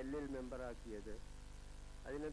സെല്ലിൽ മെമ്പറാക്കിയത് അതിന്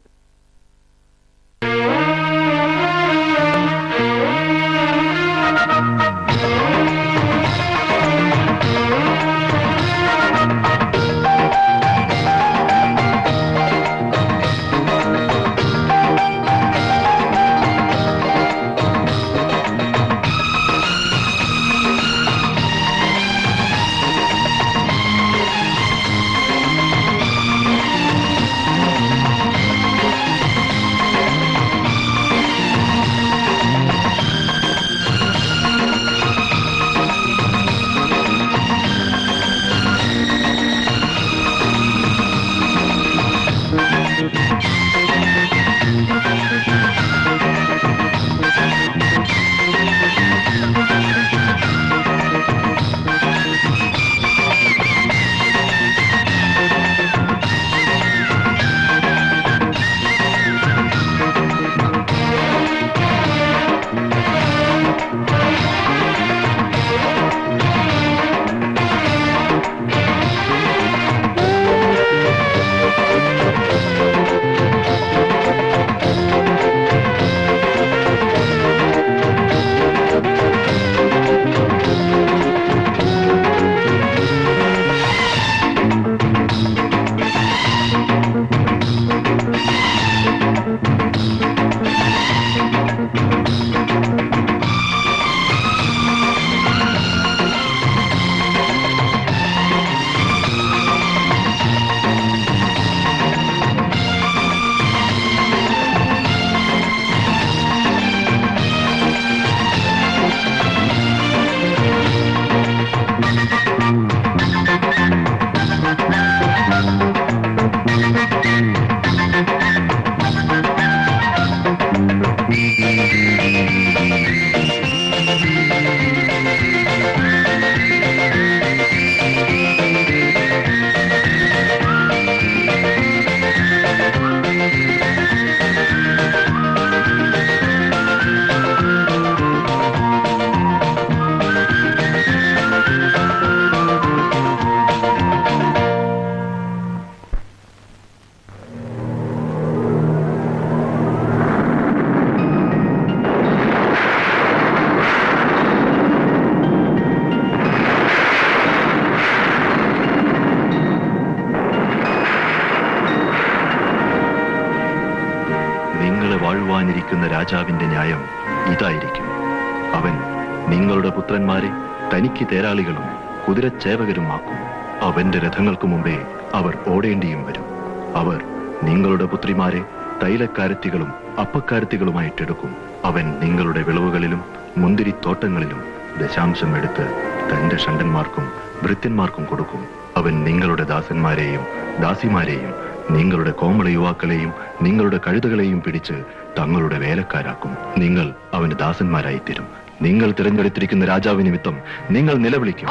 നിങ്ങൾ വാഴുവാനിരിക്കുന്ന രാജാവിന്റെ ന്യായം ഇതായിരിക്കും അവൻ നിങ്ങളുടെ പുത്രന്മാരെ തനിക്ക് തേരാളികളും കുതിരച്ചേവകരുമാക്കും അവന്റെ രഥങ്ങൾക്ക് മുമ്പേ അവർ ഓടേണ്ടിയും വരും അവർ നിങ്ങളുടെ പുത്രിമാരെ തൈലക്കാരത്തികളും അപ്പക്കാരത്തികളുമായിട്ടെടുക്കും അവൻ നിങ്ങളുടെ വിളവുകളിലും മുന്തിരിത്തോട്ടങ്ങളിലും ദശാംശം എടുത്ത് തന്റെ ഷണ്ടന്മാർക്കും ഭൃത്യന്മാർക്കും കൊടുക്കും അവൻ നിങ്ങളുടെ ദാസന്മാരെയും ദാസിമാരെയും നിങ്ങളുടെ കോമള യുവാക്കളെയും നിങ്ങളുടെ കഴുതകളെയും പിടിച്ച് തങ്ങളുടെ വേലക്കാരാക്കും നിങ്ങൾ അവന് ദാസന്മാരായി തീരും നിങ്ങൾ തിരഞ്ഞെടുത്തിരിക്കുന്ന രാജാവ് നിമിത്തം നിങ്ങൾ നിലവിളിക്കും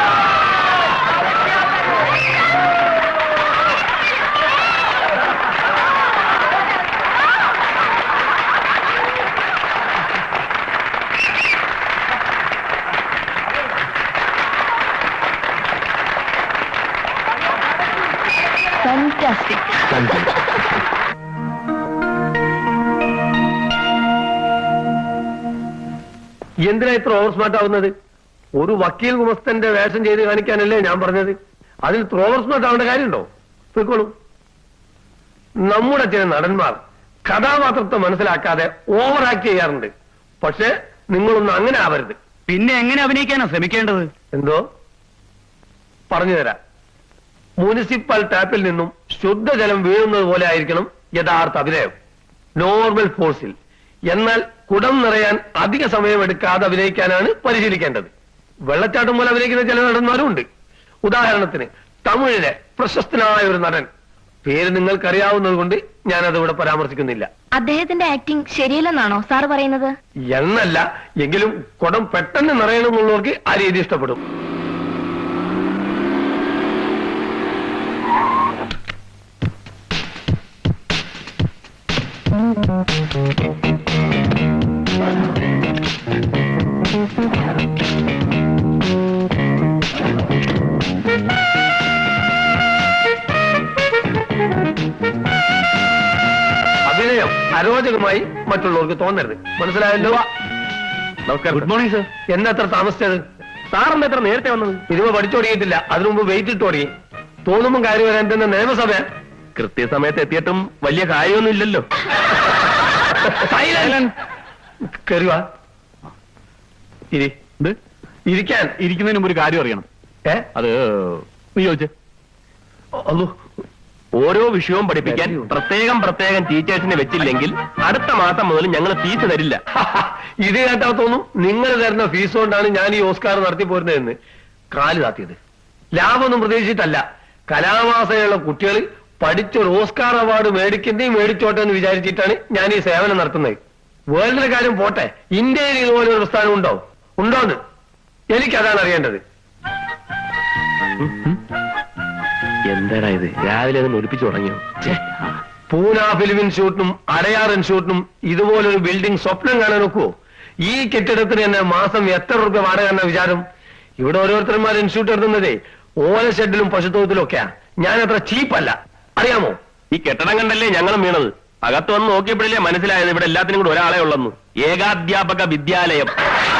ഫാന്റാസ്റ്റിക് എന്തിനാ ഇത്ര ഓവർ സ്മാർട്ട് ആവുന്നത് ഒരു വക്കീൽ ഗുമസ്തന്റെ വേഷം ചെയ്ത് കാണിക്കാനല്ലേ ഞാൻ പറഞ്ഞത് അതിൽ ഇത്ര ഓവർ സ്മാർട്ട് ആവേണ്ട കാര്യമുണ്ടോ പോയിക്കോളൂ നമ്മുടെ ചില നടന്മാർ കഥാപാത്രത്തെ മനസ്സിലാക്കാതെ ഓവർ ആക്ട് ചെയ്യാറുണ്ട് പക്ഷേ നിങ്ങളൊന്നും അങ്ങനെ ആവരുത് പിന്നെ എങ്ങനെ അഭിനയിക്കാനാ ശ്രമിക്കേണ്ടത് എന്തോ പറഞ്ഞു തരാം മുനിസിപ്പൽ ടാപ്പിൽ നിന്നും ശുദ്ധജലം വീഴുന്നത് പോലെ ആയിരിക്കണം യഥാർത്ഥ അഭിനയം നോർമൽ ഫോഴ്സിൽ എന്നാൽ കുടം നിറയാൻ അധിക സമയം എടുക്കാതെ അഭിനയിക്കാനാണ് പരിശീലിക്കേണ്ടത് വെള്ളച്ചാട്ടം പോലെ അഭിനയിക്കുന്ന ചില നടന്മാരും ഉണ്ട് ഉദാഹരണത്തിന് തമിഴിലെ പ്രശസ്തനായ ഒരു നടൻ പേര് നിങ്ങൾക്കറിയാവുന്നത് കൊണ്ട് ഞാനത് ഇവിടെ പരാമർശിക്കുന്നില്ല അദ്ദേഹത്തിന്റെ ആക്ടിംഗ് ശരിയല്ലെന്നാണോ സാർ പറയുന്നത് എന്നല്ല എങ്കിലും കുടം പെട്ടെന്ന് നിറയണമെന്നുള്ളവർക്ക് ആ രീതി ഇഷ്ടപ്പെടും അരോചകമായി മറ്റുള്ളവർക്ക് തോന്നരുത് മനസ്സിലായല്ലോ നമസ്കാരം ഗുഡ് മോർണിംഗ് സർ എന്താ എത്ര താമസിച്ചത് സാറെന്താ എത്ര നേരത്തെ വന്നത് ഇതിപ്പോ പഠിച്ചു തുടങ്ങിയിട്ടില്ല അതിനു മുമ്പ് വെയിറ്റ് ഇട്ട് തുടങ്ങി തോന്നുമ്പോൾ കാര്യം വരാൻ തന്നെ നിയമസഭ കൃത്യസമയത്ത് എത്തിയിട്ടും വലിയ കാര്യമൊന്നും ഇല്ലല്ലോ കയറി വാ ഇരി ഇത് ഇരിക്കാൻ ഇരിക്കുന്നതിന് മുമ്പ് ഒരു കാര്യം അറിയണം ഏ അത് നീ ചോദിച്ചേ അല്ലോ ഓരോ വിഷയവും പഠിപ്പിക്കാൻ പ്രത്യേകം പ്രത്യേകം ടീച്ചേഴ്സിനെ വെച്ചില്ലെങ്കിൽ അടുത്ത മാസം മുതൽ ഞങ്ങൾ ഫീസ് തരില്ല ഇത് കേട്ടാ തോന്നും നിങ്ങൾ തരുന്ന ഫീസ് കൊണ്ടാണ് ഞാൻ ഈ ഓസ്കാർ നടത്തി പോരുന്നതെന്ന് കാല് താത്തിയത് ലാഭമൊന്നും പ്രതീക്ഷിച്ചിട്ടല്ല കലാവാസനയുള്ള കുട്ടികൾ പഠിച്ചൊരു ഓസ്കാർ അവാർഡ് മേടിക്കുന്നേയും മേടിച്ചോട്ടെ എന്ന് വിചാരിച്ചിട്ടാണ് ഞാൻ ഈ സേവനം നടത്തുന്നത് വേൾഡിലെ കാര്യം പോട്ടെ ഇന്ത്യയിൽ ഇതുപോലെ ഒരു പ്രസ്ഥാനം ഉണ്ടോ ഉണ്ടോന്ന് എനിക്കതാണ് അറിയേണ്ടത് എന്താടാ ഇത് രാവിലെ അതിന് ഒലിപ്പിച്ചു തുടങ്ങിയോ പൂന ഫിലിം ഇൻസ്റ്റിറ്റ്യൂട്ടിനും അടയാർ ഇൻസ്റ്റിറ്റ്യൂട്ടിനും ഇതുപോലൊരു ബിൽഡിംഗ് സ്വപ്നം കാണാൻ നോക്കുവോ ഈ കെട്ടിടത്തിന് തന്നെ മാസം എത്ര റുപ്യ വാടക എന്ന വിചാരം ഇവിടെ ഓരോരുത്തന്മാർ ഇൻസ്റ്റിറ്റ്യൂട്ട് എടുക്കുന്നതേ ഓല ഷെഡിലും പശുത്തോത്തിലും ഒക്കെയാ ഞാൻ അത്ര ചീപ്പല്ല അറിയാമോ ഈ കെട്ടിടം കണ്ടല്ലേ ഞങ്ങളും വീണത് അകത്ത് വന്ന് നോക്കിയപ്പോഴല്ലേ മനസ്സിലായത് ഇവിടെ എല്ലാത്തിനും കൂടെ ഒരാളെ ഉള്ളെന്ന് ഏകാധ്യാപക വിദ്യാലയം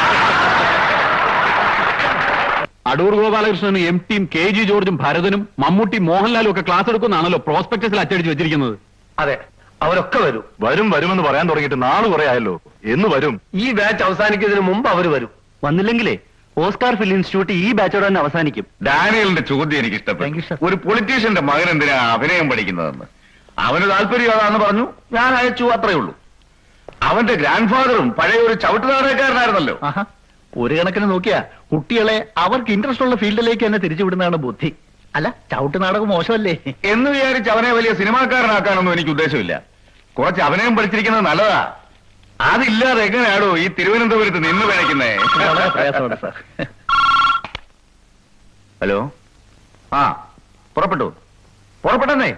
അടൂർ ഗോപാലകൃഷ്ണനും എം ടിയും കെ ജി ജോർജും ഭരതനും മമ്മൂട്ടി മോഹൻലാലും ഒക്കെ ക്ലാസ് എടുക്കുന്നതാണല്ലോ പ്രോസ്പെക്ടസിൽ അച്ചടിച്ച് വെച്ചിരിക്കുന്നത് അതെ അവരൊക്കെ വരും വരും വരുമെന്ന് പറയാൻ തുടങ്ങിയിട്ട് നാള് കുറെ ആയല്ലോ എന്ന് വരും ഈ ബാച്ച് അവസാനിക്കുന്നതിന് മുമ്പ് അവർ വരും വന്നില്ലെങ്കിലേ ഓസ്കാർ ഫിലിം ഇൻസ്റ്റിറ്റ്യൂട്ട് ഈ ബാച്ചോടെ തന്നെ അവസാനിക്കും ഡാനിയലിന്റെ ചോദ്യം എനിക്ക് Thank you, sir. ഇഷ്ടപ്പെട്ടു ഒരു പൊളിറ്റീഷ്യന്റെ മകൻ എന്തിനാ അഭിനയം പഠിക്കുന്നതെന്ന് അവന് താല്പര്യം അതാന്ന് പറഞ്ഞു ഞാൻ അയച്ചു അത്രേ ഉള്ളൂ അവന്റെ ഗ്രാൻഡ് ഫാദറും പഴയ ഒരു ചവിട്ടുനാടകക്കാരനായിരുന്നല്ലോ ഒരു കണക്കിന് നോക്കിയാ കുട്ടികളെ അവർക്ക് ഇൻട്രസ്റ്റ് ഉള്ള ഫീൽഡിലേക്ക് തന്നെ തിരിച്ചുവിടുന്നതാണ് ബുദ്ധി അല്ല ചവിട്ട് നാടകം മോശമല്ലേ എന്ന് വിചാരിച്ച് അവനെ വലിയ സിനിമാക്കാരനാക്കാനൊന്നും എനിക്ക് ഉദ്ദേശമില്ല കുറച്ച് അഭിനയം പഠിച്ചിരിക്കുന്നത് നല്ലതാ അതില്ലാതെ എങ്ങനെയാണോ ഈ തിരുവനന്തപുരത്ത് നിന്ന് പിഴയ്ക്കുന്നേ വളരെ പ്രയാസമാണ് സാർ ഹലോ ആ പുറപ്പെട്ടു പുറപ്പെട്ടെന്നേ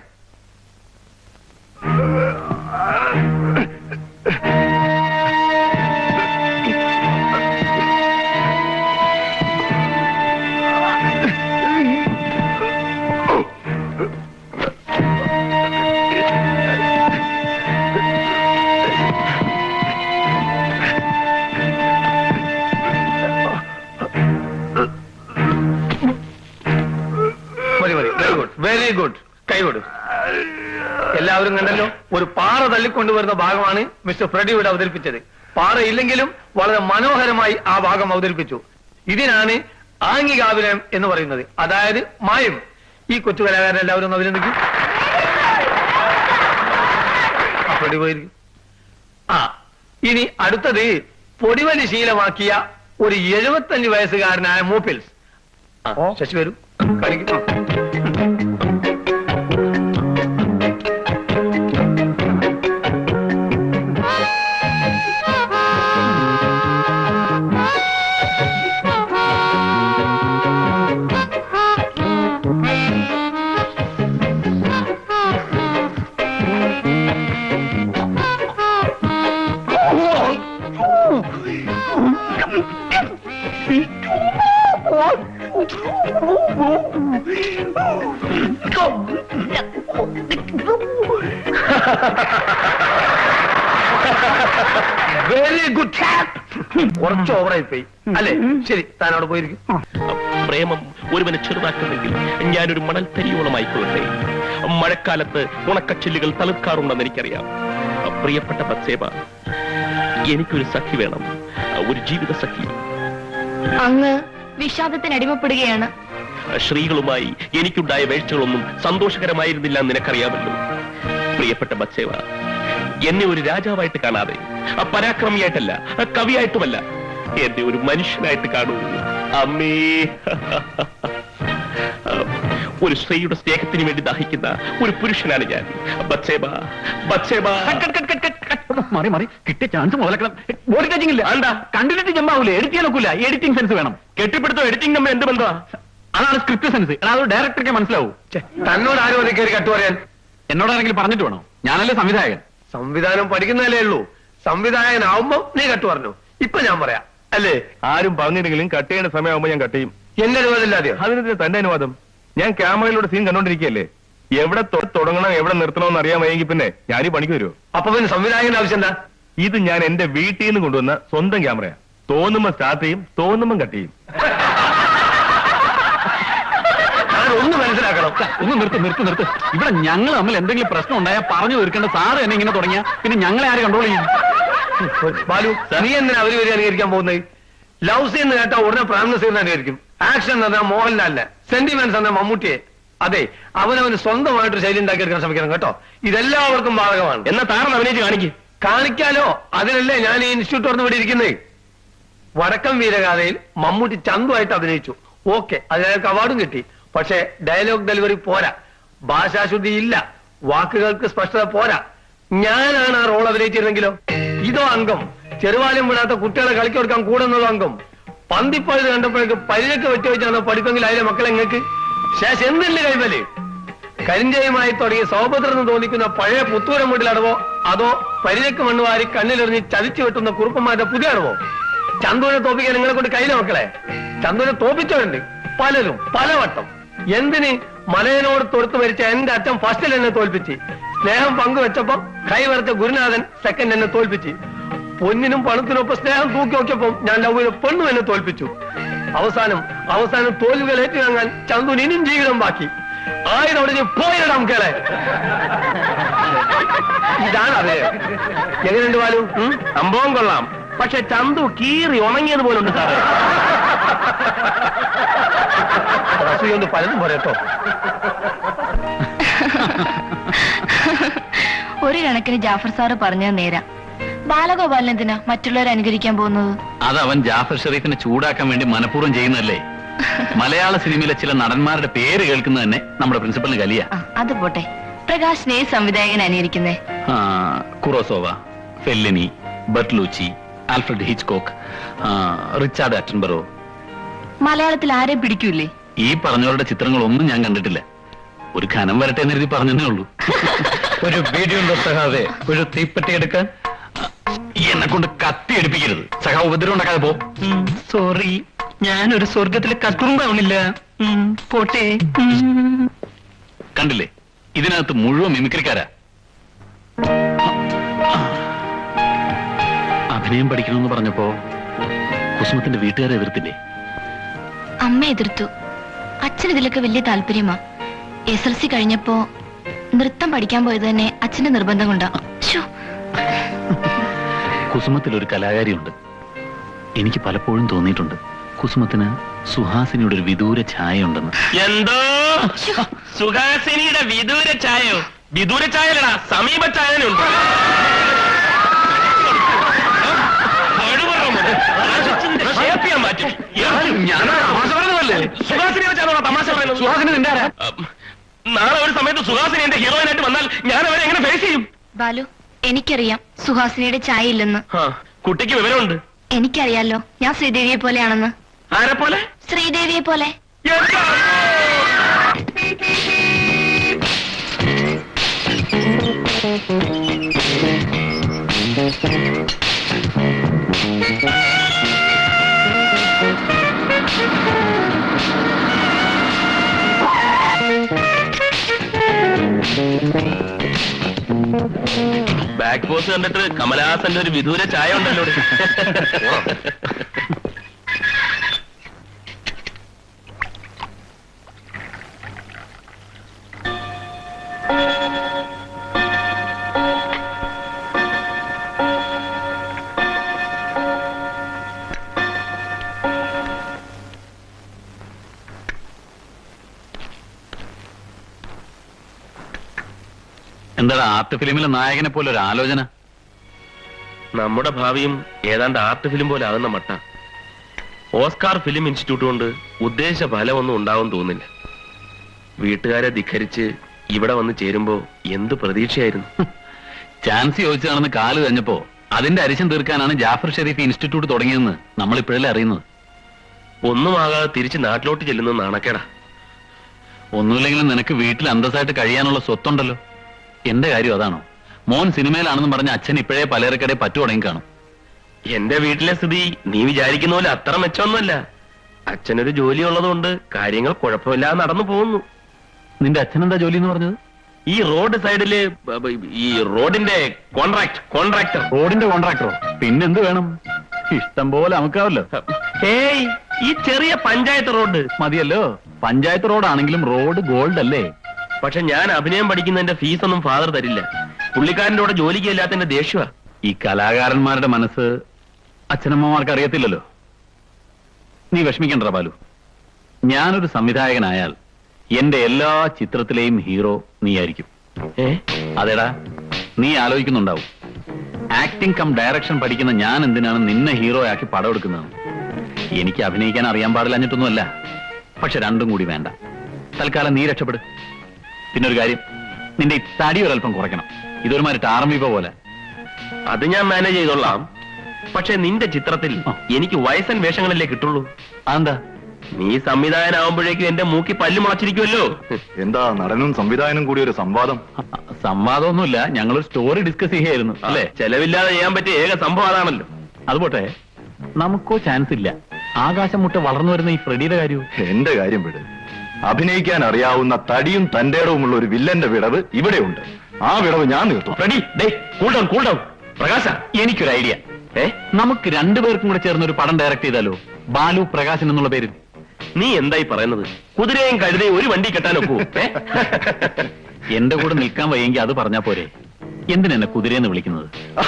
മതി മതി വെരി ഗുഡ് വെരി ഗുഡ് കൈകൊടു എല്ലാവരും കണ്ടല്ലോ ഒരു പാറ തള്ളിക്കൊണ്ടുവരുന്ന ഭാഗമാണ് മിസ്റ്റർ ഫ്രെഡി ഇവിടെ അവതരിപ്പിച്ചത് പാറ ഇല്ലെങ്കിലും വളരെ മനോഹരമായി ആ ഭാഗം അവതരിപ്പിച്ചു ഇതിനാണ് ആംഗികാഭിനയം എന്ന് പറയുന്നത് അതായത് മായം ഈ കൊച്ചു കലാകാരൻ എല്ലാവരും ഒന്ന് അഭിനന്ദിക്കും ആ, ഫ്രെഡി പോയിരിക്കും ആ ഇനി അടുത്തത് പൊടിവലി ശീലമാക്കിയ ഒരു എഴുപത്തഞ്ച് വയസ്സുകാരനായ മൂപ്പിൽസ് ആ, ശശി വരൂ കാണിക്കും വെരി ഗുഡ് കുറച്ച് ഓവറായി പോയി അല്ലേ ശരി താൻ അവിടെ പോയിരിക്കും പ്രേമം ഒരുവനെ ചെറുതാക്കുന്നെങ്കിൽ ഞാനൊരു മണൽ തരിയോളമായിക്കൊള്ളട്ടെ മഴക്കാലത്ത് ഉണക്കച്ചില്ലുകൾ തളിർക്കാറുണ്ടെന്ന് എനിക്കറിയാം പ്രിയപ്പെട്ട ബത്സേബ എനിക്കൊരു സഖി വേണം ഒരു ജീവിത സഖി അങ്ങ് വിഷാദത്തിന് അടിമപ്പെടുകയാണ് സ്ത്രീകളുമായി എനിക്കുണ്ടായ വീഴ്ചകളൊന്നും സന്തോഷകരമായിരുന്നില്ല എന്ന് നിനക്കറിയാമല്ലോ പ്രിയപ്പെട്ട ബത്സേവ എന്നെ ഒരു രാജാവായിട്ട് കാണാതെ ആ പരാക്രമിയായിട്ടല്ല ആ കവിയായിട്ടുമല്ല എന്നെ ഒരു മനുഷ്യനായിട്ട് കാണൂ അമ്മേ ഒരു സ്ത്രീയുടെ സ്നേഹത്തിന് വേണ്ടി ദാഹിക്കുന്ന ഒരു പുരുഷനാണ് ഞാൻ ബത്സേബ ബത്സേബ മാറി മാറി കിട്ടിയ ചാൻസ് മുതലാക്കണം ബോഡി ടച്ചിങ് ഇല്ല എന്താ കണ്ടിട്ട് ജമ്പാവൂലേ എഡിറ്റ് ചെയ്യാൻ നോക്കൂല എഡിറ്റിംഗ് സെൻസ് വേണം കെട്ടിപ്പിടുത്തോ എഡിറ്റിംഗ് നമ്മൾ എന്ത് ബന്ധമാ അതാണ് സ്ക്രിപ്റ്റ് സെൻസ് എടാ അത് ഡയറക്ടർക്ക് മനസ്സിലാവൂ ഛെ, തന്നോട് ആരും അത് കയറി കട്ടു പറയാൻ എന്നോടാരെങ്കിലും പറഞ്ഞിട്ട് വേണോ ഞാനല്ലേ സംവിധായകൻ സംവിധാനം പഠിക്കുന്നതല്ലേ ഉള്ളൂ സംവിധായകനാവുമ്പോ നീ കട്ടു പറഞ്ഞു ഇപ്പൊ ഞാൻ പറയാം അല്ലേ ആരും പറഞ്ഞില്ലെങ്കിലും കട്ട് ചെയ്യേണ്ട സമയമാകുമ്പോൾ ഞാൻ കട്ട് ചെയ്യും എന്റെ അനുവാദമില്ലാതെയോ അതിനെതിരെ തന്റെ അനുവാദം ഞാൻ ക്യാമറയിലൂടെ സീൻ കണ്ടോണ്ടിരിക്കുകയല്ലേ എവിടെ തൊ- തുടങ്ങണം എവിടെ നിർത്തണമെന്ന് അറിയാൻ വയ്യെങ്കിൽ പിന്നെ ഞാൻ ഈ പണിക്ക് വരുമോ അപ്പൊ പിന്നെ സംവിധായകന്റെ ആവശ്യം എന്താ ഇത് ഞാൻ എന്റെ വീട്ടിൽ നിന്ന് കൊണ്ടുവന്ന സ്വന്തം ക്യാമറയാ തോന്നുമ്പോ സ്റ്റാർട്ട് ചെയ്യും തോന്നുമ്പം കട്ട് ചെയ്യും ഞാൻ ഒന്ന് മനസ്സിലാക്കണം ഒന്ന് നിർത്ത് നിർത്ത് നിർത്ത് ഇവിടെ ഞങ്ങൾ തമ്മിൽ എന്തെങ്കിലും പ്രശ്നം ഉണ്ടായാൽ പറഞ്ഞു തീർക്കേണ്ട സാറ് തന്നെ ഇങ്ങനെ തുടങ്ങിയ പിന്നെ ഞങ്ങളെ ആര് കൺട്രോൾ ചെയ്യും ബാലു നീ എന്തിനാ അവര് വരെ അനുകരിക്കാൻ പോകുന്നത് ലവ് സീൻ എന്ന് കേട്ടാ ഉടനെ പ്രാമണ സീൻ അനുകരിക്കും ആക്ഷൻ എന്ന് പറഞ്ഞാൽ മോഹൻലാലിനെ സെന്റിമെന്റ്സ് എന്ന മമ്മൂട്ടിയെ അതെ അവനവന് സ്വന്തമായിട്ട് ശൈലി ഉണ്ടാക്കിയെടുക്കാൻ ശ്രമിക്കണം കേട്ടോ ഇതെല്ലാവർക്കും ബാധകമാണ് എന്നാ താറന്ന് അഭിനയിച്ച് കാണിക്ക് കാണിക്കാലോ അതിനല്ലേ ഞാൻ ഈ ഇൻസ്റ്റിറ്റ്യൂട്ട് തുറന്നു ഇവിടെ ഇരിക്കുന്നത് വടക്കം വീരഗാഥയിൽ മമ്മൂട്ടി ചന്തുമായിട്ട് അഭിനയിച്ചു ഓക്കെ അതിനയാൾക്ക് അവാർഡും കിട്ടി പക്ഷേ ഡയലോഗ് ഡെലിവറി പോരാ ഭാഷാശുദ്ധി ഇല്ല വാക്കുകൾക്ക് സ്പഷ്ടത പോരാ ഞാനാണ് ആ റോൾ അഭിനയിച്ചിരുന്നെങ്കിലോ ഇതോ അംഗം ചെറുവാലം വിടാത്ത കുട്ടികളെ കളിക്ക് കൊടുക്കാൻ കൂടുന്നത് അംഗം പന്തിപ്പഴുത് കണ്ടപ്പോഴേക്ക് പരിചയൊക്കെ വെച്ച് വെച്ചാണ് പഠിപ്പെങ്കിൽ അതിലെ മക്കളെ നിങ്ങൾക്ക് ശേഷം എന്തില്ല കൈമല് കരിഞ്ചയുമായി തുടങ്ങി സൗഭദ്രെന്ന് തോന്നിക്കുന്ന പഴയ പുത്തൂരം വീട്ടിലടവോ അതോ പരിചക്ക് മണ്ണ് വാരി കണ്ണിലെറിഞ്ഞ് ചതിച്ചു വെട്ടുന്ന കുറുപ്പന്മാരുടെ പുതിയ അടവോ ചന്തുവിനെ തോപ്പിക്കാൻ നിങ്ങളെ കൊണ്ട് കയ്യിലെ മക്കളെ ചന്തുവിനെ തോപ്പിച്ചവരുണ്ട് പലരും പലവട്ടം എന്തിന് മലയനോട് തൊടുത്തു മരിച്ച എന്റെ അച്ഛൻ ഫസ്റ്റിൽ എന്നെ തോൽപ്പിച്ച് സ്നേഹം പങ്കുവെച്ചപ്പം കൈവരച്ച ഗുരുനാഥൻ സെക്കൻഡ് എന്നെ തോൽപ്പിച്ച് പൊന്നിനും പണത്തിനൊപ്പം സ്നേഹം തൂക്കി നോക്കിയപ്പോ ഞാൻ ലവ് ചെയ്ത പെണ്ണും എന്നെ തോൽപ്പിച്ചു അവസാനം അവസാനം തോൽവികൾ ഏറ്റുവാങ്ങാൻ ചന്തുവിന് ഇനിയും ജീവിതം ബാക്കി ആയിരം അവിടെ പോയിടാം കേളെ ഇതാണ് അതെ എങ്ങനെയുണ്ട് ബാലു ഉം? സംഭവം കൊള്ളാം പക്ഷെ ചന്തു കീറി ഉണങ്ങിയത് പോലെ ഉണ്ട് സാറേ അസൂയ കൊണ്ട് പലതും പറയട്ടോ ഒരു കണക്കിന് ജാഫർ സാറ് പറഞ്ഞത് നേരാ ബാലഗോപാലൻ എന്തിനാ മറ്റുള്ളവരെ അനുകരിക്കാൻ പോകുന്നത് അത് അവൻ ജാഫർ ഷെറീഫിനെ ചൂടാക്കാൻ വേണ്ടി മനഃപൂർവ്വം ചെയ്യുന്നല്ലേ മലയാള സിനിമയിലെ ചില നടന്മാരുടെ പേര് കേൾക്കുന്നത് തന്നെ നമ്മുടെ പ്രിൻസിപ്പലിന് കലിയ ആ അത് പോട്ടെ പ്രകാശിനെ സംവിധായകൻ അനുകരിക്കുന്നേ Kurosawa Fellini Bertolucci Alfred Hitchcock ആ, റിച്ചാർഡ് അറ്റൻബറോ മലയാളത്തിൽ ആരെയും പിടിക്കൂലേ ഈ പറഞ്ഞവരുടെ ചിത്രങ്ങളൊന്നും ഞാൻ കണ്ടിട്ടില്ല ഒരു ഖനം വരട്ടെ എന്ന് എഴുതി പറഞ്ഞതേ ഉള്ളൂ ഒരു വീഡിയോ സഹാവേ ഒരു തീപ്പെട്ടി എടുക്കാൻ എന്നെ കൊണ്ട് കത്തി എടുപ്പിക്കരുത് സഹ ഉപദ്രവം ഉണ്ടാക്കാതെ പോ സോറി ഞാനൊരു സ്വർഗത്തിലെ കത്തുണ്ടാവണില്ല പോട്ടെ കണ്ടില്ലേ ഇതിനകത്ത് മുഴുവൻ മിമിക്രിക്കാരാ അഭിനയം പഠിക്കണമെന്ന് പറഞ്ഞപ്പോ കുസുമത്തിന്റെ വീട്ടുകാരെ എതിർത്തില്ലേ അമ്മ എതിർത്തു അച്ഛൻ ഇതിലൊക്കെ വലിയ താല്പര്യമാ എസ് എൽ സി കഴിഞ്ഞപ്പോ നൃത്തം പഠിക്കാൻ പോയത് തന്നെ അച്ഛന്റെ നിർബന്ധം കൊണ്ടാ ശ്ശോ, കുസുമത്തിൽ ഒരു കലാകാരിയുണ്ട് എനിക്ക് പലപ്പോഴും തോന്നിയിട്ടുണ്ട് കുസുമത്തിന് സുഹാസിനിയുടെ ഒരു വിദൂര ഛായയുണ്ടെന്ന് എന്തോ സുഹാസിനിയുടെ വിദൂര ചായയോ വിദൂര ചായലടാ സമീപ ചായനുണ്ട് സുഹാസിനിയുടെ ചായനോടാ തമാശ പറയുന്നത് സുഹാസിനി നിന്റെ ആരാ ഉം, നാളെ ഒരു സമയത്ത് സുഹാസിനി എന്റെ ഹീറോയിനായിട്ട് വന്നാൽ ഞാൻ അവരെ എങ്ങനെ ഫേസ് ചെയ്യും ബാലു എനിക്കറിയാം സുഹാസിനിയുടെ ചായ ഇല്ലെന്ന് ആ, കുട്ടിക്ക് വിവരമുണ്ട് എനിക്കറിയാലോ ഞാൻ ശ്രീദേവിയെ പോലെയാണെന്ന് ആരെ പോലെ ശ്രീദേവിയെ പോലെ എന്താ? ബാക്ക് പോസ് കണ്ടിട്ട് കമലഹാസന്റെ ഒരു വിദൂര ചായ ഉണ്ടല്ലോ ഇവിടെ. എന്താടാ ആർട്ട് ഫിലിമിലെ നായകനെ പോലെ ഒരു ആലോചന നമ്മുടെ ഭാവിയും ഏതാണ്ട് ആർട്ട് ഫിലിം പോലെ ആകുന്ന മട്ട ഓസ്കാർ ഫിലിം ഇൻസ്റ്റിറ്റ്യൂട്ട് കൊണ്ട് ഉദ്ദേശ ഫലമൊന്നും ഉണ്ടാവും തോന്നില്ല വീട്ടുകാരെ ധിഖരിച്ച് ഇവിടെ വന്ന് ചേരുമ്പോ എന്ത് പ്രതീക്ഷയായിരുന്നു ചാൻസ് ചോദിച്ചു നടന്ന് കാല് കഴിഞ്ഞപ്പോ അതിന്റെ അരിശം തീർക്കാനാണ് ജാഫർ ഷെരീഫ് ഇൻസ്റ്റിറ്റ്യൂട്ട് തുടങ്ങിയതെന്ന് നമ്മൾ ഇപ്പോഴല്ലേ അറിയുന്നത് ഒന്നും ആകാതെ തിരിച്ച് നാട്ടിലോട്ട് ചെല്ലുന്നത് നാണക്കേടാ ഒന്നുമില്ലെങ്കിലും നിനക്ക് വീട്ടിൽ അന്തസ്സായിട്ട് കഴിയാനുള്ള സ്വത്തുണ്ടല്ലോ എന്റെ കാര്യം അതാണോ മോൻ സിനിമയിലാണെന്ന് പറഞ്ഞ അച്ഛൻ ഇപ്പോഴേ പലചരക്കടെ പറ്റു തുടങ്ങി കാണും എന്റെ വീട്ടിലെ സ്ഥിതി നീ വിചാരിക്കുന്ന പോലെ അത്ര മെച്ചമൊന്നുമല്ല അച്ഛനൊരു ജോലി ഉള്ളതുകൊണ്ട് കാര്യങ്ങൾ കുഴപ്പമില്ലാതെ നടന്നു പോകുന്നു നിന്റെ അച്ഛനെന്താ ജോലി എന്ന് പറഞ്ഞത് ഈ റോഡ് സൈഡില് ബ- ബ- ഈ റോഡിന്റെ കോൺട്രാക്ട് കോൺട്രാക്ടർ റോഡിന്റെ കോൺട്രാക്ടറോ പിന്നെന്ത് വേണം ഇഷ്ടം പോലെ അമുക്കാവല്ലോ ഏയ് ഈ ചെറിയ പഞ്ചായത്ത് റോഡ് മതിയല്ലോ പഞ്ചായത്ത് റോഡാണെങ്കിലും റോഡ് ഗോൾഡ് അല്ലേ പക്ഷെ ഞാൻ അഭിനയം പഠിക്കുന്നതിന്റെ ഫീസ് ഒന്നും ഫാദർ തരില്ല പുള്ളിക്കാരന്റെ കൂടെ ജോലിക്ക് ഇല്ലാത്തതിന്റെ ദേഷ്യമാ ഈ കലാകാരന്മാരുടെ മനസ്സ് അച്ഛനമ്മമാർക്ക് അറിയത്തില്ലല്ലോ നീ വിഷമിക്കണ്ട ബാലു ഞാനൊരു സംവിധായകനായാൽ എന്റെ എല്ലാ ചിത്രത്തിലെയും ഹീറോ നീയായിരിക്കും ഏ അതേടാ നീ ആലോചിക്കുന്നുണ്ടാവും ആക്ടിംഗ് കം ഡയറക്ഷൻ പഠിക്കുന്ന ഞാൻ എന്തിനാണ് നിന്നെ ഹീറോ ആക്കി പടം എടുക്കുന്നത് എനിക്ക് അഭിനയിക്കാൻ അറിയാൻ പാടില്ലഞ്ഞിട്ടൊന്നുമല്ല പക്ഷെ രണ്ടും കൂടി വേണ്ട തൽക്കാലം നീ രക്ഷപ്പെട് പിന്നെ ഒരു കാര്യം നിന്റെ ഈ തടി ഒരല്പം കുറയ്ക്കണം ഇതൊരുമാതിരി ടാർമീപ്പ പോലെ അത് ഞാൻ മാനേജ് ചെയ്തോളാം പക്ഷെ നിന്റെ ചിത്രത്തിൽ ആ. എനിക്ക് വയസ്സൻ വേഷങ്ങളല്ലേ കിട്ടുള്ളൂ അതെന്താ നീ സംവിധായകനാവുമ്പോഴേക്കും എന്റെ മൂക്കി പല്ല് മുളച്ചിരിക്കുമല്ലോ എന്താ നടനും സംവിധായകനും കൂടി ഒരു സംവാദം സംവാദമൊന്നുമില്ല ഞങ്ങളൊരു സ്റ്റോറി ഡിസ്കസ് ചെയ്യായിരുന്നു അല്ലേ അല്ലേ ചെലവില്ലാതെ ചെയ്യാൻ പറ്റിയ ഏക സംഭവം അതാണല്ലോ അതുപോട്ടെ നമുക്കോ ചാൻസ് ഇല്ല ആകാശം മുട്ട വളർന്നു വരുന്ന ഈ ഫ്രെഡിയുടെ കാര്യവും എന്റെ കാര്യം വിട് അഭിനയിക്കാൻ അറിയാവുന്ന തടിയും തന്റേടവുമുള്ള ഒരു വില്ലന്റെ വിടവ് ഇവിടെയുണ്ട് ആ വിടവ് ഞാൻ നിർത്തും റെഡി ഡേ കൂൾ ഡൗൺ കൂൾ ഡൗൺ പ്രകാശ എനിക്കൊരു ഐഡിയ ഏ നമുക്ക് രണ്ടുപേർക്കും കൂടെ ചേർന്ന് ഒരു പടം ഡയറക്ട് ചെയ്താലോ ബാലു പ്രകാശൻ എന്നുള്ള പേരിൽ നീ എന്തായി പറയുന്നത് കുതിരയും കഴുതയും ഒരു വണ്ടി കെട്ടാനൊക്കൂ ഏ? എന്റെ കൂടെ നിൽക്കാൻ വയ്യെങ്കിൽ അത് പറഞ്ഞാ പോരെ എന്തിനെന്നെ കുതിരയെന്ന് വിളിക്കുന്നത്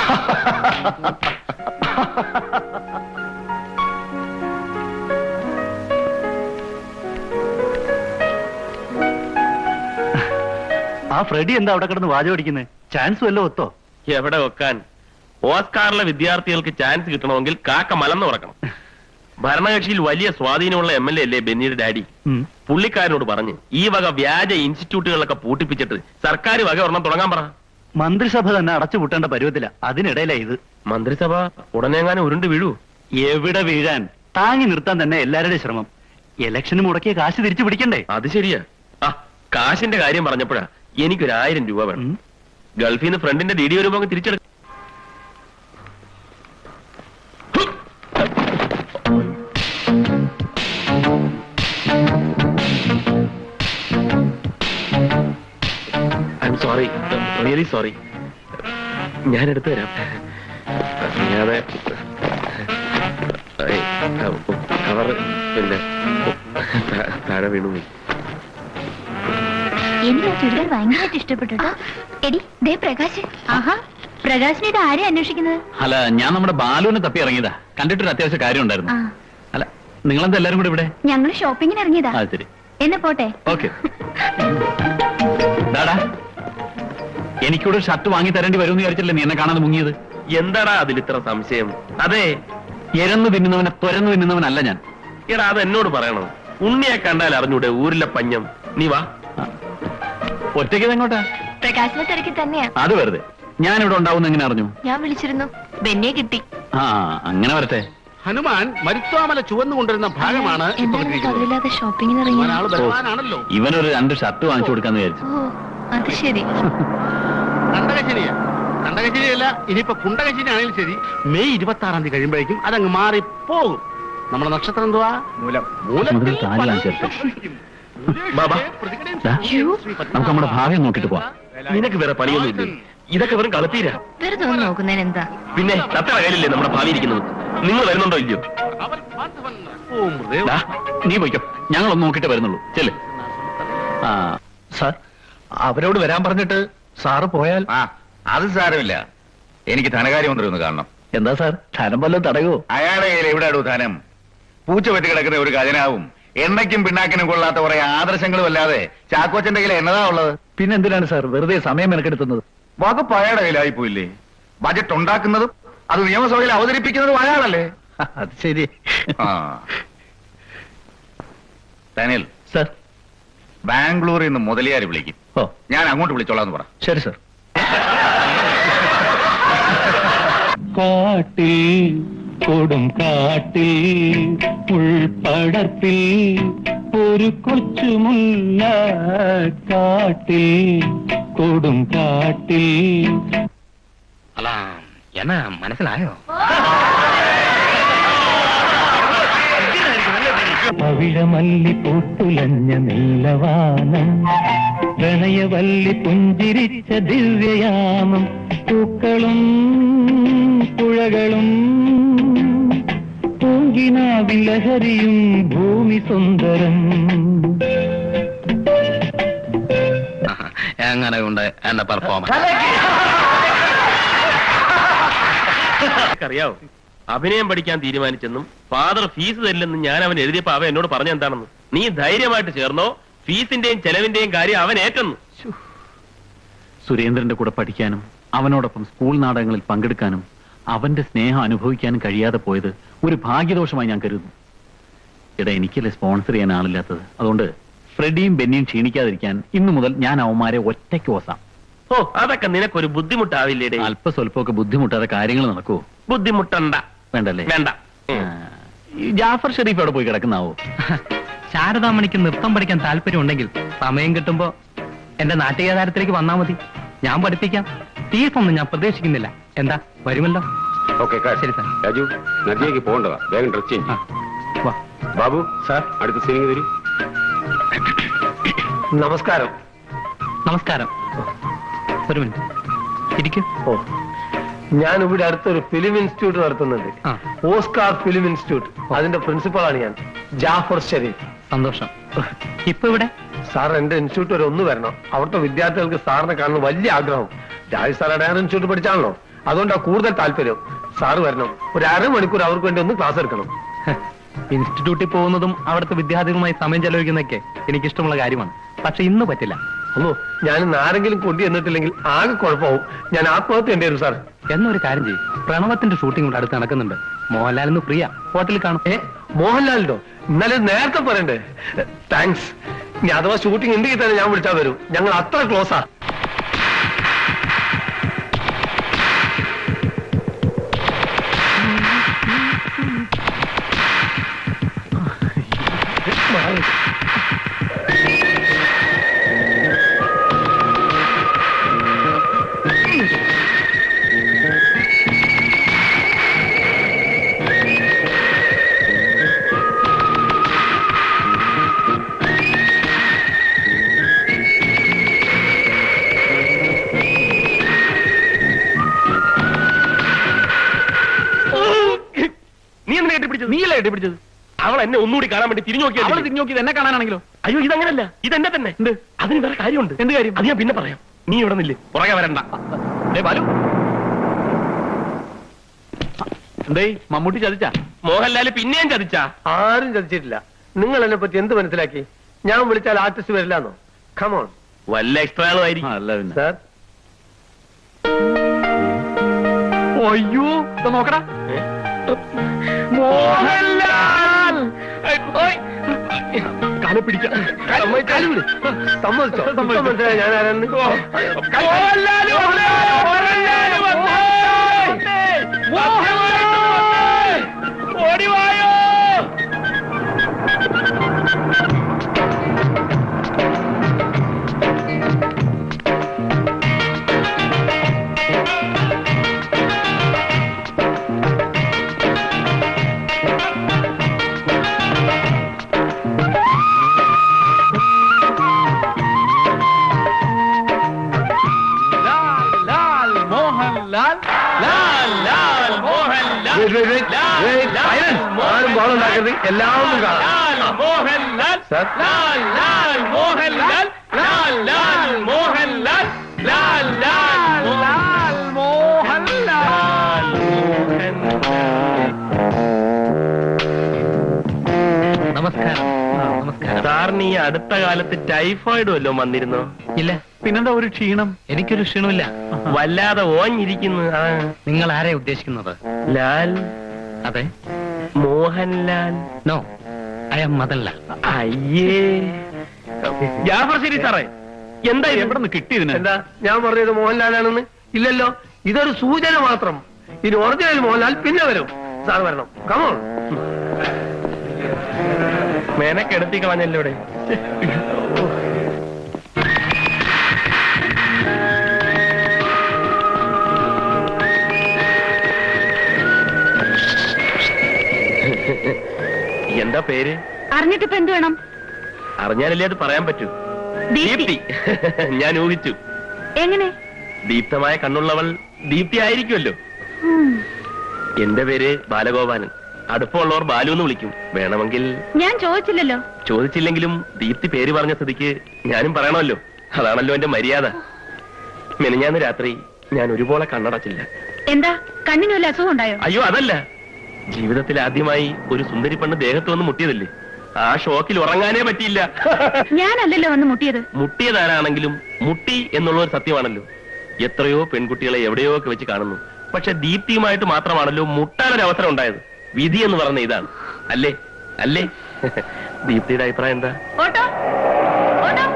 ആ ഫ്രെഡി എന്താ അവിടെ കിടന്ന് വാചകം അടിക്കുന്നത് ചാൻസ് വല്ലതും ഒത്തോ എവിടെ വെക്കാൻ ഓസ്കാറിലെ വിദ്യാർത്ഥികൾക്ക് ചാൻസ് കിട്ടണമെങ്കിൽ കാക്ക മലന്ന് പറക്കണം ഭരണകക്ഷിയിൽ വലിയ സ്വാധീനമുള്ള എം എൽ എ അല്ലേ ബെന്നിയുടെ ഡാഡി പുള്ളിക്കാരനോട് പറഞ്ഞ് ഈ വക വ്യാജ ഇൻസ്റ്റിറ്റ്യൂട്ടുകളൊക്കെ പൂട്ടിപ്പിച്ചിട്ട് സർക്കാർ വക ഒരെണ്ണം തുടങ്ങാൻ പറ മന്ത്രിസഭ തന്നെ അടച്ചുപൂട്ടേണ്ട പരുവത്തില അതിനിടയിലാ ഇത് മന്ത്രിസഭ ഉടനെങ്ങാനും ഉരുണ്ട് വീഴൂ എവിടെ വീഴാൻ താങ്ങി നിർത്താൻ തന്നെ എല്ലാവരുടെയും ശ്രമം ഇലക്ഷന് മുടക്കിയ കാശ് തിരിച്ചു പിടിക്കണ്ടേ അത് ശരിയാ ആ കാശിന്റെ കാര്യം പറഞ്ഞപ്പോഴാ എനിക്കൊരു ആയിരം രൂപ വേണം ഉം. ഗൾഫിൽ നിന്ന് ഫ്രണ്ടിന്റെ ഡി ഡി വരുമ്പോ അങ്ങ് തിരിച്ചെടുക്ക I am sorry really sorry ഞാൻ എടുത്തു തരാം അറിയാതെ കവർ പിന്നെ താ- താഴെ വീണു പോയി എനിക്ക് ആ ചുരിദാർ ഭയങ്കരമായിട്ട് ഇഷ്ടപ്പെട്ടു കേട്ടോ എടി ദേ പ്രകാശ് ആഹാ പ്രകാശിനെ ഇത് ആരെയാ അന്വേഷിക്കുന്നത് അല്ല ഞാൻ നമ്മുടെ ബാലുവിനെ തപ്പി ഇറങ്ങിയതാ കണ്ടിട്ടൊരു അത്യാവശ്യ കാര്യം ഉണ്ടായിരുന്നു ആ അല്ല നിങ്ങളെന്താ എല്ലാരും കൂടെ ഇവിടെ ഞങ്ങൾ ഷോപ്പിങ്ങിന് ഇറങ്ങിയതാ ആ ശരി എന്നെ പോട്ടെ ഓക്കെ ഡാടാ എനിക്കൂടെ ഒരു ഷർട്ട് വാങ്ങി തരേണ്ടി വരുമെന്ന് വിചാരിച്ചല്ലേ നീ എന്നെ കാണാതെ മുങ്ങിയത് എന്താടാ അതിൽ ഇത്ര സംശയം അതെ എരന്ന് തിന്നുന്നവനെ തുരന്ന് തിന്നുന്നവനല്ല ഞാൻ എടാ അത് എന്നോട് പറയണം ഉണ്ണിയെ കണ്ടാൽ അറിഞ്ഞൂടെ ഊരിലെ പഞ്ഞം നീ വാ ഒറ്റയ്ക്ക് എങ്ങോട്ടാ പ്രകാശിനെ തിരക്കി തന്നെയാ അത് വെറുതെ ഞാൻ ഇവിടെ ഉണ്ടാവുന്ന എങ്ങനെ അറിഞ്ഞു ഞാൻ വിളിച്ചിരുന്നു ബെന്നിയെ കിട്ടി ആ അങ്ങനെ വരട്ടെ ഹനുമാൻ മരുത്വാമല ചുവന്നു കൊണ്ടിരുന്ന ഭാഗമാണ് ഇപ്പൊ എന്നാലും കിട്ടിയിരിക്കുന്നത് പതിവില്ലാതെ ഷോപ്പിങ്ങിന് ഹനുമാൻ ആള് ഇറങ്ങി ബലവാനാണല്ലോ ഇവനൊരു രണ്ട് ഷർട്ട് വാങ്ങിച്ചു കൊടുക്കാന്ന് വിചാരിച്ചു ഓ അത് ശരി കണ്ടകശനിയാ കണ്ടകശനിയല്ല ഇനിയിപ്പോ കുണ്ടകശനി ആണെങ്കിലും ശരി മെയ് ഇരുപത്തി ആറാം തീയതി കഴിയുമ്പോഴേക്കും അതങ്ങ് മാറിപ്പോകും നമ്മുടെ നക്ഷത്രം എന്തുവാ മൂലം മുതൽ താലി കാണിച്ചു ബാബാ. ദാ, നമുക്ക് നമ്മുടെ ഭാഗ്യം നോക്കിട്ട് പോവാം നിനക്ക് വേറെ പണിയൊന്നുമില്ലേ ഇതൊക്കെ വെറും കളപ്പീരാ വെറുതെ ഒന്ന് നോക്കുന്നതിന് എന്താ പിന്നെ തത്ത കയ്യിലല്ലേ നമ്മുടെ ഭാവി ഇരിക്കുന്നത് നിങ്ങൾ വരുന്നുണ്ടോ ഇല്ലയോ ദാ, നീ പോയിക്കോ ഞങ്ങളൊന്ന് നോക്കിട്ട് വരുന്നുള്ളൂ ചെല്ല് ആ സാർ അവരോട് വരാൻ പറഞ്ഞിട്ട് സാറ് പോയാൽ ആ അത് സാരമില്ല എനിക്ക് ധനകാര്യമന്ത്രി ഒന്ന് കാണണം എന്താ സാർ ധനം വല്ലതും തടയോ അയാളുടെ കയ്യിൽ എവിടെയാടോ ധനം പൂച്ച വെട്ടി കിടക്കുന്ന ഒരു ഖജനാവും എണ്ണയ്ക്കും പിണ്ണാക്കിനും കൊള്ളാത്ത കുറെ ആദർശങ്ങളും അല്ലാതെ ചാക്കോച്ചന്റെ കയ്യിൽ എന്നതാ ഉള്ളത് പിന്നെ എന്തിനാണ് സാർ വെറുതെ സമയം മെനക്കെടുത്തുന്നത് വകുപ്പ് അയാളുടെ കയ്യിലായി പോയില്ലേ ബജറ്റ് ഉണ്ടാക്കുന്നതും അത് നിയമസഭയിൽ അവതരിപ്പിക്കുന്നതും അയാളല്ലേ അത് ശരി ആ ഡാനിയൽ സാർ ബാംഗ്ലൂരിൽ നിന്ന് മുതലിയാർ വിളിക്കും ഓ ഞാൻ അങ്ങോട്ട് വിളിച്ചോളാം എന്ന് പറ ശരി സാർ കാട്ടിൽ കൊടും കാട്ടിൽ ഉൾപ്പടർപ്പിൽ ഒരു കൊച്ചുമുല്ല കാട്ടിൽ കൊടും കാട്ടിൽ അല്ല എന്നാ മനസ്സിലായോ പവിഴമല്ലി പൂത്തുലഞ്ഞ നീലവാനം പ്രണയവല്ലി പുഞ്ചിരിച്ച ദിവ്യയാമം പൂക്കളും പുഴകളും പൂങ്കിനാവിൻ ലഹരിയും ഭൂമി സുന്ദരം എങ്ങനെ ഉണ്ട് എന്റെ പെർഫോമൻസ് അറിയാവോ അഭിനയം പഠിക്കാൻ തീരുമാനിച്ചെന്നും ഫാദർ ഫീസ് തരില്ലെന്നും ഞാൻ അവൻ എഴുതിയപ്പോ അവൻ എന്നോട് പറഞ്ഞ എന്താണെന്ന് നീ ധൈര്യമായിട്ട് ചേർന്നോ ഫീസിന്റെയും ചെലവിന്റെയും കാര്യം അവൻ ഏറ്റെന്നു സുരേന്ദ്രന്റെ കൂടെ പഠിക്കാനും അവനോടൊപ്പം സ്കൂൾ നാടകങ്ങളിൽ പങ്കെടുക്കാനും അവന്റെ സ്നേഹം അനുഭവിക്കാനും കഴിയാതെ പോയത് ഒരു ഭാഗ്യദോഷമായി ഞാൻ കരുതുന്നു എടാ എനിക്കല്ലേ സ്പോൺസർ ചെയ്യാൻ ആളില്ലാത്തത് അതുകൊണ്ട് ഫ്രെഡിയും ബെന്നിയും ക്ഷീണിക്കാതിരിക്കാൻ ഇന്നു മുതൽ ഞാൻ അവന്മാരെ ഒറ്റയ്ക്ക് ഓസാം ഓ അതൊക്കെ നിനക്കൊരു ബുദ്ധിമുട്ടാവില്ലേടേ അല്പ സ്വല്പമൊക്കെ ബുദ്ധിമുട്ടാതെ കാര്യങ്ങൾ നടക്കുവോ ബുദ്ധിമുട്ടണ്ട വേണ്ടല്ലേ വേണ്ട ആ, ഈ ജാഫർ ഷെരീഫ് എവിടെ പോയി കിടക്കുന്നാവോ ശാരദാമണിക്ക് നൃത്തം പഠിക്കാൻ താല്പര്യമുണ്ടെങ്കിൽ സമയം കിട്ടുമ്പോ എന്റെ നാട്യകാരത്തിലേക്ക് വന്നാ മതി ഞാൻ പഠിപ്പിക്കാം ഫീസൊന്നും ഞാൻ പ്രതീക്ഷിക്കുന്നില്ല എന്താ വരുമല്ലോ ഓക്കെ ശരി സാർ രാജു നദിയേക്ക് പോകേണ്ടതാ വേഗം ഡ്രസ് ചേഞ്ച് ആ, വാ ബാബു സാർ അടുത്ത സീനിങ് തരൂ നമസ്കാരം നമസ്കാരം ഒരു മിനിറ്റ് ഇരിക്കൂ ഓ ഞാൻ ഇവിടെ അടുത്തൊരു ഫിലിം ഇൻസ്റ്റിറ്റ്യൂട്ട് നടത്തുന്നുണ്ട് ആ. ഓസ്കാർ ഫിലിം ഇൻസ്റ്റിറ്റ്യൂട്ട് അതിന്റെ പ്രിൻസിപ്പളാണ് ഞാൻ ജാഫർ ഷെരീഫ് സന്തോഷം ഇപ്പൊ ഇവിടെ സാർ എന്റെ ഇൻസ്റ്റിറ്റ്യൂട്ട് വരെ ഒന്ന് വരണം അവിടുത്തെ വിദ്യാർത്ഥികൾക്ക് സാറിനെ കാണുന്ന വലിയ ആഗ്രഹം രാജ് സാർ അടയാർ ഇൻസ്റ്റിറ്റ്യൂട്ട് പഠിച്ചാണല്ലോ അതുകൊണ്ടാ കൂടുതൽ താല്പര്യം സാറ് വരണം ഒരു അരമണിക്കൂർ അവർക്ക് വേണ്ടി ഒന്ന് ക്ലാസ് എടുക്കണം ഇൻസ്റ്റിറ്റ്യൂട്ടിൽ പോകുന്നതും അവിടുത്തെ വിദ്യാർത്ഥികളുമായി സമയം ചെലവഴിക്കുന്നതൊക്കെ എനിക്കിഷ്ടമുള്ള കാര്യമാണ് പക്ഷെ ഇന്ന് പറ്റില്ല ഒന്നു ഞാൻ ഇന്ന് ആരെങ്കിലും കൊണ്ടു എന്നിട്ടില്ലെങ്കിൽ ആകെ കുഴപ്പമാവും ഞാൻ ആത്മഹത്യ ചെയ്യേണ്ടി വരും സാർ എന്നൊരു കാര്യം ചെയ്യും പ്രണവത്തിന്റെ ഷൂട്ടിംഗ് കൂടെ അടുത്ത് നടക്കുന്നുണ്ട് മോഹൻലാൽ ഇന്ന് ഫ്രീയാ ഹോട്ടലിൽ കാണും ഏ മോഹൻലാലിന്റെ ഇന്നലെ നേരത്തെ പറയണ്ടേ താങ്ക്സ് ഇനി അഥവാ ഷൂട്ടിംഗ് ഉണ്ടെങ്കിൽ തന്നെ ഞാൻ വിളിച്ചാൽ വരും ഞങ്ങൾ അത്ര ക്ലോസാ നീ എന്തിനാ കെട്ടിപ്പിടിച്ചത് നീയല്ലേ കെട്ടിപ്പിടിച്ചത് അവൾ എന്നെ ഒന്നുകൂടി കാണാൻ വേണ്ടി തിരിഞ്ഞു അവള് നോക്കിയാൽ തിരിഞ്ഞു നോക്കിയത് എന്നെ കാണാനാണെങ്കിലോ അയ്യോ ഇതങ്ങനല്ല ഇതെന്നെ തന്നെ അതിന് വേറെ കാര്യമുണ്ട് എന്ത് കാര്യം അത് ഞാൻ പിന്നെ പറയാം നീ ഇവിടെ നില്ലേ പുറകെ വരണ്ട ദേ ബാലു എന്തേ മമ്മൂട്ടി ചതിച്ചാ മോഹൻലാല് പിന്നെയും ചതിച്ചാ ആരും ചതിച്ചിട്ടില്ല നിങ്ങൾ എന്നെ പറ്റി എന്ത് മനസ്സിലാക്കി ഞാൻ വിളിച്ചാൽ ആർട്ടിസ്റ്റ് വരില്ലാന്നോ കമോൺ വല്ല എക്സ്ട്രാ ആയിരിക്കും അല്ല പിന്നെ സാർ അയ്യോ ഇത് നോക്കടാ മോഹൻലാൽ കാലെ പിടിക്കാം കാല് പിടി. സമ്മതിച്ചോ ഇപ്പൊ മനസ്സിലായോ ഞാൻ ആരാന്ന് മോഹൻലാൽ വന്നേ! മോഹൻലാൽ വന്നേ! മോഹൻലാൽ! ഓടിവായോ Mohanlal Lal Lal Mohanlal Wait, wait, wait. Wait, silence. ആരും ബോൾ ഉണ്ടാക്കരുത് എല്ലാവരും കാണാം ലാൽ മോഹൻലാൽ സാർ ലാൽ ലാൽ മോഹൻലാൽ ലാൽ ലാൽ മോഹൻലാൽ ലാൽ ലാൽ ലാൽ മോഹൻലാൽ നമസ്കാരം ആ, നമസ്കാരം സാറിന് ഈ അടുത്ത കാലത്ത് ടൈഫോയിഡ് വല്ലതും വന്നിരുന്നോ ഇല്ല പിന്നെന്താ ഒരു ക്ഷീണം എനിക്കൊരു ക്ഷീണമില്ല വല്ലാതെ ഓഞ്ഞിരിക്കുന്നു ആ നിങ്ങൾ ആരെ ഉദ്ദേശിക്കുന്നത് ലാൽ അതെ Mohanlal no I am Madanlal അയ്യേ ജാഫർ ശരി സാറേ എന്താ ഇത്? എവിടെ നിന്ന് കിട്ടിയതിന് എന്താ ഞാൻ പറഞ്ഞത് മോഹൻലാലാണെന്ന് ഇല്ലല്ലോ ഇതൊരു സൂചന മാത്രം ഇനി ഒറിജിനൽ മോഹൻലാൽ പിന്നെ വരും സാർ വരണം കമോൺ മെനക്കെടുത്തി കളഞ്ഞല്ലോ ഇവിടെ എന്താ പേര് അറിഞ്ഞിട്ടിപ്പോ എന്ത് വേണം അറിഞ്ഞാലല്ലേ അത് പറയാൻ പറ്റൂ ദീപ്തി ഞാൻ ഊഹിച്ചു എങ്ങനെ ദീപ്തമായ കണ്ണുള്ളവൾ ദീപ്തി ആയിരിക്കുമല്ലോ എന്റെ പേര് ബാലഗോപാലൻ അടുപ്പമുള്ളവർ ബാലു എന്ന് വിളിക്കും വേണമെങ്കിൽ ഞാൻ ചോദിച്ചില്ലല്ലോ ചോദിച്ചില്ലെങ്കിലും ദീപ്തി പേര് പറഞ്ഞ സ്ഥിതിക്ക് ഞാനും പറയണമല്ലോ അതാണല്ലോ എന്റെ മര്യാദ മെനഞ്ഞാന്ന് രാത്രി ഞാൻ ഒരുപോലെ കണ്ണടച്ചില്ല എന്താ കണ്ണിന് വല്ല അസുഖം ഉണ്ടായോ അയ്യോ അതല്ല ജീവിതത്തിൽ ആദ്യമായി ഒരു സുന്ദരി പെണ്ണ് ദേഹത്ത് വന്ന് മുട്ടിയതല്ലേ ആ ഷോക്കിൽ ഉറങ്ങാനേ പറ്റിയില്ല ഞാനല്ലല്ലോ വന്ന് മുട്ടിയത് മുട്ടിയതാരാണെങ്കിലും മുട്ടി എന്നുള്ള ഒരു സത്യമാണല്ലോ എത്രയോ പെൺകുട്ടികളെ എവിടെയോ ഒക്കെ വെച്ച് കാണുന്നു പക്ഷെ ദീപ്തിയുമായിട്ട് മാത്രമാണല്ലോ മുട്ടാനൊരു അവസരം ഉണ്ടായത് വിധി എന്ന് പറഞ്ഞ ഇതാണ് അല്ലേ അല്ലേ ദീപ്തിയുടെ അഭിപ്രായം എന്താ ഓട്ടോ ഓട്ടോ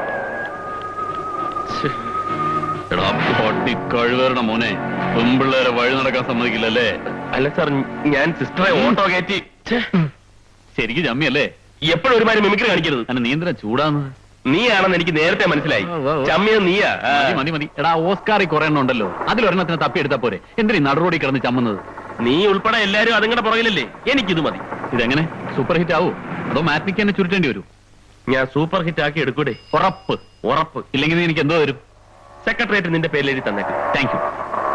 എടാ പൊട്ടി കഴിവേറണ മോനെ പെമ്പിള്ളേരെ വഴി നടക്കാൻ സമ്മതിക്കില്ലല്ലേ അല്ല സാർ ഞാൻ സിസ്റ്ററെ ഓട്ടോ കയറ്റി ശരിക്കും ചമ്മിയല്ലേ എപ്പോഴും ഒരുമാതിരി മിമിക്രി കാണിക്കരുത് അന്നെ നീന്തര ചൂടാന്ന് നീയാണെന്ന് എനിക്ക് നേരത്തെ മനസ്സിലായി ഓ, ഓ, ഓ. ചമ്മിയത് നീയാ ആ. മതി മതി മതി എടാ ഓസ്കാറി കുറെ എണ്ണം ഉണ്ടല്ലോ അതിലൊരെണ്ണത്തിന് തപ്പി എടുത്താ പോരെ എന്തിനീ നടുറോടി കിടന്ന് ചമ്മുന്നത് നീ ഉൾപ്പെടെ എല്ലാരും അതുങ്ങളുടെ പുറകിലല്ലേ എനിക്കിത് മതി ഇതെങ്ങനെ സൂപ്പർ ഹിറ്റ് ആവോ അതോ മാറ്റിക്ക് തന്നെ ചുരുട്ടേണ്ടി വരും ഞാൻ സൂപ്പർ ഹിറ്റ് ആക്കി എടുക്കൂടെ ഉറപ്പ് ഉറപ്പ് ഇല്ലെങ്കിൽ നീ എനിക്ക് എന്തോ വരും സെക്രട്ടേറിയറ്റ് നിന്റെ പേരിൽ എഴുതി തന്നേക്ക് താങ്ക് യു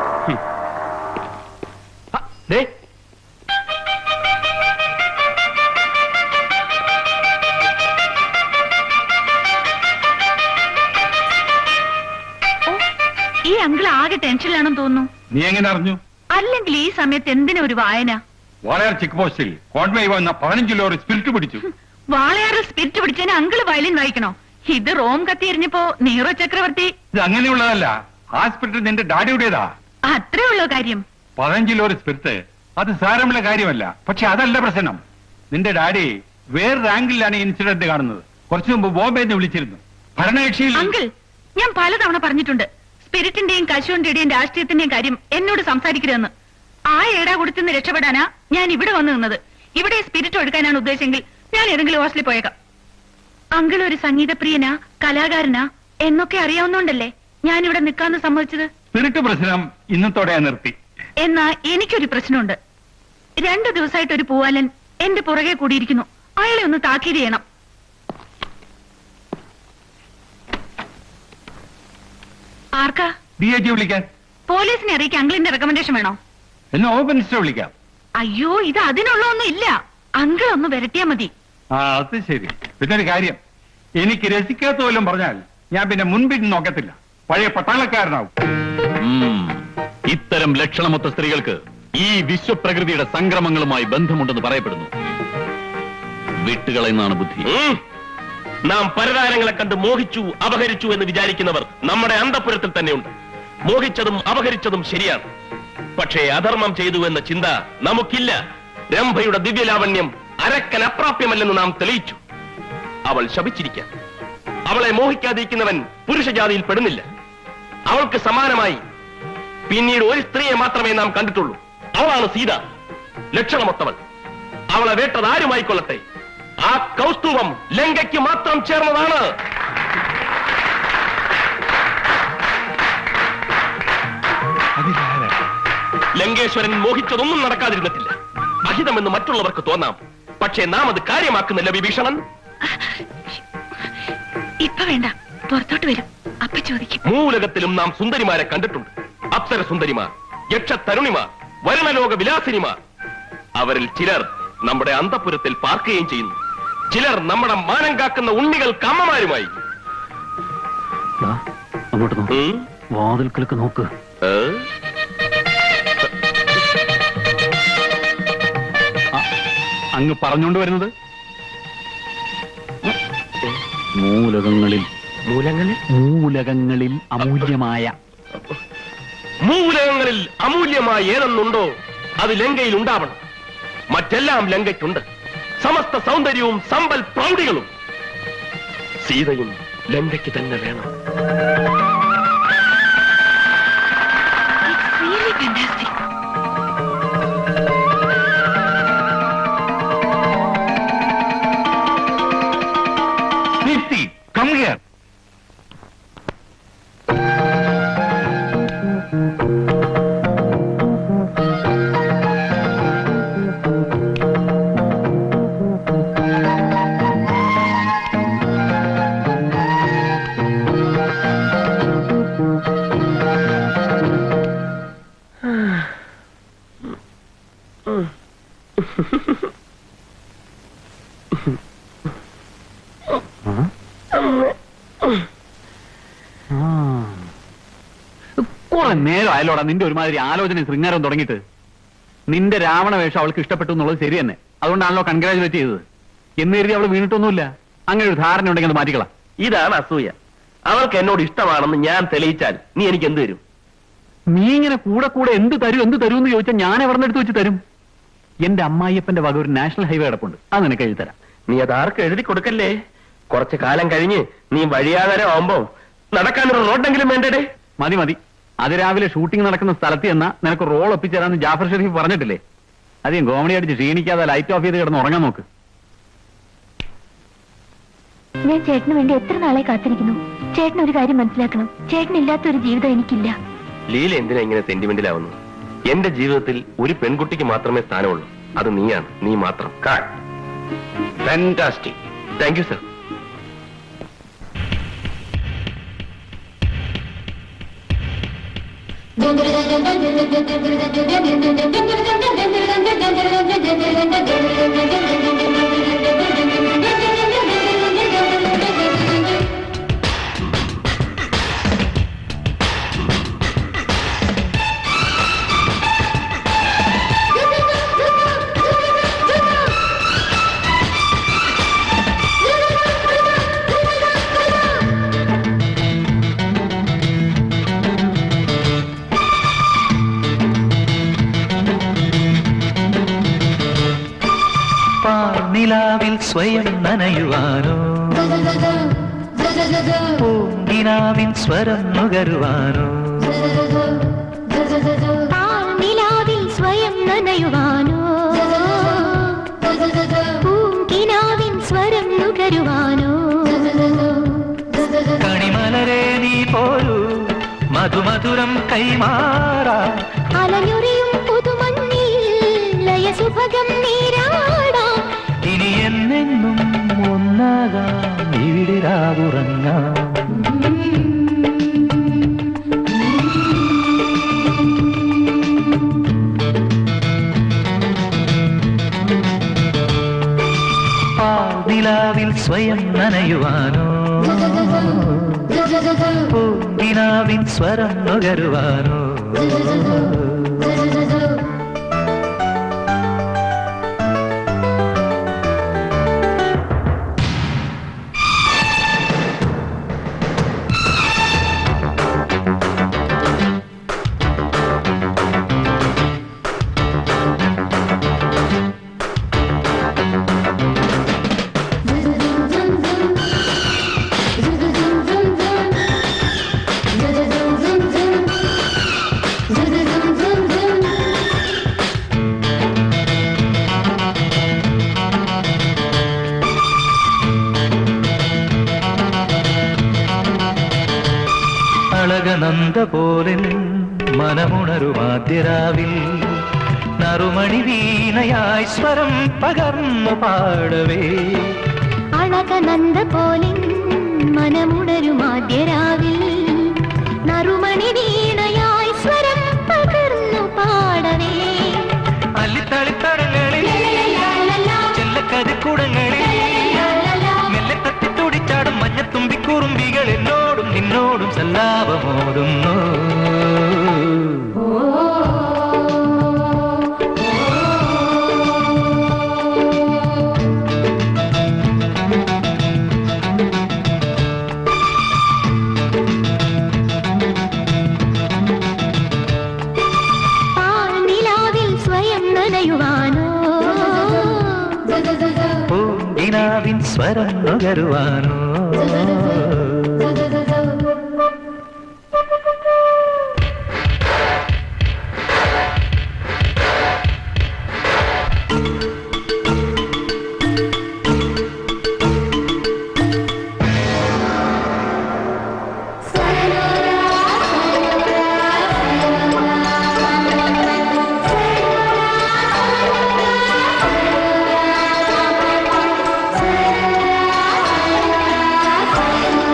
ഈ അങ്കിൾ ആകെ ടെൻഷനിലാണെന്ന് തോന്നുന്നു നീ എങ്ങനെ അറിഞ്ഞു അല്ലെങ്കിൽ ഈ സമയത്ത് എന്തിനാ ഒരു വായന വാളയാർ ചെക്ക് പോസ്റ്റിൽ കോൺവേ വന്ന പതിനഞ്ച് ലോറി സ്പിരിറ്റ് പിടിച്ചു വാളയാറിൽ സ്പിരിറ്റ് പിടിച്ചതിന് അങ്കിള് വയലിൻ വായിക്കണോ ഇത് റോം കത്തി എറിഞ്ഞപ്പോ നീറോ ചക്രവർത്തി ഇത് അങ്ങനെയുള്ളതല്ല ആ സ്പിരിറ്റ് നിന്റെ ഡാഡിയുടേതാ അത്രേ ഉള്ളൂ കാര്യം പതിനഞ്ച് ലോറി സ്പിരിറ്റ് അത് സാരമുള്ള കാര്യമല്ല പക്ഷെ അതല്ല പ്രശ്നം നിന്റെ ഡാഡി വേറൊരു ആംഗിളിലാണ് ഈ ഇൻസിഡന്റ് കാണുന്നത് കുറച്ചു മുമ്പ് ബോംബെന്ന് വിളിച്ചിരുന്നു ഭരണകക്ഷിയിൽ അങ്കിൾ ഞാൻ പലതവണ പറഞ്ഞിട്ടുണ്ട് സ്പിരിറ്റിന്റെയും കശുവിന്റെയും രാഷ്ട്രീയത്തിന്റെയും കാര്യം എന്നോട് സംസാരിക്കരുതെന്ന് ആ ഏടാ കൊടുത്തുനിന്ന് രക്ഷപ്പെടാനാ ഞാൻ ഇവിടെ വന്നു നിന്നത് ഇവിടെ സ്പിരിറ്റ് ഒഴുക്കാനാണ് ഉദ്ദേശമെങ്കിൽ ഞാൻ ഏതെങ്കിലും ഹോസ്റ്റലിൽ പോയേക്കാം അങ്കിൾ ഒരു സംഗീതപ്രിയനാ കലാകാരനാ എന്നൊക്കെ അറിയാവുന്നോണ്ടല്ലേ ഞാൻ ഇവിടെ നിൽക്കാന്ന് സമ്മതിച്ചത് സ്പിരിറ്റ് പ്രശ്നം ഇന്നത്തോടെ നിർത്തി എന്നാ എനിക്കൊരു പ്രശ്നമുണ്ട് രണ്ടു ദിവസമായിട്ട് ഒരു പൂവാലൻ എന്റെ പുറകെ കൂടിയിരിക്കുന്നു അയാളെ ഒന്ന് താക്കീത് ചെയ്യണം ആർക്കാ ഡി ഐ ജി വിളിക്കാൻ പോലീസിനെ അറിയിക്കാൻ അങ്കിളിന്റെ റെക്കമെൻഡേഷൻ വേണോ എന്നെ ഹോം മിനിസ്റ്റർ വിളിക്കാം അയ്യോ ഇത് അതിനുള്ള ഒന്നും ഇല്ല അങ്കിൾ ഒന്ന് വരട്ടിയാ മതി ആ അത് ശരി പിന്നെ ഒരു കാര്യം എനിക്ക് രസിക്കാത്ത പോലും പറഞ്ഞാൽ ഞാൻ പിന്നെ മുൻപിൻ നോക്കത്തില്ല പഴയ പട്ടാളക്കാരനാവും ഉം. ഇത്തരം ലക്ഷണമൊത്ത സ്ത്രീകൾക്ക് ഈ വിശ്വപ്രകൃതിയുടെ സംക്രമങ്ങളുമായി ബന്ധമുണ്ടെന്ന് പറയപ്പെടുന്നു വിട്ടുകളയുന്നതാണ് ബുദ്ധി ഉം. നാം പരതാരങ്ങളെ കണ്ട് മോഹിച്ചു അപഹരിച്ചു എന്ന് വിചാരിക്കുന്നവർ നമ്മുടെ അന്തപുരത്തിൽ തന്നെയുണ്ട് മോഹിച്ചതും അപഹരിച്ചതും ശരിയാണ് പക്ഷേ അധർമ്മം ചെയ്തു എന്ന ചിന്ത നമുക്കില്ല രംഭയുടെ ദിവ്യലാവണ്യം അരക്കൻ അപ്രാപ്യമല്ലെന്ന് നാം തെളിയിച്ചു അവൾ ശപിച്ചിരിക്കാം അവളെ മോഹിക്കാതിരിക്കുന്നവൻ പുരുഷജാതിയിൽ പെടുന്നില്ല അവൾക്ക് സമാനമായി പിന്നീട് ഒരു സ്ത്രീയെ മാത്രമേ നാം കണ്ടിട്ടുള്ളൂ അവളാണ് സീത ലക്ഷണമൊത്തവൾ അവളെ വേട്ടത് ആരുമായിക്കൊള്ളട്ടെ ആ കൗസ്തുഭം ലങ്കയ്ക്ക് മാത്രം ചേർന്നതാണ് ലങ്കേശ്വരൻ മോഹിച്ചതൊന്നും നടക്കാതിരുന്നിട്ടില്ല അഹിതമെന്ന് മറ്റുള്ളവർക്ക് തോന്നാം പക്ഷേ നാം അത് കാര്യമാക്കുന്നില്ല വിഭീഷണൻ ഇപ്പൊ വേണ്ട പുറത്തോട്ട് വരും അപ്പൊ ചോദിക്കും മൂലകത്തിലും നാം സുന്ദരിമാരെ കണ്ടിട്ടുണ്ട് അപ്സര സുന്ദരിമാർ യക്ഷ തരുണിമാർ വരുണലോക വിലാസിനിമാർ അവരിൽ ചിലർ നമ്മുടെ അന്തപുരത്തിൽ പാർക്കുകയും ചെയ്യുന്നു ചിലർ നമ്മുടെ മാനം കാക്കുന്ന ഉണ്ണികൾക്ക് അമ്മമാരുമായി അങ്ങോട്ട് നോക്ക് ഉം? വാതിൽക്കലൊക്കെ നോക്ക് ഏ? അങ്ങ് പറഞ്ഞുകൊണ്ട് വരുന്നത് മൂലകങ്ങളിൽ മൂലങ്ങളിൽ മൂലകങ്ങളിൽ അമൂല്യമായ മൂലകങ്ങളിൽ അമൂല്യമായ ഏതെന്നുണ്ടോ അത് ലങ്കയിൽ ഉണ്ടാവണം മറ്റെല്ലാം ലങ്കയ്ക്കുണ്ട് സമസ്ത സൗന്ദര്യവും സമ്പൽ പ്രൗഢികളും സീതയും ലങ്കയ്ക്ക് തന്നെ വേണം It's really fantastic. Deepthi come here നേരം ആയാലോടാ നിന്റെ ഒരുമാതിരി ആലോചന ശൃംഗാരം തുടങ്ങിയിട്ട് നിന്റെ രാവണ വേഷം അവൾക്ക് ഇഷ്ടപ്പെട്ടു എന്നുള്ളത് ശരി തന്നെ അതുകൊണ്ടാണല്ലോ കൺഗ്രാജുലേറ്റ് ചെയ്തത് എന്ന് കരുതി അവൾ വീണിട്ടൊന്നുമില്ല അങ്ങനെ ഒരു ധാരണ ഉണ്ടെങ്കിൽ അത് മാറ്റിക്കളാം ഇതാണ് അസൂയ അവൾക്ക് എന്നോട് ഇഷ്ടമാണെന്ന് ഞാൻ തെളിയിച്ചാൽ നീ എനിക്ക് എന്ത് തരും നീ ഇങ്ങനെ കൂടെ കൂടെ എന്ത് തരും എന്ത് തരും എന്ന് ചോദിച്ചാൽ ഞാൻ എവിടെ എടുത്ത് വെച്ച് തരും എന്റെ അമ്മായിയപ്പന്റെ വക ഒരു നാഷണൽ ഹൈവേ കിടപ്പുണ്ട് അത് നിനക്ക് എഴുതി തരാം നീ അത് ആർക്ക് എഴുതി കൊടുക്കല്ലേ കുറച്ചു കാലം കഴിഞ്ഞ് നീ വഴിയാധാരം ആവുമ്പോ നടക്കാനൊരു റോഡെങ്കിലും വേണ്ടേ മതി മതി അത് രാവിലെ ഷൂട്ടിംഗ് നടക്കുന്ന സ്ഥലത്ത് ചെന്നാ നിനക്ക് റോൾ ഒപ്പിച്ചേരാന്ന് ജാഫർ ഷെരീഫ് പറഞ്ഞിട്ടില്ലേ അധികം കോമഡി അടിച്ച് ക്ഷീണിക്കാതെ ലൈറ്റ് ഓഫ് ചെയ്ത് കിടന്ന് ഉറങ്ങാൻ നോക്ക് ഞാൻ ചേട്ടന് വേണ്ടി എത്ര നാളെ കാത്തിരിക്കുന്നു ചേട്ടൻ ഒരു കാര്യം മനസ്സിലാക്കണം ചേട്ടനില്ലാത്ത ഒരു ജീവിതം എനിക്കില്ല ലീല എന്തിനാ ഇങ്ങനെ സെന്റിമെന്റിലാവുന്നു എന്റെ ജീവിതത്തിൽ ഒരു പെൺകുട്ടിക്ക് മാത്രമേ സ്ഥാനമുള്ളൂ അത് നീയാണ് നീ മാത്രം ഫാന്റാസ്റ്റിക് താങ്ക് യു സർ പാർനിലാവിൽ സ്വയം നനയുവാനോ പൂങ്കിനാവിൻ സ്വരം നുകരുവാനോ നിലാവിൽ സ്വയം നനയുവാനോ പൂങ്കിനാവിൻ സ്വരം നുകരുവാനോ കണിമലരെ നീ പോരൂ മധുമധുരം കൈമാറാ അലഞ്ഞുറിയും പുതുമഞ്ഞിൽ ലയസുഭകം നീരാടാം ഇനി എന്നെന്നും ഒന്നാകാം ഇവിടെ രാവുറങ്ങാം പാതിലാവിൽ സ്വയം നനയുവാനോ പൂങ്കിനാവിൻ സ്വരം നുകരുവാനോ അളകനന്ദ പോലെ മനമുണരുമാദ്യരാവിൽ നറുമണി വീണയായി സ്വരം പകർന്നു പാടവേ അളകനന്ദ പോലെ മനമുണരുമാദ്യരാവിൽ നറുമണി വീണയായി സ്വരം പകർന്നു പാടവേ അല്ലിത്തളിത്തടങ്ങളിൽ ചെല്ലക്കതിക്കൂടങ്ങളിൽ മെല്ലെ തട്ടി തുടിച്ചാടും മഞ്ഞത്തുമ്പിക്കുറുമ്പികൾ എന്നോടും നിന്നോടും സല്ലാപമോതുന്നു പാൽനിലാവിൽ സ്വയം നനയുവാനോ പൂങ്കിനാവിൻ സ്വരം നുകരുവാനോ Thank you.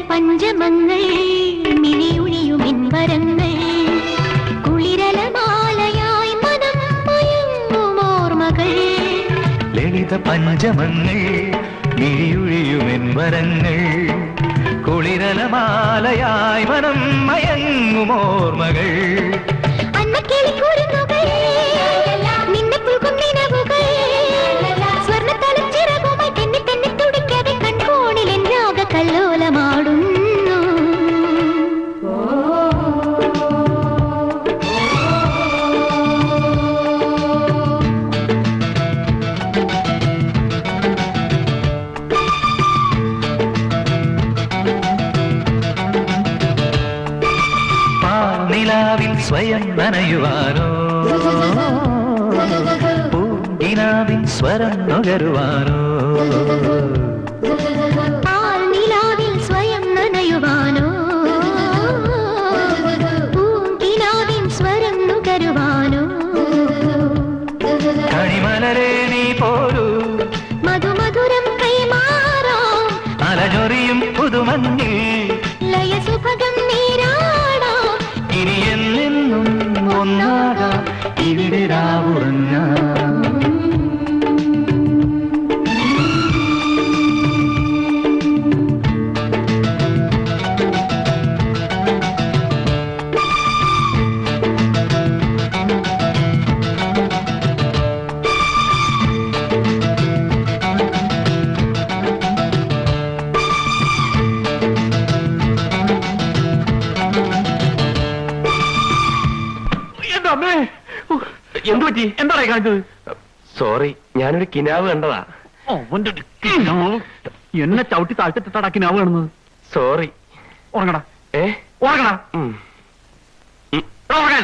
പഞ്ചമങ്ങൾ മിഴിയുഴിയുമെൻ വരങ്ങൾ കുളിരലമാലയായി മനം മയങ്ങുമോർമകൾ ലളിത പഞ്ചമങ്ങൾ മിഴിയുഴിയുമെൻ വരങ്ങൾ കുളിരലമാലയായി മനം മയങ്ങുമോർമകൾ അന്നക്കിളിക്കുരുന്നുകൾ നിന്നെ പുൽകും നിലവുകൾ സ്വർണ്ണത്തലം ചിറകുമായി തെന്നി തെന്നി തുടിക്കാതെ കൺകോണിലെൻ രാഗ കല്ലോലമാടുന്നു പാനിലാവിൽ സ്വയം നനയുവാനോ പൂങ്കിനാവിൻ സ്വരം നുകരുവാനോ പാൽനിലാവിൽ സ്വയം നനയുവാനോ പൂങ്കിനാവിൻ സ്വരം നുകരുവാനോ കണിമലരേ നീ പോരൂ മധുമധുരം കൈമാറാം അലഞ്ഞൊറിയും പുതുമഞ്ഞിൽ ലയസുഭകം നീരാടാം ഇനി എന്നെന്നും ഒന്നാകാം ഇവിടെ രാവുറങ്ങാം എന്റെ അമ്മേ എന്തു പറ്റി എന്താ കാണിച്ചത് സോറി ഞാനൊരു കിനാവ് കണ്ടതാ എന്നെ ചവിട്ടി താഴ്ത്തിട്ടാക്കിനാവ് കാണുന്നത് സോറി ഉറങ്ങടാ ഏ ഉറങ്ങടാ ഉം. ഉറങ്ങാൻ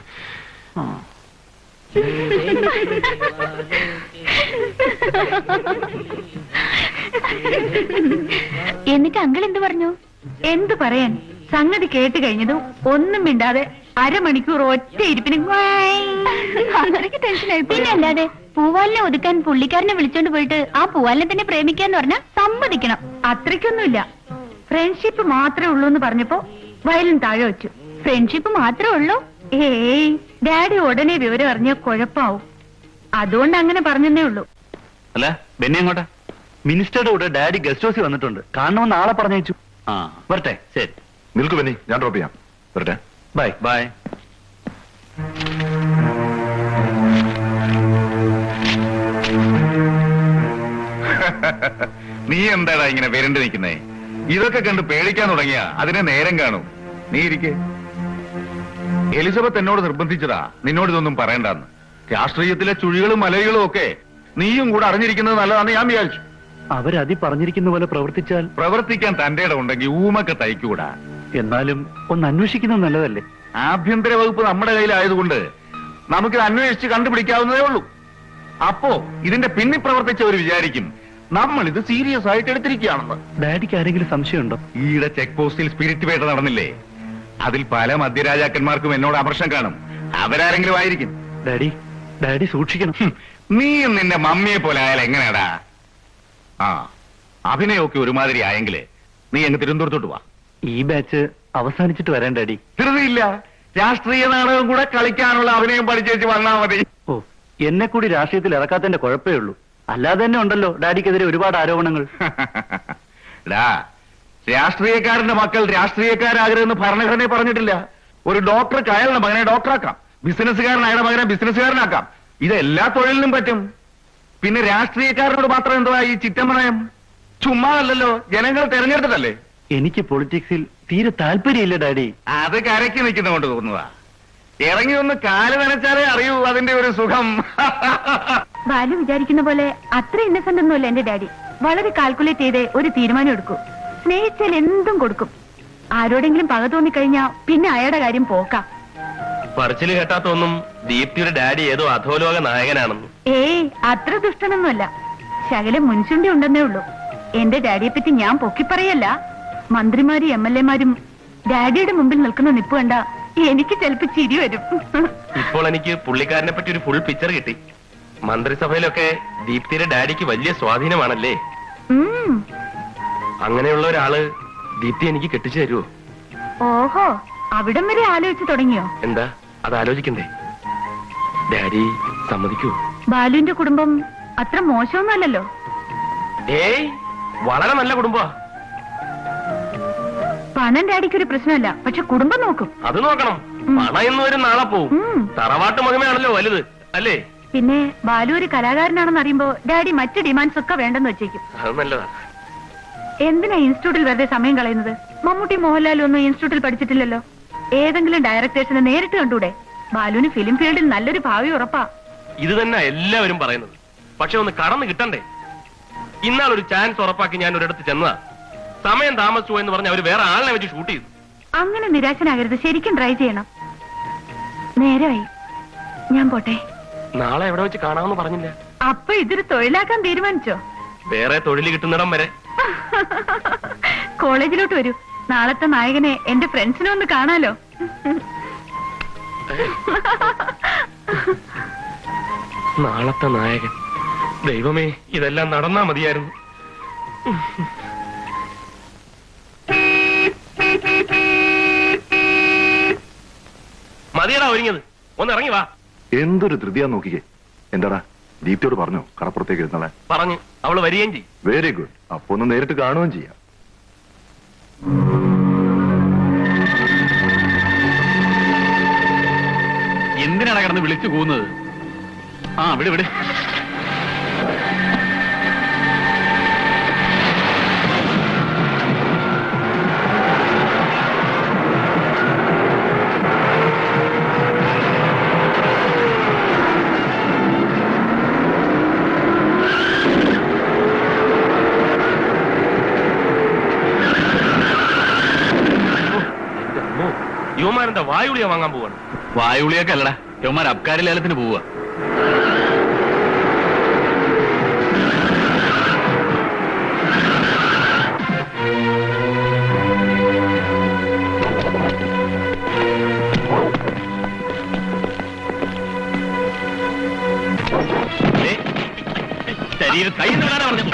എന്നിട്ട് അങ്കിൾ എന്ത് പറഞ്ഞു എന്ത് പറയാൻ സംഗതി കേട്ട് കഴിഞ്ഞതും ഒന്നും മിണ്ടാതെ അരമണിക്കൂർ ഒറ്റ ഇരിപ്പിന് അത്രയ്ക്ക് ടെൻഷനായി പിന്നെ അല്ലാതെ പൂവാലിനെ ഒതുക്കാൻ പുള്ളിക്കാരനെ വിളിച്ചോണ്ട് പോയിട്ട് ആ പൂവാലിനെ തന്നെ പ്രേമിക്കാന്ന് പറഞ്ഞാൽ സമ്മതിക്കണം അത്രയ്ക്കൊന്നുമില്ല ഫ്രണ്ട്ഷിപ്പ് മാത്രമേ ഉള്ളൂ എന്ന് പറഞ്ഞപ്പോ വയലിൻ താഴെ വെച്ചു ഫ്രണ്ട്ഷിപ്പ് മാത്രമേ ഉള്ളൂ ഏയ് ഡാഡി ഉടനെ വിവരം അറിഞ്ഞ കുഴപ്പാവും അതുകൊണ്ട് അങ്ങനെ പറഞ്ഞെന്നേ ഉള്ളൂ അല്ല ബെന്നി എങ്ങോട്ടാ മിനിസ്റ്ററുടെ കൂടെ ഡാഡി ഗസ്റ്റ് ഹൗസിൽ വന്നിട്ടുണ്ട് കാണണമെന്ന് ആളെ പറഞ്ഞയച്ചു ആ വരട്ടെ ശരി നിൽക്കു ബെന്നി ഞാൻ ഡ്രോപ്പ് ചെയ്യാം വരട്ടെ ബൈ ബൈ നീ എന്താടാ ഇങ്ങനെ വരണ്ട് നിൽക്കുന്നേ ഇതൊക്കെ കണ്ട് പേടിക്കാൻ തുടങ്ങിയ അതിനെ നേരം കാണും നീ ഇരിക്കെ എലിസബത്ത് എന്നോട് നിർബന്ധിച്ചതാ നിന്നോട് ഇതൊന്നും പറയണ്ടെന്ന് രാഷ്ട്രീയത്തിലെ ചുഴികളും മലകളും ഒക്കെ നീയും കൂടെ അറിഞ്ഞിരിക്കുന്നത് നല്ലതാണെന്ന് ഞാൻ വിചാരിച്ചു അവരതി പറഞ്ഞിരിക്കുന്ന പോലെ പ്രവർത്തിച്ചാൽ പ്രവർത്തിക്കാൻ തന്റെ ഇടം ഉണ്ടെങ്കിൽ ഊമൊക്കെ തയ്ക്കൂടാ എന്നാലും ഒന്ന് അന്വേഷിക്കുന്നത് നല്ലതല്ലേ ആഭ്യന്തര വകുപ്പ് നമ്മുടെ കയ്യിലായതുകൊണ്ട് നമുക്കിത് അന്വേഷിച്ച് കണ്ടുപിടിക്കാവുന്നതേ ഉള്ളൂ അപ്പോ ഇതിന്റെ പിന്നിൽ പ്രവർത്തിച്ചവർ വിചാരിക്കും നമ്മൾ ഇത് സീരിയസ് ആയിട്ട് എടുത്തിരിക്കുകയാണെന്ന് ഡാഡിക്ക് ആരെങ്കിലും സംശയമുണ്ടോ ഈയിടെ ചെക്ക് പോസ്റ്റിൽ സ്പിരിറ്റ് വേട്ട നടന്നില്ലേ അതിൽ പല മധ്യരാജാക്കന്മാർക്കും എന്നോട് അമർഷം കാണും അവരാരെങ്കിലും ആയിരിക്കും ഡാഡി ഡാഡി സൂക്ഷിക്കണം ഹും, നീയും നിന്റെ മമ്മിയെ പോലെ ആയാൽ എങ്ങനെയാടാ ആ അഭിനയമൊക്കെ ഒരുമാതിരി ആയെങ്കില് നീ അങ്ങ് തിരുവനന്തപുരത്തോട്ട് വാ ഈ ബാച്ച് അവസാനിച്ചിട്ട് വരാൻ ഡാഡി ധൃതിയില്ല രാഷ്ട്രീയ നാടകം കൂടെ കളിക്കാനുള്ള അഭിനയം പഠിച്ചേച്ച് വന്നാ മതി ഓ എന്നെ കൂടി രാഷ്ട്രീയത്തിൽ ഇറക്കാത്തതിന്റെ കുഴപ്പമേ ഉള്ളൂ അല്ലാതെ തന്നെ ഉണ്ടല്ലോ ഡാഡിക്കെതിരെ ഒരുപാട് ആരോപണങ്ങൾ ഡാ രാഷ്ട്രീയക്കാരന്റെ മക്കൾ രാഷ്ട്രീയക്കാരാകരുതെന്ന് ഭരണഘടന പറഞ്ഞിട്ടില്ല ഒരു ഡോക്ടർക്ക് അയാളുടെ മകനെ ഡോക്ടറാക്കാം ബിസിനസ്സുകാരൻ അയാളുടെ മകനെ ബിസിനസ്സുകാരനാക്കാം ഇത് എല്ലാ തൊഴിലിനും പറ്റും പിന്നെ രാഷ്ട്രീയക്കാരനോട് മാത്രം എന്തുവാ ഈ ചിറ്റമനയം ചുമ്മാ അല്ലല്ലോ ജനങ്ങൾ തെരഞ്ഞെടുത്തതല്ലേ എനിക്ക് പൊളിറ്റിക്സിൽ തീരെ താല്പര്യമില്ല ഡാഡി അത് കരയ്ക്ക് നിൽക്കുന്ന കൊണ്ട് തോന്നുക ഇറങ്ങി ഒന്ന് കാല് നനച്ചാലേ അറിയൂ അതിന്റെ ഒരു സുഖം ബാലു വിചാരിക്കുന്ന പോലെ അത്ര ഇന്നസെന്റ് ഒന്നുമല്ല എന്റെ ഡാഡി വളരെ കാൽക്കുലേറ്റ് ചെയ്തേ ഒരു തീരുമാനം എടുക്കൂ സ്നേഹിച്ചാൽ എന്തും കൊടുക്കും ആരോടെങ്കിലും പക തോന്നിക്കഴിഞ്ഞാ പിന്നെ അയാളുടെ കാര്യം പോക്കാം പറച്ചിൽ കേട്ടാത്തൊന്നും ദീപ്തിയുടെ ഡാഡി ഏതോ അധോലോക നായകനാണെന്ന് ഏയ് അത്ര ദുഷ്ടനൊന്നുമല്ല ശകലം മുൻചുണ്ടി ഉണ്ടെന്നേ ഉള്ളൂ എന്റെ ഡാഡിയെ പറ്റി ഞാൻ പൊക്കിപ്പറയല്ല മന്ത്രിമാരും എം എൽ എമാരും ഡാഡിയുടെ മുമ്പിൽ നിൽക്കുന്ന നിപ്പ് കണ്ട എനിക്ക് ചിലപ്പോ ചിരി വരും ഇപ്പോൾ എനിക്ക് പുള്ളിക്കാരനെ പറ്റി ഒരു ഫുൾ പിക്ചർ കിട്ടി മന്ത്രിസഭയിലൊക്കെ ദീപ്തിയുടെ ഡാഡിക്ക് വലിയ സ്വാധീനമാണല്ലേ ഉം, അങ്ങനെയുള്ള ഒരാള് ദീപ്തി എനിക്ക് കെട്ടിച്ചു തരുമോ ഓഹോ അവിടം വരെ ആലോചിച്ചു തുടങ്ങിയോ എന്താ അത് ആലോചിക്കണ്ടേ ഡാഡി സമ്മതിക്കൂ ബാലുവിന്റെ കുടുംബം അത്ര മോശമൊന്നുമല്ലല്ലോ ഏയ് വളരെ നല്ല കുടുംബ പണം ഡാഡിക്ക് ഒരു പ്രശ്നമല്ല പക്ഷെ കുടുംബം നോക്കും അത് നോക്കണം പണം എന്ന് വരും നാളെ പോവും ഉം. തറവാട്ട് മഹിമയാണല്ലോ വലുത് അല്ലേ പിന്നെ ബാലു ഒരു കലാകാരനാണെന്ന് അറിയുമ്പോ ഡാഡി മറ്റ് ഡിമാൻഡ്സ് ഒക്കെ വേണ്ടെന്ന് വെച്ചേക്കും അത് നല്ലതാ എന്തിനാ ഇൻസ്റ്റിറ്റ്യൂട്ടിൽ വെറുതെ സമയം കളയുന്നത് മമ്മൂട്ടി മോഹൻലാലും ഒന്നും ഇൻസ്റ്റിറ്റ്യൂട്ടിൽ പഠിച്ചിട്ടില്ലല്ലോ ഏതെങ്കിലും ഡയറക്ടേഴ്സിനെ നേരിട്ട് കണ്ടൂടെ ബാലുവിന് ഫിലിം ഫീൽഡിൽ നല്ലൊരു ഭാവി ഉറപ്പാ ഇത് തന്നെ എല്ലാവരും പറയുന്നത് പക്ഷെ ഒന്ന് കടന്നു കിട്ടണ്ടേ ഇന്നാൾ ഒരു ചാൻസ് ഉറപ്പാക്കി ഞാൻ ഒരിടത്ത് ചെന്നതാ സമയം താമസിച്ചു എന്ന് പറഞ്ഞ് അവര് വേറെ ആളിനെ വെച്ച് ഷൂട്ട് ചെയ്തു അങ്ങനെ നിരാശനാകരുത് ശരിക്കും ട്രൈ ചെയ്യണം നേരമായി ഞാൻ പോട്ടെ നാളെ എവിടെ വെച്ച് കാണാമെന്ന് പറഞ്ഞില്ല അപ്പൊ ഇതൊരു തൊഴിലാക്കാൻ തീരുമാനിച്ചോ വേറെ തൊഴിൽ കിട്ടുന്നിടം വരെ കോളേജിലോട്ട് വരൂ നാളത്തെ നായകനെ എന്റെ ഫ്രണ്ട്സിനെ ഒന്ന് കാണാലോ നാളത്തെ നായകൻ ദൈവമേ ഇതെല്ലാം നടന്നാ മതിയായിരുന്നു മതിയടാ ഒരുങ്ങിയത് ഒന്ന് ഇറങ്ങി വാ എന്തൊരു ധൃതിയാ നോക്കിക്കേ എന്താടാ ദീപ്തിയോട് പറഞ്ഞോ കടപ്പുറത്തേക്ക് ഇരുന്നളെ പറഞ്ഞു അവള് വരികയും ചെയ്യും വെരി ഗുഡ് അപ്പൊ ഒന്ന് നേരിട്ട് കാണുകയും ചെയ്യാം എന്തിനാണ് കിടന്ന് വിളിച്ചു പോകുന്നത് ആ വിട് വിട് യുവമാരെന്താ വായുളിയ വാങ്ങാൻ പോവാണ് വായുളിയൊക്കെ അല്ലടാ യവന്മാർ അബ്കാരി ലേലത്തിന് പോവുക ശരീരം കൈ നിടാനാ പറഞ്ഞത്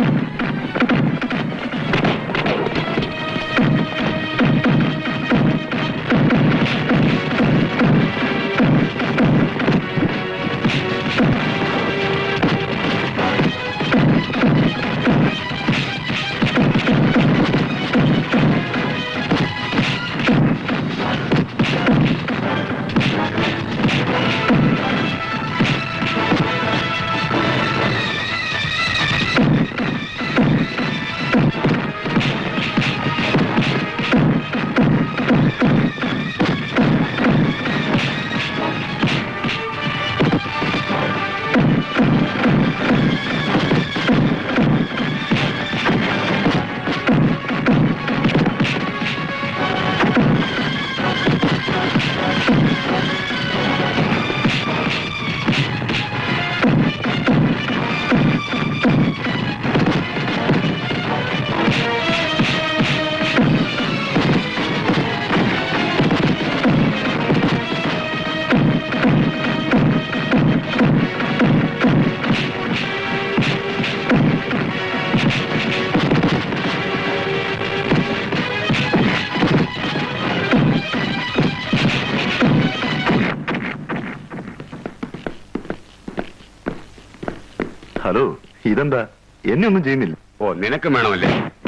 ഹലോ ഇതെന്താ എന്നെ ഒന്നും ചെയ്യുന്നില്ല ഓ നിനക്കും വേണമല്ലേ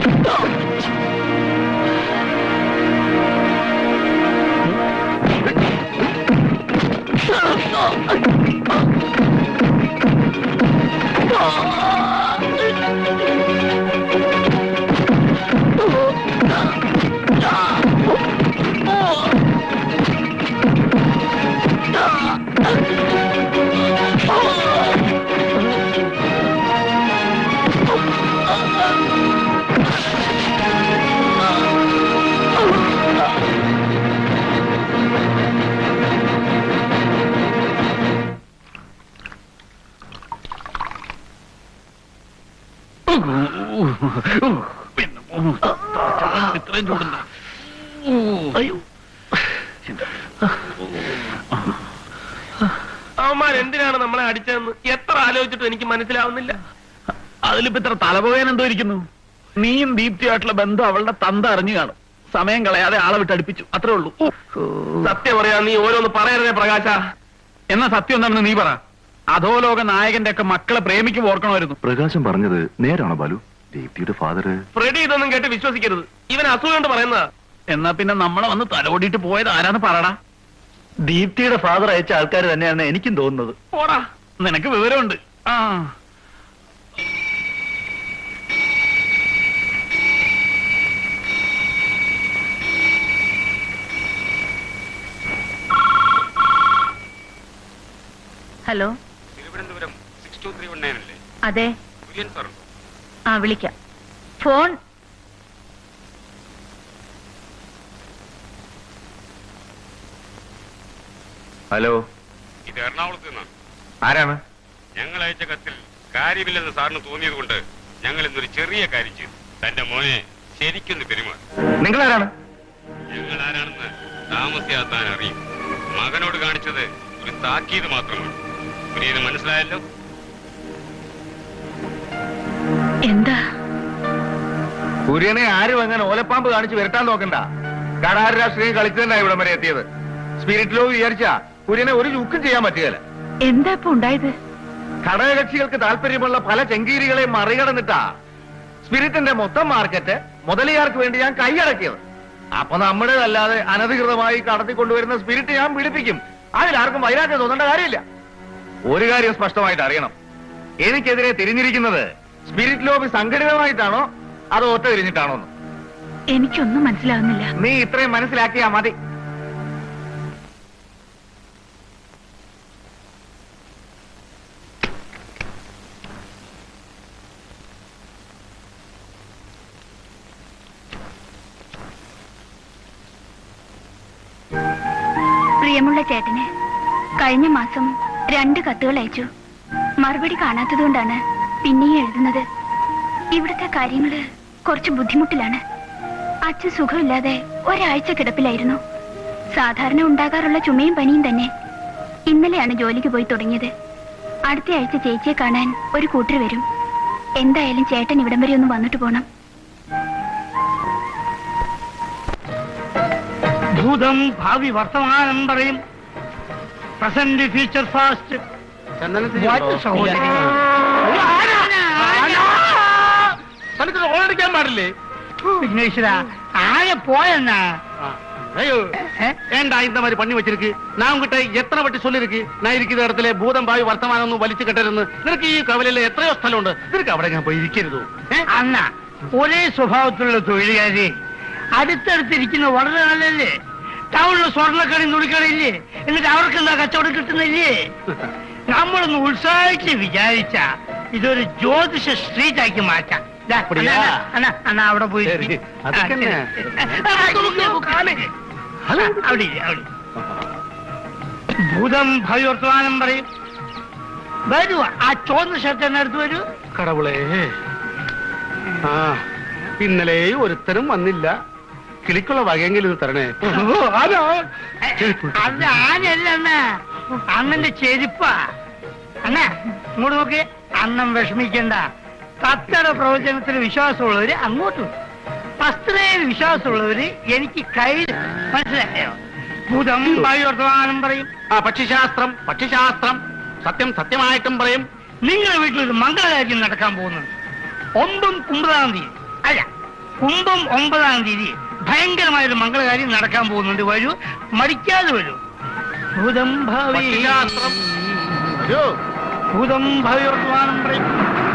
ഇത്രയും ചൂടുണ്ടോ അയ്യോ അവന്മാർ എന്തിനാണ് നമ്മളെ അടിച്ചതെന്ന് എത്ര ആലോചിച്ചിട്ടും എനിക്ക് മനസ്സിലാവുന്നില്ല അതിലിപ്പോ ഇത്ര തലപോകാൻ എന്തോ ഇരിക്കുന്നു നീയും ദീപ്തിയായിട്ടുള്ള ബന്ധം അവളുടെ തന്ത അറിഞ്ഞു കാണും സമയം കളയാതെ ആളെ വിട്ട് അടുപ്പിച്ചു അത്രേ ഉള്ളൂ സത്യം പറയാ നീ ഓരോന്ന് പറയരുതേ പ്രകാശ എന്നാ സത്യം എന്താണെന്ന് നീ പറ അധോലോക നായകന്റെ ഒക്കെ മക്കളെ പ്രേമിക്കും ഓർക്കണമായിരുന്നു പ്രകാശം പറഞ്ഞത് നേരാണോ ബാലു ദീപ്തിയുടെ ഫാദർ ഫ്രെഡി ഇതൊന്നും കേട്ട് വിശ്വസിക്കരുത് ഇവൻ അസൂയ കൊണ്ട് പറയുന്നതാ എന്നാ പിന്നെ നമ്മളെ വന്ന് തലോടിയിട്ട് പോയത് ആരാന്ന് പറടാ ദീപ്തിയുടെ ഫാദർ അയച്ച ആൾക്കാർ തന്നെയാണ് എനിക്കും തോന്നുന്നത് പോടാ നിനക്ക് വിവരമുണ്ട് ആ hello Thiruvananthapuram six two three one nine അല്ലേ അതെ കുര്യൻ സാർ ആ വിളിക്കാം ഫോൺ ഹലോ ഇത് എറണാകുളത്ത് നിന്നാണ് ആരാണ് ഞങ്ങൾ അയച്ച കത്തിൽ കാര്യമില്ലെന്ന് സാറിന് തോന്നിയത് കൊണ്ട് ഞങ്ങൾ ഇന്നൊരു ചെറിയ കാര്യം ചെയ്തു തന്റെ മോനെ ശരിക്കൊന്ന് പെരുമാറി നിങ്ങൾ ആരാണ് ഞങ്ങൾ ആരാണെന്ന് താമസിയാതെ താൻ അറിയും മകനോട് കാണിച്ചത് ഒരു താക്കീത് മാത്രമാണ് കുര്യന് മനസ്സിലായല്ലോ എന്താ കുര്യനെ ആരും അങ്ങനെ ഓലപ്പാമ്പ് കാണിച്ച് വരട്ടാൻ നോക്കണ്ട കടാര രാഷ്ട്രീയം കളിച്ചതല്ല ഇവിടം വരെ എത്തിയത് സ്പിരിറ്റിലോ വിചാരിച്ച കുര്യനെ ഒരു ചുക്കും ചെയ്യാൻ പറ്റുകയില്ല എന്താ ഇപ്പൊ ഉണ്ടായത് ഘടകകക്ഷികൾക്ക് താല്പര്യമുള്ള പല ചെങ്കീരികളെ മറികടന്നിട്ടാ സ്പിരിറ്റിന്റെ മൊത്തം മാർക്കറ്റ് മുതലിയാർക്ക് വേണ്ടി ഞാൻ കൈയടക്കിയത് അപ്പൊ നമ്മുടേതല്ലാതെ അനധികൃതമായി കടത്തിക്കൊണ്ടുവരുന്ന സ്പിരിറ്റ് ഞാൻ പിടിപ്പിക്കും അതിലാർക്കും വൈരാഗ്യം തോന്നേണ്ട കാര്യമില്ല ഒരു കാര്യം സ്പഷ്ടമായിട്ട് അറിയണം എനിക്കെതിരെ തിരിഞ്ഞിരിക്കുന്നത് സ്പിരിറ്റ് ലോബി സംഘടിതമായിട്ടാണോ അതോ ഒറ്റ തിരിഞ്ഞിട്ടാണോ എന്ന് എനിക്കൊന്നും മനസ്സിലാകുന്നില്ല നീ ഇത്രയും മനസ്സിലാക്കിയാ മതി പ്രിയമുള്ള ചേട്ടന് കഴിഞ്ഞ മാസം രണ്ട് കത്തുകൾ അയച്ചു മറുപടി കാണാത്തതുകൊണ്ടാണ് പിന്നെയും എഴുതുന്നത് ഇവിടുത്തെ കാര്യങ്ങള് കുറച്ച് ബുദ്ധിമുട്ടിലാണ് അച്ഛൻ സുഖമില്ലാതെ ഒരാഴ്ച കിടപ്പിലായിരുന്നു സാധാരണ ഉണ്ടാകാറുള്ള ചുമയും പനിയും തന്നെ ഇന്നലെയാണ് ജോലിക്ക് പോയി തുടങ്ങിയത് അടുത്ത ആഴ്ച ചേച്ചിയെ കാണാൻ ഒരു കൂട്ടർ വരും എന്തായാലും ചേട്ടൻ ഇവിടം വരെ ഒന്ന് വന്നിട്ട് പോണം ഭൂതം ഭാവി വർത്തമാനം പറയും പ്രസന്റ് ഫ്യൂച്ചർ ഫാസ്റ്റ് സഹോദരി ഓടിക്കാൻ പാടില്ലേ വിഘ്നേശ്വര ആയ പോയെന്നാ ஐயோ ஏண்டா இந்த மாதிரி பண்ணி வச்சிருக்கு நான் உங்ககிட்ட எத்தனை வாட்டி சொல்லிருக்கு நான் இருக்கிற இடத்துல பூதம் பாவி വർത്തമാനം ഒന്നും വലിച്ചു കെട്ടരുന്ന് നിനക്ക് ഈ കവലയിൽ എത്രയോ സ്ഥലമുണ്ട് നിനക്ക് അവിടെ ഞാൻ പോയി ഇരിക്കരുതോ അന്ന ഒരേ സ്വഭാവത്തിലുള്ള തൊഴിലുകാരെ അടുത്തടുത്തിരിക്കുന്ന വളരെ നല്ലല്ലേ ടൗണിൽ സ്വർണ്ണക്കടയും തുണിക്കടയില്ലേ എന്നിട്ട് അവർക്ക് എന്താ കച്ചവടം കിട്ടുന്നില്ലേ നമ്മളൊന്ന് ഉത്സാഹിച്ച് വിചാരിച്ച ഇതൊരു ജ്യോതിഷ സ്ട്രീറ്റ് ആക്കി മാറ്റാം ദാ, அப்படியா? അണ്ണാ, അണ്ണാ, അണ്ണാ അവിടെ പോയി ശരി, ഇരിക്ക്. അതൊക്കെ ആ, ശരി. തന്നെ. ആ, നോക്ക്, കാല്. ആ, അവിടെ ഇരി, അവിടെ ഇരി. ഭൂതം ഭയവർത്തമാനം പറയും വരൂ ആ ചോന്ന ഷർട്ട് എന്നെ അടുത്ത് വരൂ കടവുളേ ആ ഇന്നലെ ഒരുത്തരും വന്നില്ല കിളിക്കുള്ള വകയെങ്കിലും ഇത് തരണേ അത് ആനയല്ല അണ്ണ അണ്ണന്റെ ചെരുപ്പാ അണ്ണ ഇങ്ങോട്ട് നോക്കി അണ്ണൻ വിഷമിക്കണ്ട കത്തട പ്രവചനത്തിൽ വിശ്വാസമുള്ളവര് അങ്ങോട്ടും വസ്ത്രയിൽ വിശ്വാസമുള്ളവര് എനിക്ക് കയ്യിൽ മനസ്സിലായോ ഭൂതം വായുവർത്തമാനം പറയും ആ പക്ഷിശാസ്ത്രം പക്ഷിശാസ്ത്രം സത്യം സത്യമായിട്ടും പറയും നിങ്ങളുടെ വീട്ടിലൊരു മംഗളകാര്യം നടക്കാൻ പോകുന്നുണ്ട് ഒമ്പതും ഒമ്പതാം തീയതി അല്ല കുംഭം ഒമ്പതാം തീയതി ഭയങ്കരമായൊരു മംഗളകാര്യം നടക്കാൻ പോകുന്നുണ്ട് വരൂ മടിക്കാതെ വരൂ ഭൂതം ഭാവി പക്ഷിശാസ്ത്രം വരൂ ഭൂതം ഭാവി വർത്തമാനം പറയും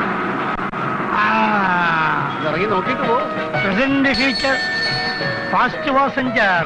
ഇറങ്ങി നോക്കിയിട്ട് പോ പ്രസന്റ് ഫ്യൂച്ചർ ഫാസ്റ്റ് പാസഞ്ചർ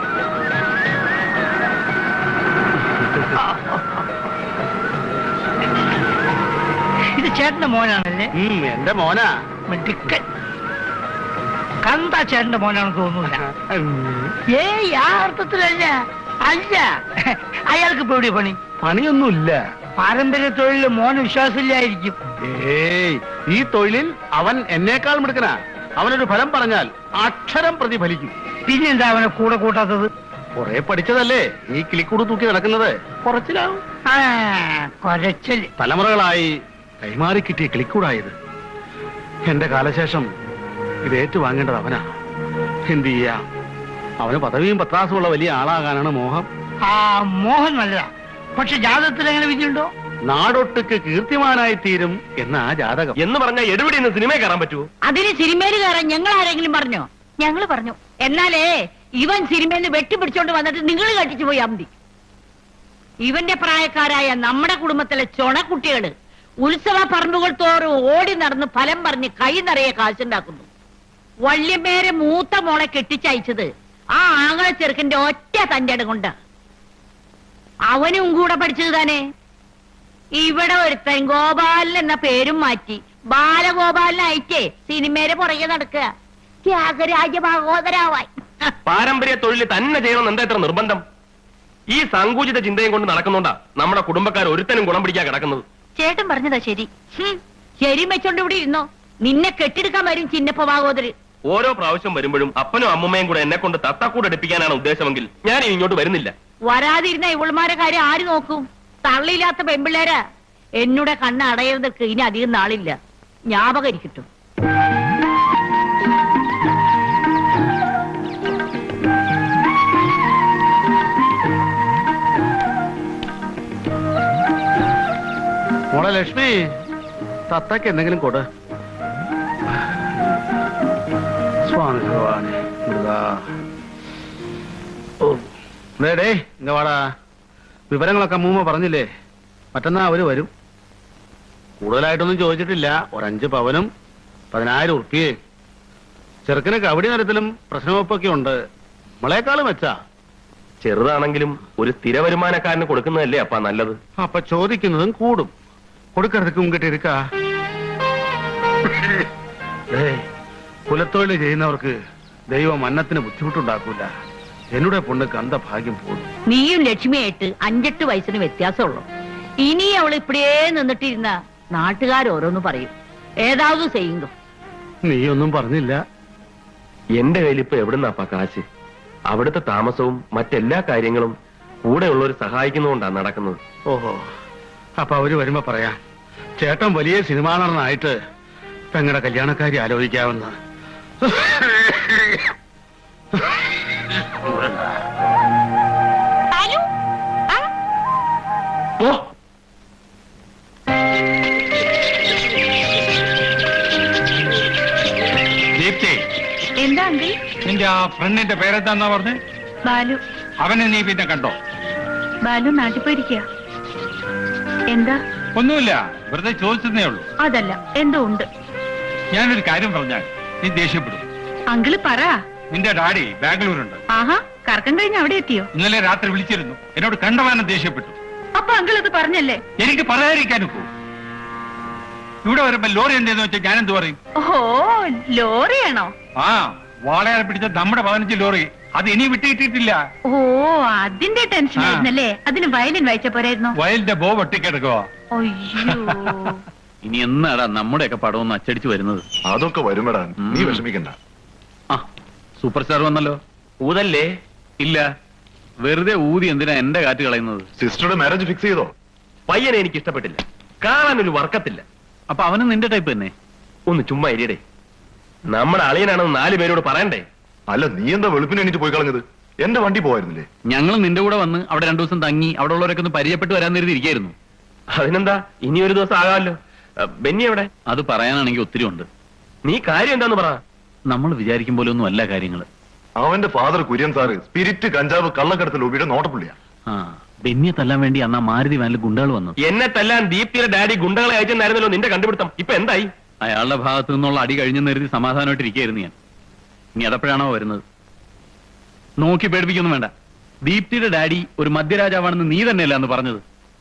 ഇത് ചേട്ടന്റെ മോനാണല്ലേ ഉം, എന്റെ മോനാ മിടുക്കൻ കണ്ട ചേട്ടന്റെ മോനാണെന്ന് തോന്നുന്നില്ല ഏയ് ആ അർത്ഥത്തിലല്ല അല്ല അയാൾക്ക് ഇപ്പൊ എവിടെയാ പണി പണിയൊന്നുമില്ല പാരമ്പര്യ തൊഴിലിൽ മോന് വിശ്വാസമില്ലായിരിക്കും ഏയ് ഈ തൊഴിലിൽ അവൻ എന്നേക്കാൾ മിടുക്കനാ അവനൊരു ഫലം പറഞ്ഞാൽ അക്ഷരം പ്രതിഫലിക്കും പിന്നെന്താ അവനെ കൂടെ കൂട്ടാത്തത് കുറെ പഠിച്ചതല്ലേ ഈ കിളിക്കൂട് തൂക്കി നടക്കുന്നത് കുറച്ചിലാവും ആ കൊരച്ചല് തലമുറകളായി കൈമാറി കിട്ടിയ കിളിക്കൂടായത് എന്റെ കാലശേഷം ഇത് ഏറ്റുവാങ്ങേണ്ടത് അവനാ എന്ത് ചെയ്യാം അവന് പദവിയും പത്രാസുമുള്ള വലിയ ആളാകാനാണ് മോഹം ആ മോഹൻ നല്ലതാ പക്ഷെ ജാതകത്തിൽ എങ്ങനെ വിധിയുണ്ടോ നാടൊട്ടുക്ക് കീർത്തിമാനായി തീരും എന്ന ആ ജാതകം എന്ന് പറഞ്ഞാൽ എടുപിടി ഇന്ന് സിനിമയിൽ കയറാൻ പറ്റുമോ അതിന് സിനിമയിൽ കയറാൻ ഞങ്ങൾ ആരെങ്കിലും പറഞ്ഞോ ഞങ്ങൾ പറഞ്ഞു എന്നാലേ ഇവൻ സിനിമയിൽ നിന്ന് വെട്ടിപ്പിടിച്ചോണ്ട് വന്നിട്ട് നിങ്ങൾ കട്ടിച്ചു പോയാ മതി ഇവന്റെ പ്രായക്കാരായ നമ്മുടെ കുടുംബത്തിലെ ചൊണക്കുട്ടികള് ഉത്സവ പറമ്പുകൾ തോറും ഓടി നടന്ന് ഫലം പറഞ്ഞ് കൈ നിറയെ കാശുണ്ടാക്കുന്നു വള്ളിയമ്മേരെ മൂത്ത മോളെ കെട്ടിച്ചയച്ചത് ആ ആങ്ങളെ ചെറുക്കന്റെ ഒറ്റ തന്റെ കൊണ്ട് അവനും കൂടെ പഠിച്ചത് തന്നെ ഇവിടെ ഒരുത്തൻ ഗോപാലൻ എന്ന പേരും മാറ്റി ബാലഗോപാലനായിട്ടേ സിനിമയുടെ പുറകെ നടക്കുക ത്യാഗരാജ ഭാഗോദരാവായി പാരമ്പര്യ തൊഴിൽ തന്നെ ചെയ്യണം എന്താ ഇത്ര നിർബന്ധം ഈ സങ്കുചിത ചിന്തയും കൊണ്ട് നടക്കുന്നുണ്ടാ നമ്മുടെ കുടുംബക്കാർ ഒരുത്തനും ഗുണം പിടിക്കാൻ കിടക്കുന്നത് ചേട്ടൻ പറഞ്ഞതാ ശരി ഹും, ശരി വെച്ചോണ്ട് ഇവിടെ ഇരുന്നോ നിന്നെ കെട്ടിയെടുക്കാൻ വരും ചിന്നപ്പ ഭാഗോദര് ഓരോ പ്രാവശ്യം വരുമ്പോഴും അപ്പനും അമ്മമ്മയും കൂടെ എന്നെ കൊണ്ട് തത്തക്കൂട് എടുപ്പിക്കാനാണ് ഉദ്ദേശമെങ്കിൽ ഞാൻ ഇനി ഇങ്ങോട്ട് വരുന്നില്ല വരാതിരുന്ന ഇവളുമാരെ കാര്യം ആര് നോക്കും തള്ളിയില്ലാത്ത പെമ്പിള്ളേരാ എന്നുടെ കണ്ണ് അടയുന്നതൊക്കെ ഇനി അധികം നാളില്ല ജ്ഞാപകം ഇരിക്കട്ടും മോളെ ലക്ഷ്മി തത്തക്ക് എന്തെങ്കിലും കൊട് സ്വാമി ഭഗവാനെ മുരുകാ. ഓ ഡേ ഇങ്ങ വാടാ വിവരങ്ങളൊക്കെ മൂമ്മ പറഞ്ഞില്ലേ മറ്റന്നാ അവര് വരും കൂടുതലായിട്ടൊന്നും ചോദിച്ചിട്ടില്ല ഒരഞ്ച് പവനും പതിനായിരം ഉറുപ്പിയേ ചെറുക്കന് കബഡി നിരത്തിലും പ്രശ്നവെപ്പൊക്കെ ഉണ്ട് നമ്മളെക്കാളും വെച്ചാ ചെറുതാണെങ്കിലും ഒരു സ്ഥിര വരുമാനക്കാരന് കൊടുക്കുന്നതല്ലേ അപ്പ നല്ലത് അപ്പൊ ചോദിക്കുന്നതും കൂടും കൊടുക്കறதுக்கு ഉങ്കിട്ട് ഇരിക്ക കുലത്തൊഴിൽ ചെയ്യുന്നവർക്ക് ദൈവം അന്നത്തിന് ബുദ്ധിമുട്ടുണ്ടാക്കൂല എന്നുടെ പൊണ്ണുക്ക് അന്ത ഭാഗ്യം പോകും നീയും ലക്ഷ്മിയായിട്ട് അഞ്ചെട്ട് വയസ്സിന് വ്യത്യാസമുള്ളൂ ഇനി അവൾ ഇപ്പടിയേ നിന്നിട്ടിരുന്ന നാട്ടുകാർ ഓരോന്ന് പറയും ഏതാവതും ചെയ്യുന്നു നീയൊന്നും പറഞ്ഞില്ല എന്റെ കയ്യിൽ ഇപ്പൊ എവിടുന്നാപ്പാ കാശ് അവിടുത്തെ താമസവും മറ്റെല്ലാ കാര്യങ്ങളും കൂടെയുള്ളവർ സഹായിക്കുന്നതുകൊണ്ടാണ് നടക്കുന്നത് ഓഹോ അപ്പൊ അവര് വരുമ്പോ പറയാം ചേട്ടൻ വലിയ സിനിമാ നടനായിട്ട് പെങ്ങടെ കല്യാണക്കാരി ആലോചിക്കാമെന്ന് ദീപ്തി എന്താ അങ്കിൾ നിന്റെ ആ ഫ്രണ്ടിന്റെ പേരെന്താന്നാ പറഞ്ഞേ ബാലു അവനെ നീ പിന്നെ കണ്ടോ ബാലു നാട്ടിൽ പോയിരിക്കുക എന്താ ഒന്നുമില്ല വെറുതെ ചോദിച്ചതേ ഉള്ളൂ അതല്ല എന്തോ ഉണ്ട് ഞാനൊരു കാര്യം പറഞ്ഞാൽ നീ ദേഷ്യപ്പെടും അങ്കിള് പറ നിന്റെ ഡാഡി ബാംഗ്ലൂരുണ്ട് ആഹാ കറക്കം കഴിഞ്ഞ് അവിടെ എത്തിയോ ഇന്നലെ രാത്രി വിളിച്ചിരുന്നു എന്നോട് കണ്ടവാനം ദേഷ്യപ്പെട്ടു അപ്പൊ അങ്കിൾ അത് പറഞ്ഞല്ലേ എനിക്ക് പറയാതിരിക്കാനും പോ ഇവിടെ വരുമ്പോ ലോറി എന്തെന്ന് വെച്ചാൽ ഞാൻ എന്ത് പറയും ഓ ലോറിയാണോ ആ വാളയാളെ പിടിച്ച നമ്മുടെ പതിനഞ്ച് ലോറി അത് ഇനി വിട്ടുകിട്ടിയിട്ടില്ല ഓ അതിന്റെ ടെൻഷൻ ആ. ആയിരുന്നല്ലേ അതിന് വയലിൻ വായിച്ച പോരായിരുന്നോ വയലിന്റെ ബോ വെട്ടിക്കിടക്കുവാ അയ്യോ ഇനി എന്നാടാ നമ്മുടെയൊക്കെ പടം ഒന്ന് അച്ചടിച്ചു വരുന്നത് അതൊക്കെ വരുമെടാ നീ വിഷമിക്കണ്ട ആ സൂപ്പർ സ്റ്റാർ വന്നല്ലോ ഊതല്ലേ ഇല്ല വെറുതെ ഊതി എന്തിനാ എന്റെ കാറ്റ് കളയുന്നത് സിസ്റ്ററുടെ മാരേജ് ഫിക്സ് ചെയ്തോ പയ്യനെ എനിക്ക് ഇഷ്ടപ്പെട്ടില്ല കാണാനൊരു വർക്കത്തില്ല അപ്പൊ അവനും നിന്റെ ടൈപ്പ് തന്നെ ഒന്ന് ചുമ്മാ ഇരിയടേ നമ്മുടെ അളിയനാണെന്ന് നാല് പേരോട് പറയണ്ടേ അല്ല നീ എന്താ വെളുപ്പിന് എണീറ്റ് പോയി കളഞ്ഞത് എന്റെ വണ്ടി പോവായിരുന്നില്ലേ ഞങ്ങൾ നിന്റെ കൂടെ വന്ന് അവിടെ രണ്ടു ദിവസം തങ്ങി അവിടെ ഉള്ളവരൊക്കെ ഒന്ന് പരിചയപ്പെട്ട് വരാൻ നേരത്തെ ഇരിക്കായിരുന്നു അതിനെന്താ ഇനി ഒരു ദിവസം ആകാമല്ലോ അഹ് ബെന്നി എവിടെ അത് പറയാനാണെങ്കിൽ ഒത്തിരി ഉണ്ട് നീ കാര്യം എന്താന്ന് പറ നമ്മൾ വിചാരിക്കും പോലെ ഒന്നും അല്ല കാര്യങ്ങൾ അവന്റെ ഫാദർ കുര്യൻ സാറ് സ്പിരിറ്റ് കഞ്ചാവ് കള്ളക്കടത്ത് ലോബിയുടെ നോട്ടപ്പുള്ളിയാ ആ ബെന്നിയെ തല്ലാൻ വേണ്ടി അന്ന് ആ മാരുതി വാനിൽ ഗുണ്ടകൾ വന്നത് എന്നെ തല്ലാൻ ദീപ്തിയുടെ ഡാഡി ഗുണ്ടകളെ അയച്ചെന്നായിരുന്നല്ലോ നിന്റെ കണ്ടുപിടുത്തം ഇപ്പൊ എന്തായി അയാളുടെ ഭാഗത്തു നിന്നുള്ള അടി കഴിഞ്ഞെന്ന് കരുതി സമാധാനമായിട്ട് ഇരിക്കുകയായിരുന്നു ഞാൻ ഇനി അതപ്പോഴാണോ വരുന്നത് നോക്കി പേടിപ്പിക്കൊന്നും വേണ്ട ദീപ്തിയുടെ ഡാഡി ഒരു മധ്യരാജാവാണെന്ന് നീ തന്നെയല്ല എന്ന് പറഞ്ഞത്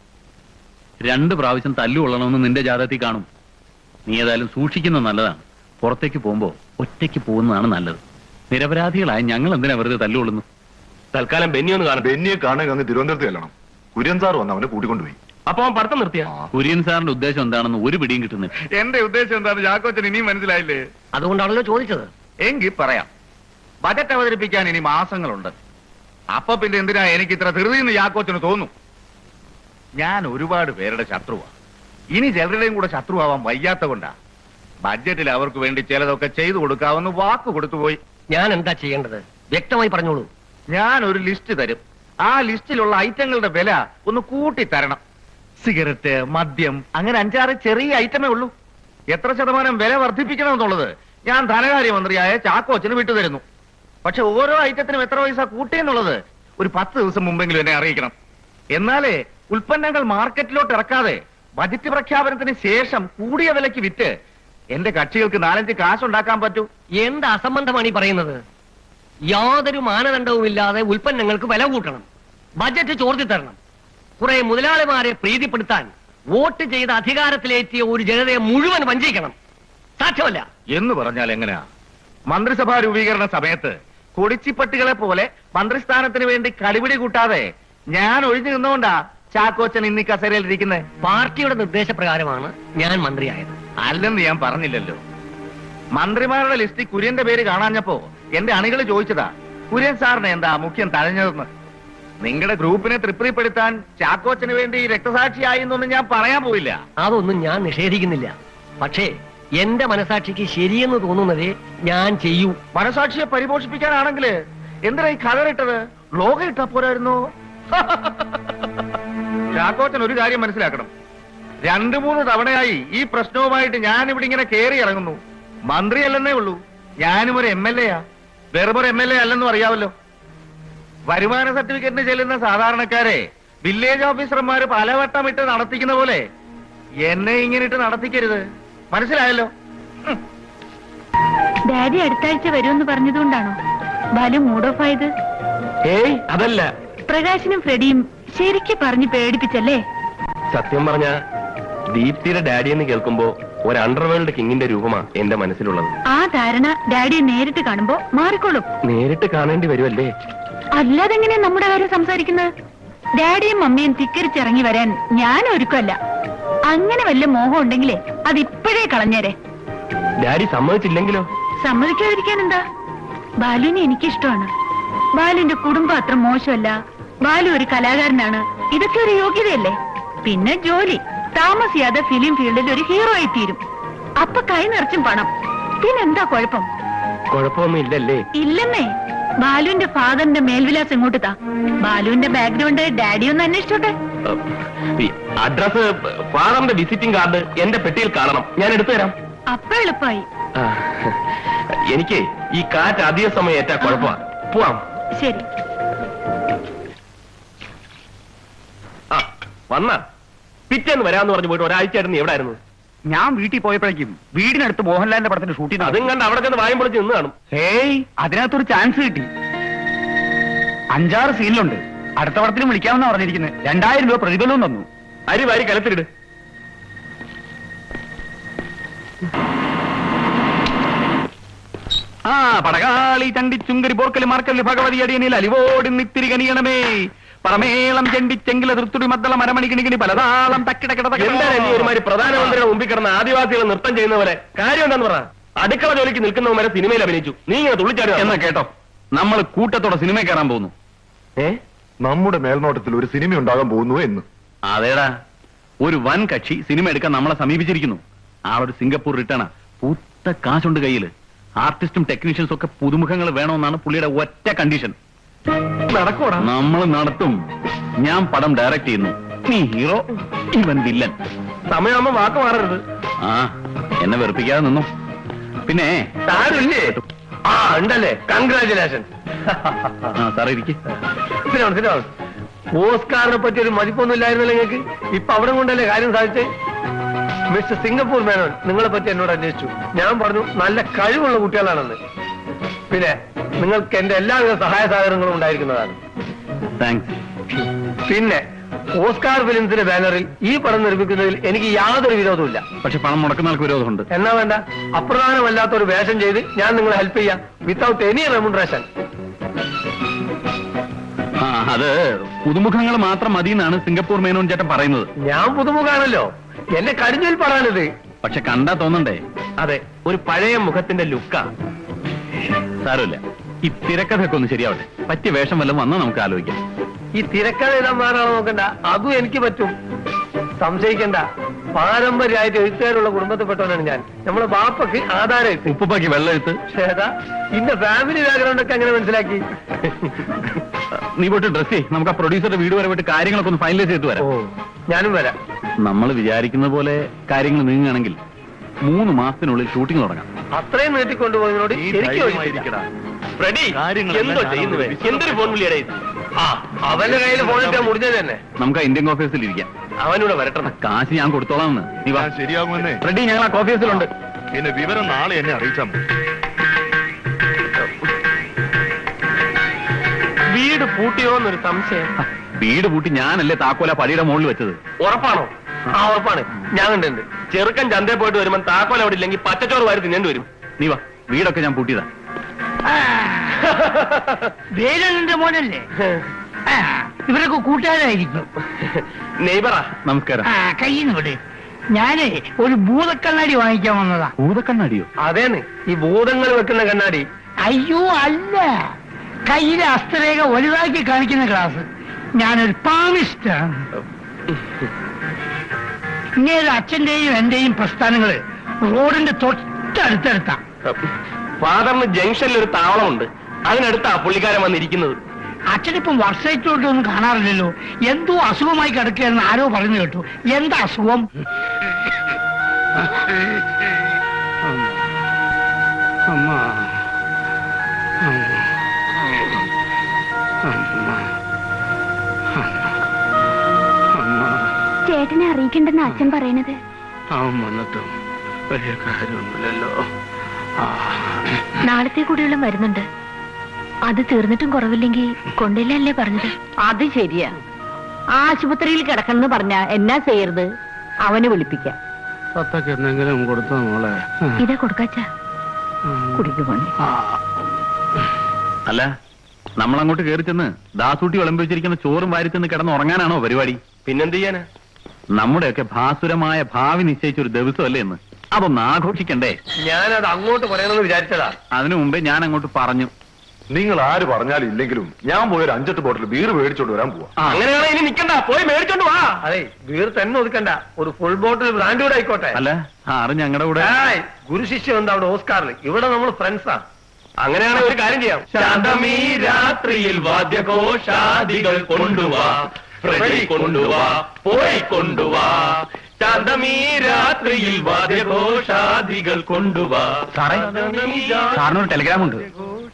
രണ്ട് പ്രാവശ്യം തല്ലു കൊള്ളണമെന്ന് നിന്റെ ജാതകത്തിൽ കാണും നീ ഏതായാലും സൂക്ഷിക്കുന്നത് നല്ലതാണ് പുറത്തേക്ക് പോകുമ്പോ ഒറ്റയ്ക്ക് പോകുന്നതാണ് നല്ലത് നിരപരാധികളായ ഞങ്ങൾ എന്തിനാ വെറുതെ തല്ലുകൊള്ളുന്നു തൽക്കാലം ബെന്നി ഒന്ന് കാണും ബെന്നിയെ കാണാൻ അങ്ങ് തിരുവനന്തപുരത്ത് ചെല്ലണം കുര്യൻ സാർ വന്ന് അവനെ കൂട്ടിക്കൊണ്ടുപോയി അപ്പൊ അവൻ പഠിത്തം നിർത്തിയ കുര്യൻ സാറിന്റെ ഉദ്ദേശം എന്താണെന്ന് ഒരു പിടിയും കിട്ടുന്നില്ല എന്റെ ഉദ്ദേശം എന്താണ് ജാക്കോച്ചൻ ഇനിയും മനസ്സിലായില്ലേ അതുകൊണ്ടാണല്ലോ ചോദിച്ചത് എങ്കിൽ പറയാം ബജറ്റ് അവതരിപ്പിക്കാൻ ഇനി മാസങ്ങളുണ്ട് അപ്പൊ പിന്നെ എന്തിനാ എനിക്ക് ഇത്ര ധൃതിന്ന് യാക്കോച്ചന് തോന്നും ഞാൻ ഒരുപാട് പേരുടെ ശത്രുവാ ഇനി ചിലരുടെയും കൂടെ ശത്രുവാവാൻ വയ്യാത്ത കൊണ്ടാ ബഡ്ജറ്റിൽ അവർക്ക് വേണ്ടി ചിലതൊക്കെ ചെയ്തു കൊടുക്കാമെന്ന് വാക്ക് കൊടുത്തുപോയി ഞാൻ എന്താ ചെയ്യേണ്ടത് വ്യക്തമായി പറഞ്ഞോളൂ ഞാൻ ഒരു ലിസ്റ്റ് തരും ആ ലിസ്റ്റിലുള്ള ഐറ്റങ്ങളുടെ വില ഒന്ന് കൂട്ടി തരണം സിഗരറ്റ് മദ്യം അങ്ങനെ അഞ്ചാറ് ചെറിയ ഐറ്റമേ ഉള്ളൂ എത്ര ശതമാനം വില വർദ്ധിപ്പിക്കണമെന്നുള്ളത് ഞാൻ ധനകാര്യമന്ത്രിയായ ചാക്കോച്ചന് വിട്ടുതരുന്നു പക്ഷെ ഓരോ ഐറ്റത്തിനും എത്ര പൈസ കൂട്ടിയെന്നുള്ളത് ഒരു പത്ത് ദിവസം മുമ്പെങ്കിലും എന്നെ അറിയിക്കണം എന്നാലേ ഉൽപ്പന്നങ്ങൾ മാർക്കറ്റിലോട്ട് ഇറക്കാതെ ബജറ്റ് പ്രഖ്യാപനത്തിന് ശേഷം കൂടിയ വിലയ്ക്ക് വിറ്റ് എന്റെ കക്ഷികൾക്ക് നാലഞ്ച് കാശുണ്ടാക്കാൻ പറ്റൂ എന്ത് അസംബന്ധമാണ് ഈ പറയുന്നത് യാതൊരു മാനദണ്ഡവുമില്ലാതെ ഉൽപ്പന്നങ്ങൾക്ക് വില കൂട്ടണം ബജറ്റ് ചോർത്തി തരണം കുറെ മുതലാളിമാരെ പ്രീതിപ്പെടുത്താൻ വോട്ട് ചെയ്ത് അധികാരത്തിലേറ്റിയ ഒരു ജനതയെ മുഴുവൻ വഞ്ചിക്കണം സാധ്യമല്ല എന്ന് പറഞ്ഞാൽ എങ്ങനെയാ മന്ത്രിസഭാ രൂപീകരണ സമയത്ത് കൊടിച്ചിപ്പട്ടികളെ പോലെ മന്ത്രിസ്ഥാനത്തിന് വേണ്ടി കടിപിടി കൂട്ടാതെ ഞാൻ ഒഴിഞ്ഞു നിന്നുകൊണ്ടാ ചാക്കോച്ചൻ ഇന്നീ കസേരയിൽ ഇരിക്കുന്നത് പാർട്ടിയുടെ നിർദ്ദേശപ്രകാരമാണ് ഞാൻ മന്ത്രിയായത് അല്ലെന്ന് ഞാൻ പറഞ്ഞില്ലല്ലോ മന്ത്രിമാരുടെ ലിസ്റ്റിൽ കുര്യന്റെ പേര് കാണാഞ്ഞപ്പോ എന്റെ അണികൾ ചോദിച്ചതാ കുര്യൻ സാറിന് എന്താ മുഖ്യം തഴഞ്ഞതെന്ന് നിങ്ങളുടെ ഗ്രൂപ്പിനെ തൃപ്തിപ്പെടുത്താൻ ചാക്കോച്ചന് വേണ്ടി രക്തസാക്ഷിയായി എന്നൊന്നും ഞാൻ പറയാൻ പോയില്ല അതൊന്നും ഞാൻ നിഷേധിക്കുന്നില്ല പക്ഷേ എന്റെ മനസാക്ഷിക്ക് ശരിയെന്ന് തോന്നുന്നതേ ഞാൻ ചെയ്യൂ മനസാക്ഷിയെ പരിപോഷിപ്പിക്കാനാണെങ്കിൽ എന്തിനാ ഈ കതറിട്ടത് ലോകം ഇട്ടാ പോരായിരുന്നു ചാക്കോച്ചൻ ഒരു കാര്യം മനസ്സിലാക്കണം രണ്ടു മൂന്ന് തവണയായി ഈ പ്രശ്നവുമായിട്ട് ഞാൻ ഇവിടെ ഇങ്ങനെ കയറി ഇറങ്ങുന്നു മന്ത്രിയല്ലെന്നേ ഉള്ളൂ ഞാനും ഒരു എം എൽ എയാ വെറും ഒരു എം എൽ എ അല്ലെന്നും അറിയാമല്ലോ വരുമാന സർട്ടിഫിക്കറ്റിന് ചെല്ലുന്ന സാധാരണക്കാരെ വില്ലേജ് ഓഫീസർമാര് പലവട്ടം ഇട്ട് നടത്തിക്കുന്ന പോലെ എന്നെ ഇങ്ങനെ ഇട്ട് നടത്തിക്കരുത് മനസ്സിലായല്ലോ ഡാഡി അടുത്ത ആഴ്ച വരുമെന്ന് പറഞ്ഞതുകൊണ്ടാണോ ബാലു മൂഡ് ഓഫ് ആയത് ഏയ് അതല്ല പ്രകാശനും ഫ്രെഡിയും ശരിക്ക് പറഞ്ഞ് പേടിപ്പിച്ചല്ലേ സത്യം പറഞ്ഞ ദീപ്തിയുടെ ഡാഡി എന്ന് കേൾക്കുമ്പോ ഒരു അണ്ടർവേൾഡ് കിങ്ങിന്റെ രൂപമാ എന്റെ മനസ്സിലുള്ളത് ആ ധാരണ ഡാഡിയെ നേരിട്ട് കാണുമ്പോ മാറിക്കോളും നേരിട്ട് കാണേണ്ടി വരുമല്ലേ അല്ലാതെ എങ്ങനെയാ നമ്മുടെ കാര്യം സംസാരിക്കുന്നത് ഡാഡിയും മമ്മിയും ധിക്കരിച്ചിറങ്ങി വരാൻ ഞാൻ ഒരുക്കല്ല അങ്ങനെ വല്ല മോഹം ഉണ്ടെങ്കിലേ അത് ഇപ്പോഴേ കളഞ്ഞേരെ ഡാഡി സമ്മതിച്ചില്ലെങ്കിലോ സമ്മതിക്കാതിരിക്കാൻ എന്താ ബാലുവിനെ എനിക്കിഷ്ടമാണ് ബാലുവിന്റെ കുടുംബം അത്ര മോശമല്ല ബാലു ഒരു കലാകാരനാണ് ഇതൊക്കെ ഒരു യോഗ്യതയല്ലേ പിന്നെ ജോലി താമസിയാതെ ഫിലിം ഫീൽഡിൽ ഒരു ഹീറോ ആയി തീരും അപ്പൊ കൈ നിറച്ചും പണം പിന്നെന്താ കുഴപ്പം കുഴപ്പമൊന്നും ഇല്ലല്ലേ ഇല്ലെന്നേ ബാലുവിന്റെ ഫാദറിന്റെ മേൽവിലാസം ഇങ്ങോട്ട് താ ബാലുവിന്റെ ബാക്ക്ഗ്രൗണ്ട് ഡാഡി ഒന്ന് അന്വേഷിച്ചോട്ടെ അഡ്രസ് ഫാദറിന്റെ വിസിറ്റിംഗ് കാർഡ് എന്റെ പെട്ടിയിൽ കാണണം ഞാൻ എടുത്തു തരാം അപ്പൊ എളുപ്പമായി ആ, എനിക്ക് ഈ കാറ്റ് അധിക സമയം ഏറ്റാ കുഴപ്പമാ പോവാം ശരി ആ വന്ന പിറ്റേന്ന് വരാന്ന് പറഞ്ഞു പോയിട്ട് ഒരാഴ്ച ആയിരുന്നു എവിടെ ആയിരുന്നു ഞാൻ വീട്ടിൽ പോയപ്പോഴേക്കും വീടിനടുത്ത് മോഹൻലാലിന്റെ പടത്തിന്റെ ഷൂട്ടിംഗ് അതും കണ്ട് അവിടെ ചെന്ന് വായും പൊളിച്ച് നിന്ന് കാണും ഹേയ് അതിനകത്തൊരു ചാൻസ് കിട്ടി അഞ്ചാറ് സീനിലുണ്ട് അടുത്ത പടത്തിലും വിളിക്കാമെന്നാ പറഞ്ഞിരിക്കുന്നത് രണ്ടായിരം രൂപ പ്രതിഫലവും തന്നു അരി വാരി കലത്തിലിട് ആ പടകാളി ചണ്ടിച്ചുങ്കരി പോർക്കല് മാർക്കല് ഭഗവതി അടിയനിൽ അലിവോടി നിത്തിരി കനിയണമേ പറമേളം ചെണ്ടിച്ചെങ്കില തൃത്തുടി മദ്ദള മരമണി കിണികിണി പലതാളം തക്കിടക്കിട എന്താണ് നീ ഒരുമാതിരി പ്രധാനമന്ത്രിയുടെ മുമ്പിൽ കിടന്ന ആദിവാസികൾ നൃത്തം ചെയ്യുന്ന പോലെ കാര്യം എന്താന്ന് പറ അടുക്കള ജോലിക്ക് നിൽക്കുന്നവരെ സിനിമയിൽ അഭിനയിച്ചു നീ ഇങ്ങനെ തുള്ളിച്ചാടുക എന്നാ കേട്ടോ നമ്മൾ കൂട്ടത്തോടെ സിനിമ കയറാൻ പോകുന്നു ഏ നമ്മുടെ മേൽനോട്ടത്തിൽ ഒരു സിനിമ ഉണ്ടാകാൻ പോകുന്നു എന്ന് അതേടാ ഒരു വൻ കക്ഷി സിനിമ എടുക്കാൻ നമ്മളെ സമീപിച്ചിരിക്കുന്നു ആളൊരു സിംഗപ്പൂർ റിട്ടേണാ പൂത്ത കാശുണ്ട് കയ്യില് ആർട്ടിസ്റ്റും ടെക്നീഷ്യൻസും ഒക്കെ പുതുമുഖങ്ങൾ വേണമെന്നാണ് പുള്ളിയുടെ ഒറ്റ കണ്ടീഷൻ നടക്കൂടാ നമ്മൾ നടത്തും ഞാൻ പടം ഡയറക്ട് ചെയ്യുന്നു നീ ഹീറോ ഇവൻ വില്ലൻ സമയമാകുമ്പോ വാക്ക് മാറരുത് ആ എന്നെ വെറുപ്പിക്കാതെ നിന്നു പിന്നെ താരില്ലേ ആ ഉണ്ടല്ലേ കൺഗ്രാചുലേഷൻ ആ സാറേ ഇരിക്കും സിനിമ സിനിമ ഓസ്കാറിനെ പറ്റി ഒരു മതിപ്പൊന്നും ഇല്ലായിരുന്നല്ലോ നിങ്ങൾക്ക് ഇപ്പൊ അവിടെ കൊണ്ടല്ലേ കാര്യം സാധിച്ചേ മിസ്റ്റർ സിംഗപ്പൂർ മേനോൻ നിങ്ങളെ പറ്റി എന്നോട് അന്വേഷിച്ചു ഞാൻ പറഞ്ഞു നല്ല കഴിവുള്ള കുട്ടികളാണെന്ന് പിന്നെ നിങ്ങൾക്ക് എന്റെ എല്ലാവിധ സഹായ സഹകരണങ്ങളും ഉണ്ടായിരിക്കുന്നതാണ് താങ്ക്സ് പിന്നെ ഓസ്കാർ ഫിലിംസിന്റെ ബാനറിൽ ഈ പടം നിർമ്മിക്കുന്നതിൽ എനിക്ക് യാതൊരു വിരോധമില്ല പക്ഷെ പണം മുടക്കുന്ന ആൾക്ക് വിരോധമുണ്ട് എന്നാ വേണ്ട അപ്രധാനമല്ലാത്ത ഒരു വേഷം ചെയ്ത് ഞാൻ നിങ്ങളെ ഹെൽപ്പ് ചെയ്യാം വിത്തൗട്ട് എനി റെമുനറേഷൻ ആ അത് പുതുമുഖങ്ങൾ മാത്രം മതി എന്നാണ് സിംഗപ്പൂർ മേനോൻ ചേട്ടൻ പറയുന്നത് ഞാൻ പുതുമുഖാണല്ലോ എന്റെ കടിഞ്ഞിൽ പറയാനിത് പക്ഷെ കണ്ടാ തോന്നണ്ടേ അതെ ഒരു പഴയ മുഖത്തിന്റെ ലുക്കാ സാരമില്ല ഈ തിരക്കഥയൊക്കെ ഒന്ന് ശരിയാവട്ടെ പറ്റിയ വേഷം വല്ലതും വന്നാൽ നമുക്ക് ആലോചിക്കാം ഈ തിരക്കഥ എഴുതാൻ മാറാണോ നോക്കണ്ട അതും എനിക്ക് പറ്റും സംശയിക്കണ്ട പാരമ്പര്യമായിട്ട് എഴുത്തുകാരുള്ള കുടുംബത്തിൽപ്പെട്ടവനാണ് ഞാൻ നമ്മളെ ബാപ്പക്ക് ആധാരം എഴുത്ത് ഉപ്പുപ്പാക്കി വെള്ളം എഴുത്ത് ഏതാ ഇന്റെ ഫാമിലി ബാക്ക്ഗ്രൗണ്ട് ഒക്കെ എങ്ങനെ മനസ്സിലാക്കി നീ പോയിട്ട് ഡ്രസ് ചെയ്യ് നമുക്ക് ആ പ്രൊഡ്യൂസറുടെ വീട് വരെ പോയിട്ട് കാര്യങ്ങളൊക്കെ ഒന്ന് ഫൈനലൈസ് ചെയ്തിട്ട് വരാം ഞാനും വരാം നമ്മൾ വിചാരിക്കുന്ന പോലെ കാര്യങ്ങൾ നീങ്ങുകയാണെങ്കിൽ മൂന്ന് മാസത്തിനുള്ളിൽ ഷൂട്ടിംഗ് തുടങ്ങാം അത്രയും നീട്ടിക്കൊണ്ടുപോയതിനോട് എനിക്ക് യോജിപ്പില്ല. ഫ്രെഡി എന്തോ ചെയ്യുന്നത് എന്തൊരു ഫോൺ വിളിയുടെ ഇത് ആ അവന്റെ കയ്യിൽ ഫോണിട്ടാ മുടിഞ്ഞത് തന്നെ നമുക്ക് ആ ഇന്ത്യൻ കോഫി ഹൗസിൽ ഇരിക്കാം അവനൂടെ വരട്ടെ കാശ് ഞാൻ കൊടുത്തോളാം നീ വാ ശരിയാകുമെന്നേ റെഡി ഞങ്ങൾ ആ കോഫി ഹൗസിലുണ്ട് പിന്നെ വിവരം നാളെ എന്നെ അറിയിച്ചാൽ മതി വീട് പൂട്ടിയോ എന്നൊരു സംശയം വീട് പൂട്ടി ഞാനല്ലേ താക്കോല പടിയുടെ മുകളിൽ വെച്ചത് ഉറപ്പാണോ ആ ഉറപ്പാണ് ഞാൻ കണ്ടിട്ടുണ്ട് ചെറുക്കൻ ചന്തയിൽ പോയിട്ട് വരുമ്പോൾ താക്കോൽ അവിടെ ഇല്ലെങ്കിൽ പച്ചച്ചോറ് വാരി തിന്നേണ്ടി വരും നീ വാ വീടൊക്കെ ഞാൻ പൂട്ടിയതാ വേലന്റെ മോനല്ലേ ആ, ഇവരൊക്കെ കൂട്ടുകാരായിരിക്കും നെയ്ബറാ നമസ്കാരം ആ കയ്യിന്ന് വിട് ഞാനേ ഒരു ഭൂതക്കണ്ണാടി വാങ്ങിക്കാൻ വന്നതാ ഭൂതക്കണ്ണാടിയോ അതേന്ന് ഈ ഭൂതങ്ങൾ വെക്കുന്ന കണ്ണാടി അയ്യോ അല്ല കയ്യിലെ അസ്ത്രരേഖ വലുതാക്കി കാണിക്കുന്ന ക്ലാസ് ഞാനൊരു പാമിസ്റ്റാണ് ഇങ്ങനെ അച്ഛന്റെയും എന്റെയും പ്രസ്ഥാനങ്ങള് റോഡിന്റെ തൊട്ടടുത്തടുത്താ ഫാദറിന് ജംഗ്ഷനിൽ ഒരു താവളമുണ്ട് അതിനടുത്താ പുള്ളിക്കാരൻ വന്നിരിക്കുന്നത് അച്ഛനിപ്പം വർഷത്തോട്ടൊന്നും കാണാറില്ലല്ലോ എന്തോ അസുഖമായി കിടക്കുകയെന്ന് ആരോ പറഞ്ഞു കേട്ടു എന്താ അസുഖം അമ്മ ചേട്ടനെ അറിയിക്കണ്ടെന്ന് അച്ഛൻ പറയണത് അവൻ വന്നിട്ടും വലിയ കാര്യമൊന്നുമില്ലല്ലോ ആ നാളത്തെ കൂടിയുള്ള മരുന്നുണ്ട് അത് തീർന്നിട്ടും കുറവില്ലെങ്കിൽ കൊണ്ടില്ലല്ലേ പറഞ്ഞത് അത് ശരിയാ ആശുപത്രിയിൽ കിടക്കണമെന്ന് പറഞ്ഞ എന്നാ ചെയ്യരുത് അവനെ വിളിപ്പിക്കാം പത്തൊക്കെ എന്തെങ്കിലും കൊടുത്തോ മോളെ ഇതാ കൊടുക്കാച്ച കുടിക്കുമോനെ അല്ല നമ്മൾ അങ്ങോട്ട് കയറി ചെന്ന് ദാസൂട്ടി വിളമ്പി വെച്ചിരിക്കുന്ന ചോറും വാരി ചെന്ന് കിടന്ന് ഉറങ്ങാനാണോ പരിപാടി പിന്നെന്ത് ചെയ്യാനാ നമ്മുടെയൊക്കെ ഭാസുരമായ ഭാവി നിശ്ചയിച്ച ഒരു ദിവസമല്ലേ എന്ന് അതൊന്ന് ആഘോഷിക്കണ്ടേ ഞാനത് അങ്ങോട്ട് പറയണമെന്ന് വിചാരിച്ചതാ അതിനു മുമ്പേ ഞാൻ അങ്ങോട്ട് പറഞ്ഞു നിങ്ങൾ ആര് പറഞ്ഞാലും ഇല്ലെങ്കിലും ഞാൻ പോയി ഒരു അഞ്ചെട്ട് ബോട്ടിൽ ബീർ മേടിച്ചോണ്ട് വരാൻ പോവാ അങ്ങനെയാണെ ഇനി നിക്കണ്ട പോയി മേടിച്ചോണ്ട് വാ അതെ വീർ തന്നെ ഒതുക്കണ്ട ഒരു ഫുൾ ബോട്ടിൽ ബ്രാൻഡ് കൂടെ ആയിക്കോട്ടെ അല്ല ആറ് ഞങ്ങളുടെ കൂടെ ഏയ്, ഗുരു ശിഷ്യം എന്താ അവിടെ ഓസ്കാറിൽ ഇവിടെ നമ്മൾ ഫ്രണ്ട്സാ അങ്ങനെയാണെങ്കിൽ ഒരു കാര്യം ചെയ്യാം ശാന്തമീ രാത്രിയിൽ വാദ്യഘോഷാദികൾ കൊണ്ടുവാ ഫ്രെഡി കൊണ്ടുവാ പോയി കൊണ്ടുവാ ശാന്തമീ രാത്രിയിൽ വാദ്യഘോഷാദികൾ കൊണ്ടുവാ സാറേ സാറിനൊരു ടെലിഗ്രാം ഉണ്ട്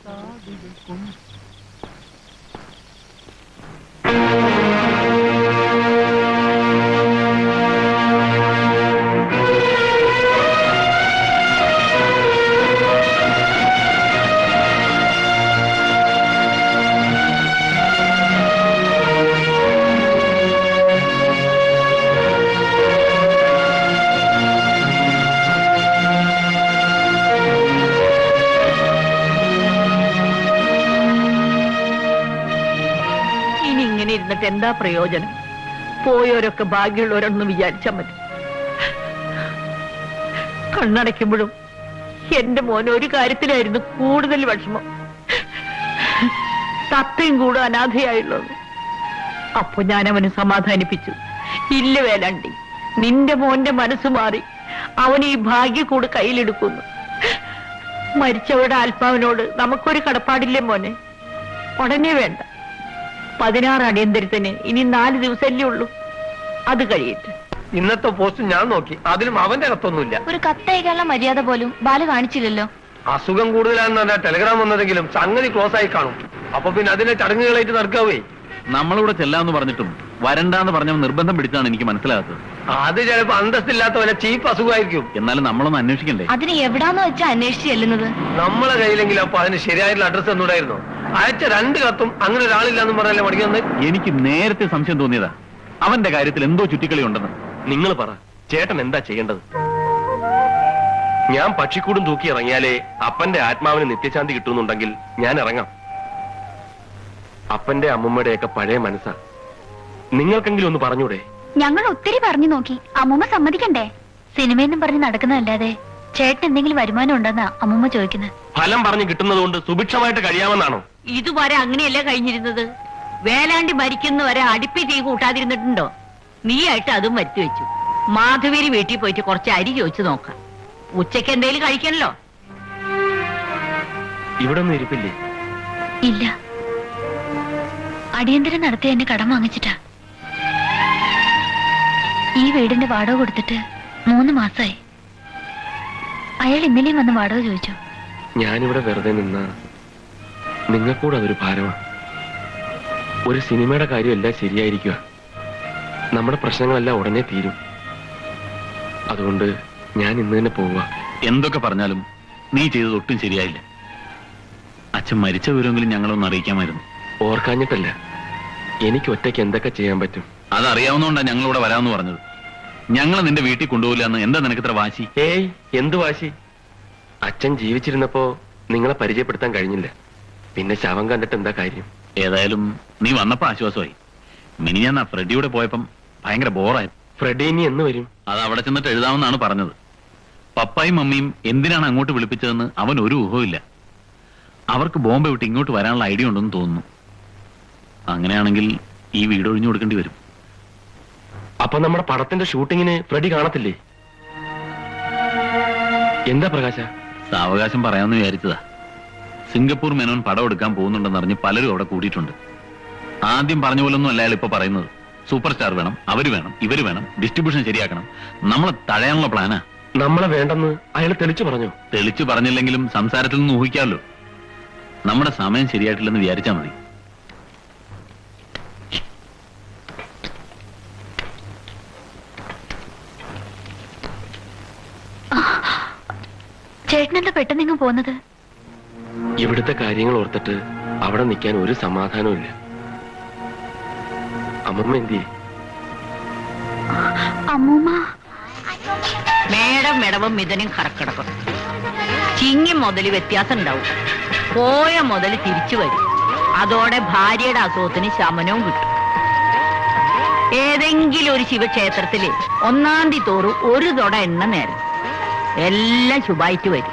ഇനി ഇങ്ങനെ ഇരുന്നിട്ട് എന്താ പ്രയോജനം പോയവരൊക്കെ ഭാഗ്യമുള്ളവരൊന്ന് വിചാരിച്ചാൽ മതി കണ്ണടയ്ക്കുമ്പോഴും എന്റെ മോൻ ഒരു കാര്യത്തിലായിരുന്നു കൂടുതൽ വിഷമം തത്തയും കൂടെ അനാഥയായുള്ളത് അപ്പൊ ഞാൻ അവന് സമാധാനിപ്പിച്ചു ഇല്ല വേലണ്ടി നിന്റെ മോന്റെ മനസ്സ് മാറി അവൻ ഈ ഭാഗ്യക്കൂട് കയ്യിലെടുക്കുന്നു മരിച്ചവരുടെ ആത്മാവിനോട് നമുക്കൊരു കടപ്പാടില്ലേ മോനെ ഉടനെ വേണ്ട പതിനാറ് അടിയന്തരത്തിന് ഇനി നാല് ദിവസമല്ലേ ഉള്ളൂ അത് കഴിയട്ടെ ഇന്നത്തെ പോസ്റ്റ് ഞാൻ നോക്കി അതിലും അവന്റെ കത്തൊന്നുമില്ല ഒരു കത്തയക്കാനുള്ള മര്യാദ പോലും ബാല് കാണിച്ചില്ലല്ലോ അസുഖം കൂടുതലാണെന്ന് പറഞ്ഞാൽ ടെലിഗ്രാം വന്നതെങ്കിലും സംഗതി ക്ലോസ് ആയി കാണും അപ്പൊ പിന്നെ അതിനെ ചടങ്ങുകളായിട്ട് നടക്കാവേ നമ്മളിവിടെ ചെല്ലാന്ന് പറഞ്ഞിട്ടും വരണ്ടാന്ന് പറഞ്ഞ നിർബന്ധം പിടിച്ചാണ് എനിക്ക് മനസ്സിലാകാത്തത് അത് ചിലപ്പോ അന്തസ്സില്ലാത്ത വല്ല ചീപ്പ് അസുഖമായിരിക്കും എന്നാലും നമ്മളൊന്ന് അന്വേഷിക്കണ്ടേ അതിന് എവിടാന്ന് വെച്ചാ അന്വേഷിച്ച് ചെല്ലുന്നത് നമ്മളെ കയ്യിലെങ്കിലും അപ്പൊ അതിന് ശരിയായിട്ടുള്ള അഡ്രസ് ഒന്നുകൂടായിരുന്നു അയച്ച രണ്ട് കത്തും അങ്ങനെ ഒരാളില്ലാന്ന് പറഞ്ഞല്ലേ മടിക്കുന്നത് എനിക്ക് നേരത്തെ സംശയം തോന്നിയതാ അവന്റെ കാര്യത്തിൽ എന്തോ ചുറ്റിക്കളി ഉണ്ടെന്ന് നിങ്ങൾ പറ ചേട്ടൻ എന്താ ചെയ്യേണ്ടത് ഞാൻ പക്ഷിക്കൂടും തൂക്കി ഇറങ്ങിയാലേ അപ്പന്റെ ആത്മാവിന് നിത്യശാന്തി കിട്ടുന്നുണ്ടെങ്കിൽ ഞാൻ ഇറങ്ങാം അപ്പന്റെ അമ്മമ്മയുടെയൊക്കെ പഴയ മനസ്സാ നിങ്ങൾക്കെങ്കിലും ഒന്ന് പറഞ്ഞൂടെ ഞങ്ങൾ ഒത്തിരി പറഞ്ഞു നോക്കി അമ്മൂമ്മ സമ്മതിക്കണ്ടേ സിനിമയെന്നും പറഞ്ഞ് നടക്കുന്നതല്ലാതെ ചേട്ടൻ എന്തെങ്കിലും വരുമാനം ഉണ്ടെന്നാ അമ്മൂമ്മ ചോദിക്കുന്നത് ഫലം പറഞ്ഞു കിട്ടുന്നതുകൊണ്ട് സുഭിക്ഷമായിട്ട് കഴിയാമെന്നാണോ ഇതുവരെ അങ്ങനെയല്ലേ കഴിഞ്ഞിരുന്നത് വേലാണ്ടി മരിക്കുന്നവരെ അടുപ്പി തീ കൂട്ടാതിരുന്നിട്ടുണ്ടോ നീയായിട്ട് അതും വരുത്തി വെച്ചു മാധവേരി വീട്ടിൽ പോയിട്ട് കുറച്ച് അരി ചോദിച്ചു നോക്കാം ഉച്ചയ്ക്ക് എന്തേലും കഴിക്കണല്ലോ ഇവിടെ ഒന്നും ഇരിപ്പില്ലേ ഇല്ല അടിയന്തരം നടത്തി എന്നെ കടം വാങ്ങിച്ചിട്ടാ ഈ വീടിന്റെ വാടക കൊടുത്തിട്ട് മൂന്ന് മാസമായി അയാൾ ഇന്നലെയും വന്ന് വാടക ചോദിച്ചു ഞാനിവിടെ വെറുതെ നിന്ന നിങ്ങൾക്കൂടെ അതൊരു ഭാരമാണ് ഒരു സിനിമയുടെ കാര്യമെല്ലാം ശരിയായിരിക്കുക നമ്മുടെ പ്രശ്നങ്ങളെല്ലാം ഉടനെ തീരും അതുകൊണ്ട് ഞാൻ ഇന്ന് തന്നെ പോവുക എന്തൊക്കെ പറഞ്ഞാലും നീ ചെയ്തത് ഒട്ടും ശരിയായില്ല അച്ഛൻ മരിച്ച വിവരമെങ്കിലും ഞങ്ങളൊന്ന് അറിയിക്കാമായിരുന്നു ഓർക്കാഞ്ഞിട്ടല്ല എനിക്ക് ഒറ്റയ്ക്ക് എന്തൊക്കെ ചെയ്യാൻ പറ്റും അതറിയാവുന്നതുകൊണ്ടാണ് ഞങ്ങളിവിടെ വരാമെന്ന് പറഞ്ഞത് ഞങ്ങൾ നിന്റെ വീട്ടിൽ കൊണ്ടുപോകില്ല എന്ന് എന്താ നിനക്ക് ഇത്ര വാശി ഏയ് എന്ത് വാശി അച്ഛൻ ജീവിച്ചിരുന്നപ്പോ നിങ്ങളെ പരിചയപ്പെടുത്താൻ കഴിഞ്ഞില്ല പിന്നെ ശവം കണ്ടിട്ട് എന്താ കാര്യം ഏതായാലും നീ വന്നപ്പോ ആശ്വാസമായി മിനി ഞാൻ ഫ്രെഡിയുടെ പോയപ്പം ഭയങ്കര ബോറായി ഫ്രെഡി ഇനി എന്ന് വരും അത് അവിടെ ചെന്നിട്ട് എഴുതാമെന്നാണ് പറഞ്ഞത് പപ്പായും മമ്മിയും എന്തിനാണ് അങ്ങോട്ട് വിളിപ്പിച്ചതെന്ന് അവൻ ഒരു ഊഹമില്ല അവർക്ക് ബോംബെ വിട്ട് ഇങ്ങോട്ട് വരാനുള്ള ഐഡിയ ഉണ്ടെന്ന് തോന്നുന്നു അങ്ങനെയാണെങ്കിൽ ഈ വീട് ഒഴിഞ്ഞു കൊടുക്കേണ്ടി വരും അപ്പൊ നമ്മുടെ പടത്തിന്റെ ഷൂട്ടിങ്ങിന് ഫ്രെഡി കാണത്തില്ലേ എന്താ പ്രകാശ സാവകാശം പറയാമെന്ന് വിചാരിച്ചതാ സിംഗപ്പൂർ മെനോൻ പടം എടുക്കാൻ പോകുന്നുണ്ടെന്ന് അറിഞ്ഞ് പലരും അവിടെ കൂടിയിട്ടുണ്ട് ആദ്യം പറഞ്ഞ പോലൊന്നും അല്ല അയാൾ ഇപ്പൊ പറയുന്നത് സൂപ്പർ സ്റ്റാർ വേണം അവര് വേണം ഇവര് വേണം ഡിസ്ട്രിബ്യൂഷൻ ശരിയാക്കണം നമ്മളെ തടയാനുള്ള പ്ലാനാ നമ്മളെ വേണ്ടെന്ന് അയാൾ തെളിച്ചു പറഞ്ഞു തെളിച്ചു പറഞ്ഞില്ലെങ്കിലും സംസാരത്തിൽ നിന്ന് ഊഹിക്കാമല്ലോ നമ്മുടെ സമയം ശരിയായിട്ടില്ലെന്ന് വിചാരിച്ചാൽ മതി ചേട്ടനെന്താ പെട്ടെന്ന് ഇങ്ങ് പോകുന്നത് ഇവിടുത്തെ കാര്യങ്ങൾ ഓർത്തിട്ട് അവിടെ നിൽക്കാൻ ഒരു സമാധാനവും ഇല്ല അമ്മമ്മ എന്തിയെ അമ്മൂമ്മ മേടം മെടവും മിഥനും കറക്കിടക്കും ചിങ്ങി മുതല് വ്യത്യാസം ഉണ്ടാവും പോയ മുതല് തിരിച്ചു വരും അതോടെ ഭാര്യയുടെ അസുഖത്തിന് ശമനവും കിട്ടും ഏതെങ്കിലും ഒരു ശിവക്ഷേത്രത്തില് ഒന്നാം തീയതി തോറും ഒരു തൊട എണ്ണ നേരം എല്ലാം ശുഭായിട്ട് വരും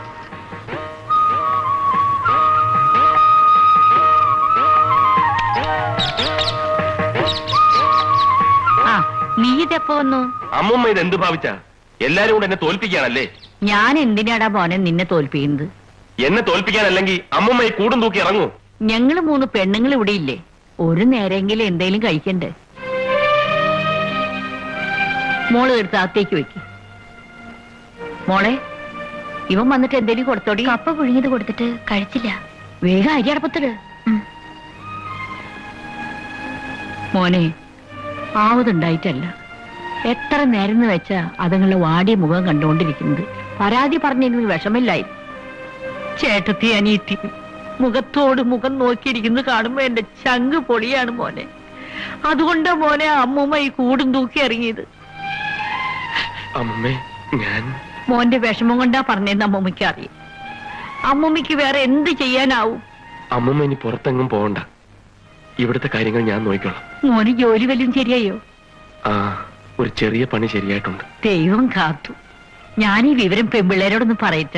ആ നീ ഇതെപ്പോ വന്നു അമ്മമ്മ ഇത് എന്ത് ഭാവിച്ച എല്ലാരും കൂടെ എന്നെ തോൽപ്പിക്കാനല്ലേ ഞാൻ എന്തിനാടാ മോനെ നിന്നെ തോൽപ്പിക്കുന്നത് എന്നെ തോൽപ്പിക്കാനല്ലെങ്കിൽ അമ്മമ്മ ഈ കൂടും തൂക്കി ഇറങ്ങൂ ഞങ്ങള് മൂന്ന് പെണ്ണുങ്ങൾ ഇവിടെ ഇല്ലേ ഒരു നേരെങ്കിലും എന്തേലും കഴിക്കണ്ടേ മോള് എടുത്ത് അകത്തേക്ക് വെക്ക് മോളെ ഇവൻ വന്നിട്ട് എന്തേലും കൊടുത്തോടി കപ്പ പുഴുങ്ങിയത് കൊടുത്തിട്ട് കഴിച്ചില്ല വേഗം അരി അടപ്പത്തിട് മോനെ ആവതുണ്ടായിട്ടല്ല എത്ര നേരം വെച്ചാ അതുങ്ങളുടെ വാടിയ മുഖം കണ്ടുകൊണ്ടിരിക്കുന്നത് പരാതി പറഞ്ഞതിന് വിഷമില്ലായി ചേട്ടത്തി അനിയത്തി മുഖത്തോട് മുഖം നോക്കിയിരിക്കുന്നത് കാണുമ്പോ എന്റെ ചങ്ക് പൊളിയാണ് മോനെ അതുകൊണ്ടാ മോനെ അമ്മൂമ്മ ഈ കൂടും തൂക്കി ഇറങ്ങിയത് അമ്മമ്മേ ഞാൻ മോന്റെ വിഷമം കൊണ്ടാ പറഞ്ഞതെന്ന് അമ്മൂമ്മയ്ക്ക് അറിയാം അമ്മൂമ്മയ്ക്ക് വേറെ എന്ത് ചെയ്യാനാവും അമ്മമ്മ ഇനി പുറത്തെങ്ങും പോകണ്ട ഇവിടുത്തെ കാര്യങ്ങൾ ഞാൻ നോക്കിക്കോളാം മോന് ജോലി വല്ലതും ശരിയായോ ആ ഒരു ചെറിയ പണി ശരിയായിട്ടുണ്ട് ദൈവം കാത്തു ഞാൻ ഈ വിവരം പെമ്പിള്ളേരോടൊന്ന് പറയട്ടെ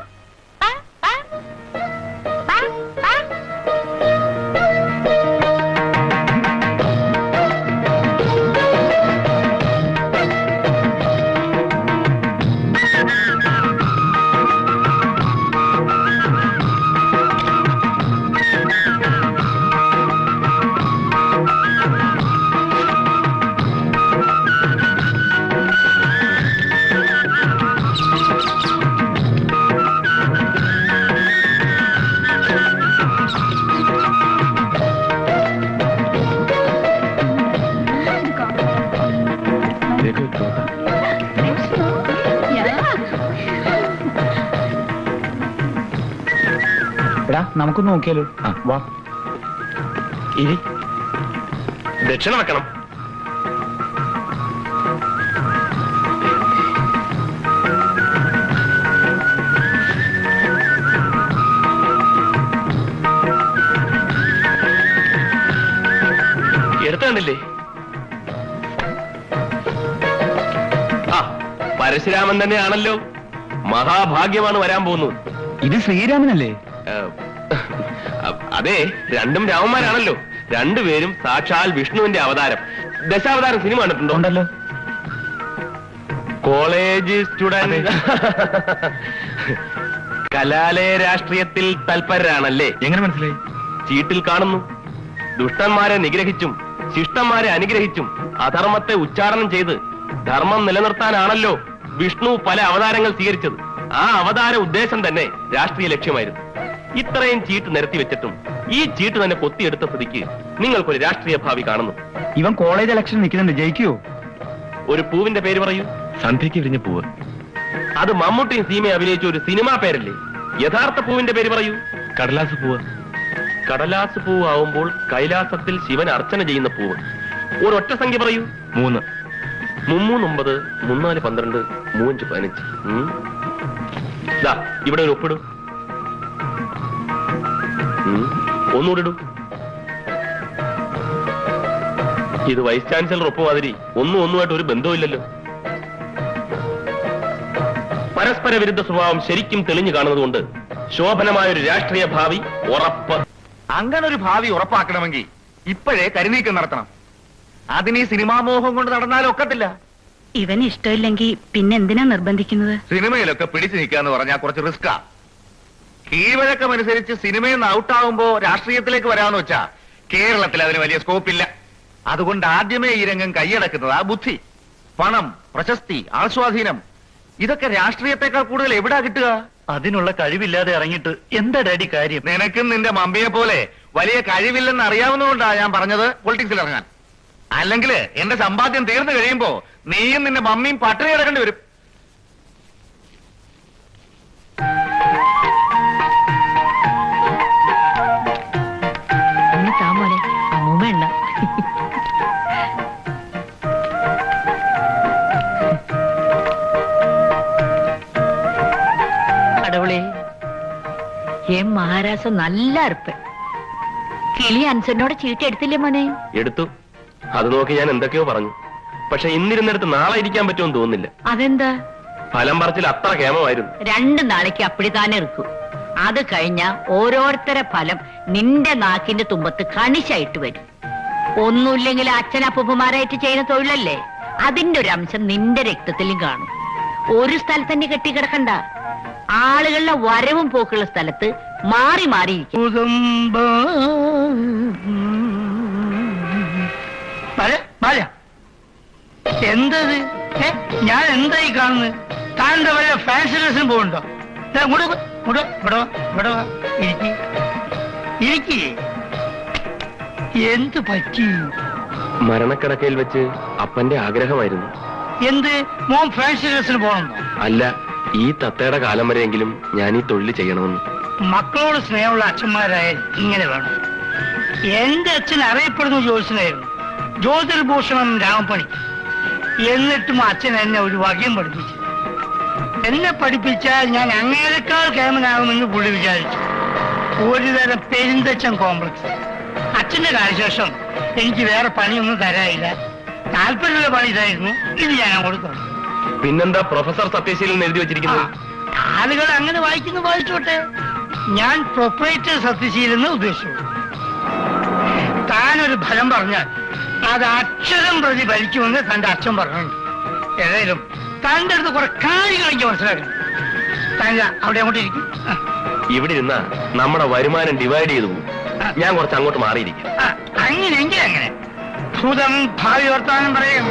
എടാ നമുക്ക് നോക്കിയാലോ വാ ഇരി ദക്ഷിണ വെക്കണം എടുത്തണ്ടില്ലേ ആ പരശുരാമൻ തന്നെയാണല്ലോ മഹാഭാഗ്യമാണ് വരാൻ പോകുന്നത് ഇത് ശ്രീരാമനല്ലേ ഏഹ്, അ- അതെ രണ്ടും രാമന്മാരാണല്ലോ രണ്ടുപേരും സാക്ഷാൽ വിഷ്ണുവിന്റെ അവതാരം ദശാവതാരം സിനിമ കണ്ടിട്ടുണ്ടോ ഉണ്ടല്ലോ കോളേജ് സ്റ്റുഡന്റ് കലാലയ രാഷ്ട്രീയത്തിൽ തൽപരരാണല്ലേ എങ്ങനെ മനസ്സിലായി ചീട്ടിൽ കാണുന്നു ദുഷ്ടന്മാരെ നിഗ്രഹിച്ചും ശിഷ്ടന്മാരെ അനുഗ്രഹിച്ചും അധർമ്മത്തെ ഉച്ചാടനം ചെയ്ത് ധർമ്മം നിലനിർത്താനാണല്ലോ വിഷ്ണു പല അവതാരങ്ങൾ സ്വീകരിച്ചത് ആ അവതാര ഉദ്ദേശം തന്നെ രാഷ്ട്രീയ ലക്ഷ്യമായിരുന്നു ഇത്രയും ചീട്ട് നിരത്തി വെച്ചിട്ടും ഈ ചീട്ട് തന്നെ കൊത്തിയെടുത്ത സ്ഥിതിക്ക് നിങ്ങൾക്കൊരു രാഷ്ട്രീയ ഭാവി കാണുന്നു ഇവൻ കോളേജ് ഇലക്ഷൻ നിൽക്കുന്നുണ്ട് ജയിക്കുവോ ഒരു പൂവിന്റെ പേര് പറയൂ സന്ധ്യയ്ക്ക് വിരിഞ്ഞ പൂവ് അത് മമ്മൂട്ടിയും സീമയും അഭിനയിച്ച ഒരു സിനിമാ പേരല്ലേ യഥാർത്ഥ പൂവിന്റെ പേര് പറയൂ കടലാസ് പൂവ് കടലാസ് പൂവ് ആവുമ്പോൾ കൈലാസത്തിൽ ശിവൻ അർച്ചന ചെയ്യുന്ന പൂവ് ഒരൊറ്റ സംഖ്യ പറയൂ മൂന്ന് മുമ്മൂന്നൊമ്പത് മുന്നാല് പന്ത്രണ്ട് മൂഞ്ച് പതിനഞ്ച് ഉം. ദാ ഇവിടെ ഒരു ഒപ്പിടൂ ഉം. ഒന്നുകൂടെ ഇടൂ ഇത് വൈസ് ചാൻസലർ ഒപ്പ് മാതിരി ഒന്നും ഒന്നുമായിട്ട് ഒരു ബന്ധവുമില്ലല്ലോ പരസ്പര വിരുദ്ധ സ്വഭാവം ശരിക്കും തെളിഞ്ഞു കാണുന്നതുകൊണ്ട് ശോഭനമായ ഒരു രാഷ്ട്രീയ ഭാവി ഉറപ്പ് അങ്ങനെ ഒരു ഭാവി ഉറപ്പാക്കണമെങ്കിൽ ഇപ്പോഴേ കരുനീക്കം നടത്തണം അതിന് ഈ സിനിമാ മോഹം കൊണ്ട് നടന്നാലും ഒക്കത്തില്ല ഇവന് ഇഷ്ടമില്ലെങ്കിൽ പിന്നെ എന്തിനാ നിർബന്ധിക്കുന്നത് സിനിമയിലൊക്കെ പിടിച്ചു നിൽക്കാന്ന് പറഞ്ഞാൽ കുറച്ച് റിസ്ക്കാ കീഴ്വഴക്കം അനുസരിച്ച് സിനിമയിൽ നിന്ന് ഔട്ടാവുമ്പോ രാഷ്ട്രീയത്തിലേക്ക് വരാമെന്ന് വെച്ചാ കേരളത്തിൽ അതിന് വലിയ സ്കോപ്പില്ല അതുകൊണ്ട് ആദ്യമേ ഈ രംഗം കൈയടക്കുന്നത് ആ ബുദ്ധി പണം പ്രശസ്തി ആസ്വാധീനം ഇതൊക്കെ രാഷ്ട്രീയത്തെക്കാൾ കൂടുതൽ എവിടാ കിട്ടുക അതിനുള്ള കഴിവില്ലാതെ ഇറങ്ങിയിട്ട് എന്താ ഡാഡി കാര്യം നിനക്കും നിന്റെ മമ്മിയെ പോലെ വലിയ കഴിവില്ലെന്ന് അറിയാവുന്നതുകൊണ്ടാ ഞാൻ പറഞ്ഞത് പൊളിറ്റിക്സിൽ ഇറങ്ങാൻ അല്ലെങ്കിൽ എന്റെ സമ്പാദ്യം തീർന്നു കഴിയുമ്പോ നീയും നിന്റെ മമ്മിയും പട്ടിണി കിടക്കേണ്ടി വരും ഒന്ന് താ മോനെ അമ്മൂമ്മ ഉണ്ട കടവുളെ ഏം മഹാരാജ നല്ല അർപ്പ് കിളി അൻസറിനോട് ചീട്ടെടുത്തില്ലേ മോനെ എടുത്തു അത് നോക്കി ഞാൻ എന്തൊക്കെയോ പറഞ്ഞു പക്ഷെ ഇന്നിരുന്നിടത്ത് നാളെ ഇരിക്കാൻ പറ്റുമെന്ന് തോന്നുന്നില്ല അതെന്താ ഫലം പറച്ചിൽ അത്ര കേമമായിരുന്നു രണ്ട് നാളേക്ക് അപ്പടി താനെ ഇരിക്കും അത് കഴിഞ്ഞ ഓരോരുത്തരെ ഫലം നിന്റെ നാക്കിന്റെ തുമ്പത്ത് കണിശായിട്ട് വരും ഒന്നുമില്ലെങ്കിൽ അച്ഛൻ അപ്പൂപ്പന്മാരായിട്ട് ചെയ്യുന്ന തൊഴിലല്ലേ അതിന്റെ ഒരു അംശം നിന്റെ രക്തത്തിലും കാണും ഒരു സ്ഥലത്ത് തന്നെ കെട്ടിക്കിടക്കണ്ട ആളുകളുടെ വരവും പോക്കുള്ള സ്ഥലത്ത് മാറി മാറി ഇരിക്കും ബാല, ബാല. എന്തത് ഏ ഞാൻ എന്തായി കാണുന്നത് താൻ്റെ വല്ല ഫാൻസി ഡ്രസ്സിന് പോകുന്നുണ്ടോ ദേ, ഇങ്ങോട്ട് വാ, ഇങ്ങോട്ട് വാ, ഇവിടെ വാ, ഇവിടെ വാ. ഇരിക്ക്. ഇരിക്ക്. എന്ത് പറ്റി മരണക്കിടക്കയിൽ വെച്ച് അപ്പന്റെ ആഗ്രഹമായിരുന്നു എന്ത് മോൻ ഫാൻസി ഡ്രസ്സിന് പോകണമെന്നോ അല്ല ഈ തത്തയുടെ കാലം വരെയെങ്കിലും ഞാൻ ഈ തൊഴിൽ ചെയ്യണമെന്ന് മക്കളോട് സ്നേഹമുള്ള അച്ഛന്മാരായാൽ ഇങ്ങനെ വേണം എന്റെ അച്ഛൻ അറിയപ്പെടുന്ന ജ്യോത്സ്യനായിരുന്നു ജ്യോതിർഭൂഷണം രാമപ്പണി എന്നിട്ടും അച്ഛൻ എന്നെ ഒരു വകയും പഠിപ്പിച്ചു എന്നെ പഠിപ്പിച്ചാൽ ഞാൻ അങ്ങേരെക്കാൾ കേമനാകുമെന്ന് പുള്ളി വിചാരിച്ചു ഒരു തരം പെരുന്തച്ചൻ കോംപ്ലക്സ് അച്ഛന്റെ കാലശേഷം എനിക്ക് വേറെ പണിയൊന്നും തരാനില്ല താല്പര്യമുള്ള പണി ഇതായിരുന്നു ഇത് ഞാൻ അങ്ങോട്ട് തന്നു പിന്നെന്താ പ്രൊഫസർ സത്യശീലൻ എഴുതി വെച്ചിരിക്കുന്നത് ആളുകൾ അങ്ങനെ വായിക്കുന്നു വായിച്ചോട്ടെ ഞാൻ പ്രൊപ്പറേറ്റർ സത്യശീലെന്ന് ഉദ്ദേശിച്ചു താനൊരു ഫലം പറഞ്ഞാൽ അത് അക്ഷരം പ്രതി ഫലിക്കുമെന്ന് തന്റെ അച്ഛൻ പറഞ്ഞിട്ടുണ്ട് ഏതായാലും തന്റെ അടുത്ത് കുറെ കാര്യങ്ങൾ എനിക്ക് മനസ്സിലാക്കണം താൻ ഇതാ അവിടെ അങ്ങോട്ട് ഇരിക്കും ഇവിടെ ഇരുന്നാ നമ്മുടെ വരുമാനം ഡിവൈഡ് ചെയ്തു പോകും ഞാൻ കുറച്ച് അങ്ങോട്ട് മാറിയിരിക്കും അങ്ങനെയെങ്കിൽ അങ്ങനെ ഭൂതം ഭാവി വർത്താനം പറയും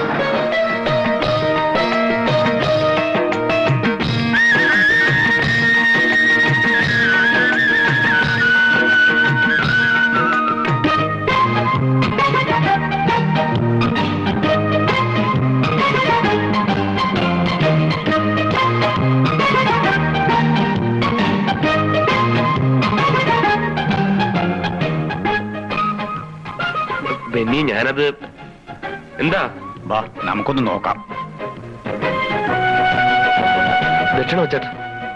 ബെന്നി ഞാനത് എന്താ വാ നമുക്കൊന്ന് നോക്കാം ദക്ഷിണ വെച്ചേട്ടാ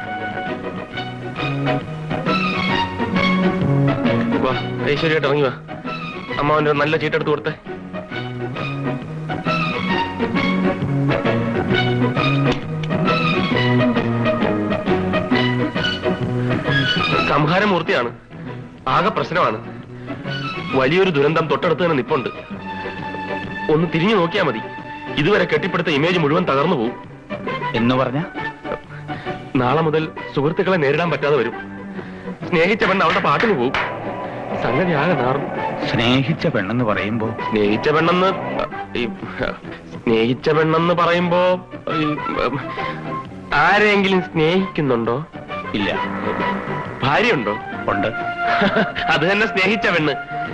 വാ ഐശ്വര്യമായിട്ട് ഇറങ്ങി വാ അമ്മാവന്റെ നല്ല ചീട്ടെടുത്ത് കൊടുത്തേ സംഹാരമൂർത്തിയാണ് ആകെ പ്രശ്നമാണ് വലിയൊരു ദുരന്തം തൊട്ടടുത്ത് തന്നെ നിപ്പുണ്ട് ഒന്ന് തിരിഞ്ഞു നോക്കിയാൽ മതി ഇതുവരെ കെട്ടിപ്പടുത്ത ഇമേജ് മുഴുവൻ തകർന്നു പോകും എന്ന് പറഞ്ഞ നാളെ മുതൽ സുഹൃത്തുക്കളെ നേരിടാൻ പറ്റാതെ വരും സ്നേഹിച്ച പെണ്ണ് അവളുടെ പാട്ടിന് പോവും സംഗതി ആകെ നാറും സ്നേഹിച്ച പെണ്ണെന്ന് പറയുമ്പോ സ്നേഹിച്ച പെണ്ണെന്ന് ഈ സ്നേഹിച്ച പെണ്ണെന്ന് പറയുമ്പോ ഈ, ഉം, ആരെങ്കിലും സ്നേഹിക്കുന്നുണ്ടോ ഇല്ല ഭാര്യയുണ്ടോ ഉണ്ട് അത് തന്നെ സ്നേഹിച്ച പെണ്ണ്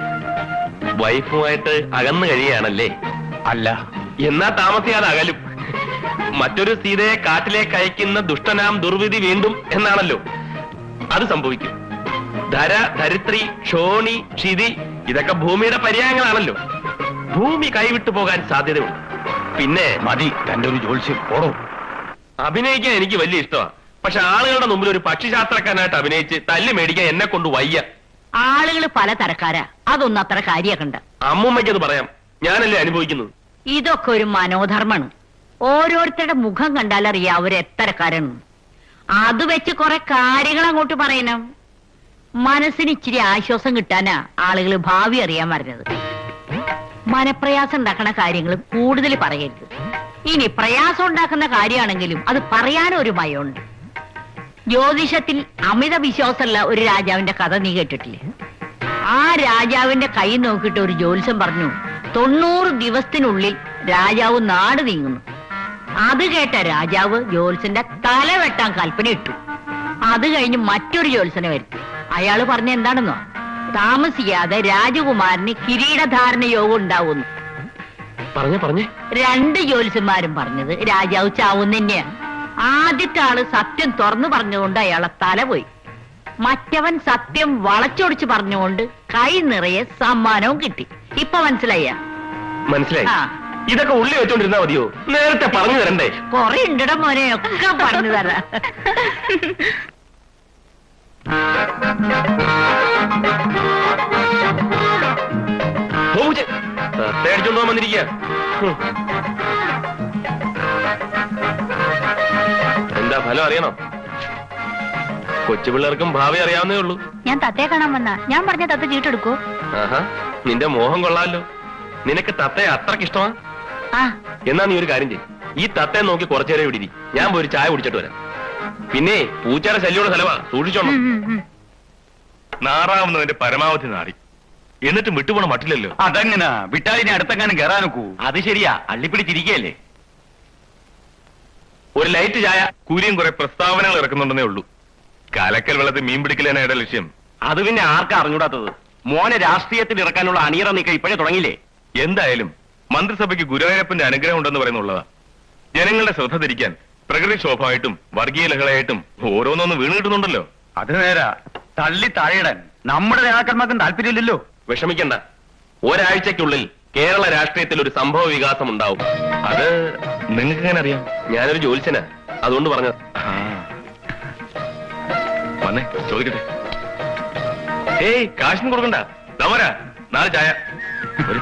വൈഫുമായിട്ട് അകന്നു കഴിയുകയാണല്ലേ അല്ല എന്നാ താമസിയാതെ അകലും മറ്റൊരു സീതയെ കാട്ടിലേക്ക് അയക്കുന്ന ദുഷ്ടനാം ദുർവിധി വീണ്ടും എന്നാണല്ലോ അത് സംഭവിക്കും ധര ധരിത്രി ക്ഷോണി ക്ഷിതി ഇതൊക്കെ ഭൂമിയുടെ പര്യായങ്ങളാണല്ലോ ഭൂമി കൈവിട്ടു പോകാൻ സാധ്യതയുണ്ട് പിന്നെ മതി തന്റെ ഒരു ജോത്സ്യം ഓടോ അഭിനയിക്കാൻ എനിക്ക് വലിയ ഇഷ്ടമാണ് പക്ഷെ ആളുകളുടെ മുമ്പിൽ ഒരു പക്ഷിശാസ്ത്രക്കാരനായിട്ട് അഭിനയിച്ച് തല്ലി മേടിക്കാൻ എന്നെ കൊണ്ട് വയ്യ ആളുകൾ പല തരക്കാരാ അതൊന്നും അത്ര കാര്യാക്കണ്ട അമ്മൂമ്മയ്ക്ക് അത് പറയാം ഞാനല്ലേ അനുഭവിക്കുന്നത് ഇതൊക്കെ ഒരു മനോധർമ്മാണ് ഓരോരുത്തരുടെ മുഖം കണ്ടാലറിയാം അവരെത്തരക്കാരാണ് അത് വെച്ച് കുറെ കാര്യങ്ങൾ അങ്ങോട്ട് പറയണം മനസ്സിന് ഇച്ചിരി ആശ്വാസം കിട്ടാനാ ആളുകൾ ഭാവി അറിയാൻ വരുന്നത് മനപ്രയാസം ഉണ്ടാക്കുന്ന കാര്യങ്ങൾ കൂടുതൽ പറയരുത് ഇനി പ്രയാസം ഉണ്ടാക്കുന്ന കാര്യമാണെങ്കിലും അത് പറയാനൊരു മയമുണ്ട് ജ്യോതിഷത്തിൽ അമിത വിശ്വാസമുള്ള ഒരു രാജാവിന്റെ കഥ നീ കേട്ടിട്ടില്ലേ ആ രാജാവിന്റെ കൈ നോക്കിയിട്ട് ഒരു ജ്യോത്സ്യം പറഞ്ഞു തൊണ്ണൂറ് ദിവസത്തിനുള്ളിൽ രാജാവ് നാട് നീങ്ങുന്നു അത് കേട്ട രാജാവ് ജ്യോത്സ്യന്റെ തല വെട്ടാൻ കൽപ്പന ഇട്ടു അത് കഴിഞ്ഞ് മറ്റൊരു ജ്യോത്സ്യനെ വരുത്തി അയാള് പറഞ്ഞ എന്താണെന്നോ താമസിയാതെ രാജകുമാരന് കിരീടധാരണ യോഗം ഉണ്ടാവുന്നു പറഞ്ഞേ പറഞ്ഞേ രണ്ട് ജ്യോത്സ്യന്മാരും പറഞ്ഞത് രാജാവ് ചാവുന്ന തന്നെയാണ് ആദ്യത്തെ ആള് സത്യം തുറന്നു പറഞ്ഞുകൊണ്ട് അയാളെ തല പോയി മറ്റവൻ സത്യം വളച്ചൊടിച്ച് പറഞ്ഞുകൊണ്ട് കൈ നിറയെ സമ്മാനവും കിട്ടി ഇപ്പൊ മനസ്സിലായ മനസ്സിലായി ആ. ഇതൊക്കെ ഉള്ളി വെച്ചോണ്ടിരുന്നാ മതിയോ നേരത്തെ പറഞ്ഞു തരണ്ടേ കൊറേ ഉണ്ടട മോനെ ഒക്കെ പറഞ്ഞു തരാം തേടിച്ചോണ്ട് പോകാൻ വന്നിരിക്കുക എന്താ ഫലം അറിയണോ കൊച്ചു പിള്ളേർക്കും ഭാവി അറിയാവുന്നേ ഉള്ളൂ ഞാൻ തത്തയെ കാണാൻ വന്ന ഞാൻ പറഞ്ഞ തത്ത ചീട്ടെടുക്കൂ ആഹാ നിന്റെ മോഹം കൊള്ളാലോ നിനക്ക് തത്തയെ അത്രക്ക് ഇഷ്ടമാ ആ എന്നാ നീ ഒരു കാര്യം ചെയ്യും ഈ തത്തയെ നോക്കി കുറച്ചേരെ ഇവിടെ ഇരി. ഞാൻ പോയി ഒരു ചായ കുടിച്ചിട്ട് വരാം പിന്നെ പൂച്ചയുടെ ശല്യമുള്ള സ്ഥലവാ സൂക്ഷിച്ചോണം നാറാവുന്നതിന്റെ പരമാവധി നാറി എന്നിട്ടും വിട്ടുപോണ മട്ടില്ലല്ലോ അതെങ്ങനാ വിട്ടാലിനെ അടുത്തെങ്ങാനും കയറാൻ നോക്കൂ അത് ശരിയാ അള്ളിപ്പിടിച്ചിരിക്കയല്ലേ ഒരു ലൈറ്റ് ചായ കൂലിയും കുറെ പ്രസ്താവനകൾ ഇറക്കുന്നുണ്ടെന്നേ ഉള്ളൂ കലക്കൽ വെള്ളത്തിൽ മീൻ പിടിക്കലാണ് ലക്ഷ്യം അത് പിന്നെ ആർക്കാ അറിഞ്ഞൂടാത്തത് മോനെ രാഷ്ട്രീയത്തിൽ ഇറക്കാനുള്ള അണിയറ നീക്കം ഇപ്പോഴേ തുടങ്ങിയില്ലേ എന്തായാലും മന്ത്രിസഭയ്ക്ക് ഗുരുവായൂരപ്പന്റെ അനുഗ്രഹം ഉണ്ടെന്ന് പറയുന്നുള്ളതാ ജനങ്ങളുടെ ശ്രദ്ധ തിരിക്കാൻ പ്രകൃതിക്ഷോഭമായിട്ടും വർഗീയ ലഹളയായിട്ടും ഓരോന്നൊന്ന് വീണ് കിട്ടുന്നുണ്ടല്ലോ അത് നേരാ തള്ളി താഴെയിടാൻ നമ്മുടെ നേതാക്കന്മാർക്കും താല്പര്യമില്ലല്ലോ വിഷമിക്കണ്ട ഒരാഴ്ചക്കുള്ളിൽ കേരള രാഷ്ട്രീയത്തിൽ ഒരു സംഭവ വികാസം ഉണ്ടാവും അത് നിങ്ങൾക്ക് എങ്ങനെ അറിയാം ഞാനൊരു ജോലിച്ചനാ അതുകൊണ്ട് പറഞ്ഞത് വന്നേ ചോദിക്കട്ടെ ഏയ് കാശിന് കൊടുക്കണ്ട ദമരാ നാളെ ചായ വരൂ.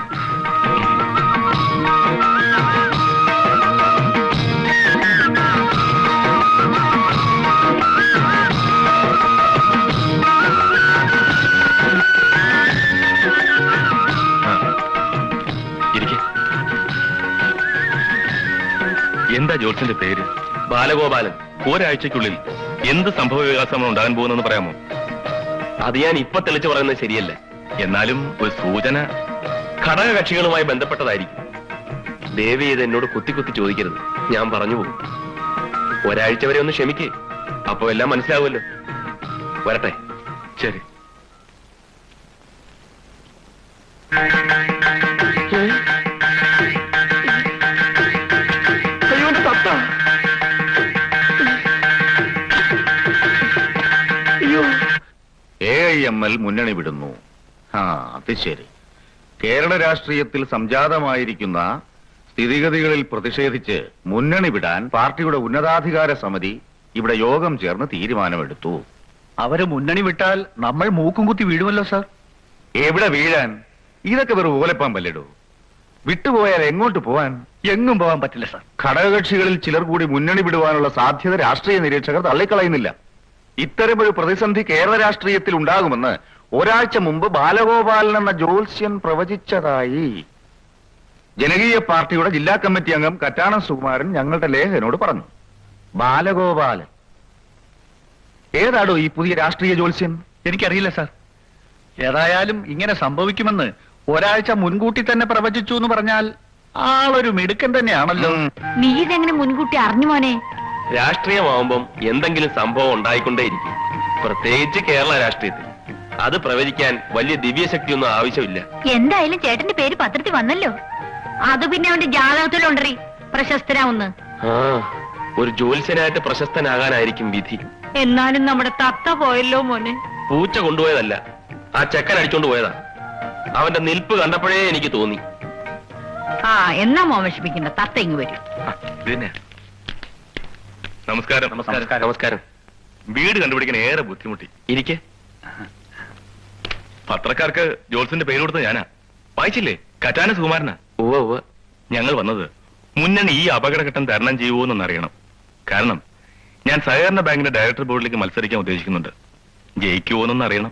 ആ, ഇരിക്ക്. എന്താ ജോത്സ്യന്റെ പേര് ബാലഗോപാലൻ ഒരാഴ്ചക്കുള്ളിൽ എന്ത് സംഭവ വികാസമാണ് ഉണ്ടാകാൻ പോകുന്നതെന്ന് പറയാമോ അത് ഞാൻ ഇപ്പൊ തെളിച്ചു പറയുന്നത് ശരിയല്ല എന്നാലും ഒരു സൂചന ഘടകകക്ഷികളുമായി ബന്ധപ്പെട്ടതായിരിക്കും ദേവി ഇത് എന്നോട് കുത്തി കുത്തി ചോദിക്കരുത് ഞാൻ പറഞ്ഞു പോകും ഒരാഴ്ച വരെ ഒന്ന് ക്ഷമിക്ക് അപ്പൊ എല്ലാം മനസ്സിലാവുമല്ലോ വരട്ടെ ശരി അയ്യോ എന്റെ തത്ത എ ഐ എം എൽ മുന്നണി വിടുന്നു ആ അത് ശരി കേരള രാഷ്ട്രീയത്തിൽ സംജാതമായിരിക്കുന്ന സ്ഥിതിഗതികളിൽ പ്രതിഷേധിച്ച് മുന്നണി വിടാൻ പാർട്ടിയുടെ ഉന്നതാധികാര സമിതി ഇവിടെ യോഗം ചേർന്ന് തീരുമാനമെടുത്തു അവര് മുന്നണി വിട്ടാൽ നമ്മൾ മൂക്കും കുത്തി വീഴുമല്ലോ സാർ എവിടെ വീഴാൻ ഇതൊക്കെ വെറും ഓലപ്പാമ്പല്ലടോ വിട്ടുപോയാൽ എങ്ങോട്ട് പോവാൻ എങ്ങും പോകാൻ പറ്റില്ല സാർ ഘടകകക്ഷികളിൽ ചിലർ കൂടി മുന്നണി വിടുവാനുള്ള സാധ്യത രാഷ്ട്രീയ നിരീക്ഷകർ തള്ളിക്കളയുന്നില്ല ഇത്തരമൊരു പ്രതിസന്ധി കേരള രാഷ്ട്രീയത്തിൽ ഉണ്ടാകുമെന്ന് ഒരാഴ്ച മുമ്പ് ബാലഗോപാലൻ എന്ന ജ്യോത്സ്യൻ പ്രവചിച്ചതായി ജനകീയ പാർട്ടിയുടെ ജില്ലാ കമ്മിറ്റി അംഗം കറ്റാണം സുകുമാരൻ ഞങ്ങളുടെ ലേഖകനോട് പറഞ്ഞു ബാലഗോപാലൻ ഏതാടോ ഈ പുതിയ രാഷ്ട്രീയ ജ്യോത്സ്യൻ എനിക്കറിയില്ല സാർ ഏതായാലും ഇങ്ങനെ സംഭവിക്കുമെന്ന് ഒരാഴ്ച മുൻകൂട്ടി തന്നെ പ്രവചിച്ചു എന്ന് പറഞ്ഞാൽ ആളൊരു മിടുക്കൻ തന്നെയാണല്ലോ നീ ഇതെങ്ങനെ മുൻകൂട്ടി അറിഞ്ഞു മോനെ രാഷ്ട്രീയമാവുമ്പം എന്തെങ്കിലും സംഭവം ഉണ്ടായിക്കൊണ്ടേയിരിക്കും പ്രത്യേകിച്ച് കേരള രാഷ്ട്രീയത്തിൽ അത് പ്രവചിക്കാൻ വലിയ ദിവ്യശക്തിയൊന്നും ആവശ്യമില്ല എന്തായാലും ചേട്ടന്റെ പേര് പത്രത്തിൽ വന്നല്ലോ അത് പിന്നെ അവന്റെ ജാതകത്തിലുണ്ടറി പ്രശസ്തരാവുന്ന് ആ ഒരു ജ്യോത്സ്യനായിട്ട് പ്രശസ്തനാകാനായിരിക്കും വിധി എന്നാലും നമ്മുടെ തത്ത പോയല്ലോ മോനെ പൂച്ച കൊണ്ടുപോയതല്ല ആ ചെക്കൻ അടിച്ചോണ്ട് പോയതാ അവന്റെ നിൽപ്പ് കണ്ടപ്പോഴേ എനിക്ക് തോന്നി ആ എന്നാ മോൻ വിഷമിക്കണ്ട തത്ത ഇങ്ങ് വരും പിന്നെ നമസ്കാരം നമസ്കാരം നമസ്കാരം വീട് കണ്ടുപിടിക്കാൻ ഏറെ ബുദ്ധിമുട്ടി ഇരിക്കെ പത്രക്കാർക്ക് ജോൾസിന്റെ പേര് കൊടുത്ത ഞാനാ വായിച്ചില്ലേ കറ്റാന സുകുമാരനാ ഉവ്വ ഉവ്വ ഞങ്ങൾ വന്നത് മുന്നണി ഈ അപകടഘട്ടം തരണം ചെയ്യുമോന്നറിയണം കാരണം ഞാൻ സഹകരണ ബാങ്കിന്റെ ഡയറക്ടർ ബോർഡിലേക്ക് മത്സരിക്കാൻ ഉദ്ദേശിക്കുന്നുണ്ട് ജയിക്കുമോന്നൊന്ന് അറിയണം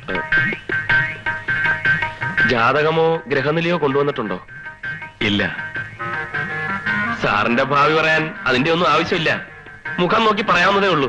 ജാതകമോ ഗ്രഹനിലയോ കൊണ്ടുവന്നിട്ടുണ്ടോ ഇല്ല സാറിന്റെ ഭാവി പറയാൻ അതിന്റെ ഒന്നും ആവശ്യമില്ല മുഖം നോക്കി പറയാവുന്നതേ ഉള്ളൂ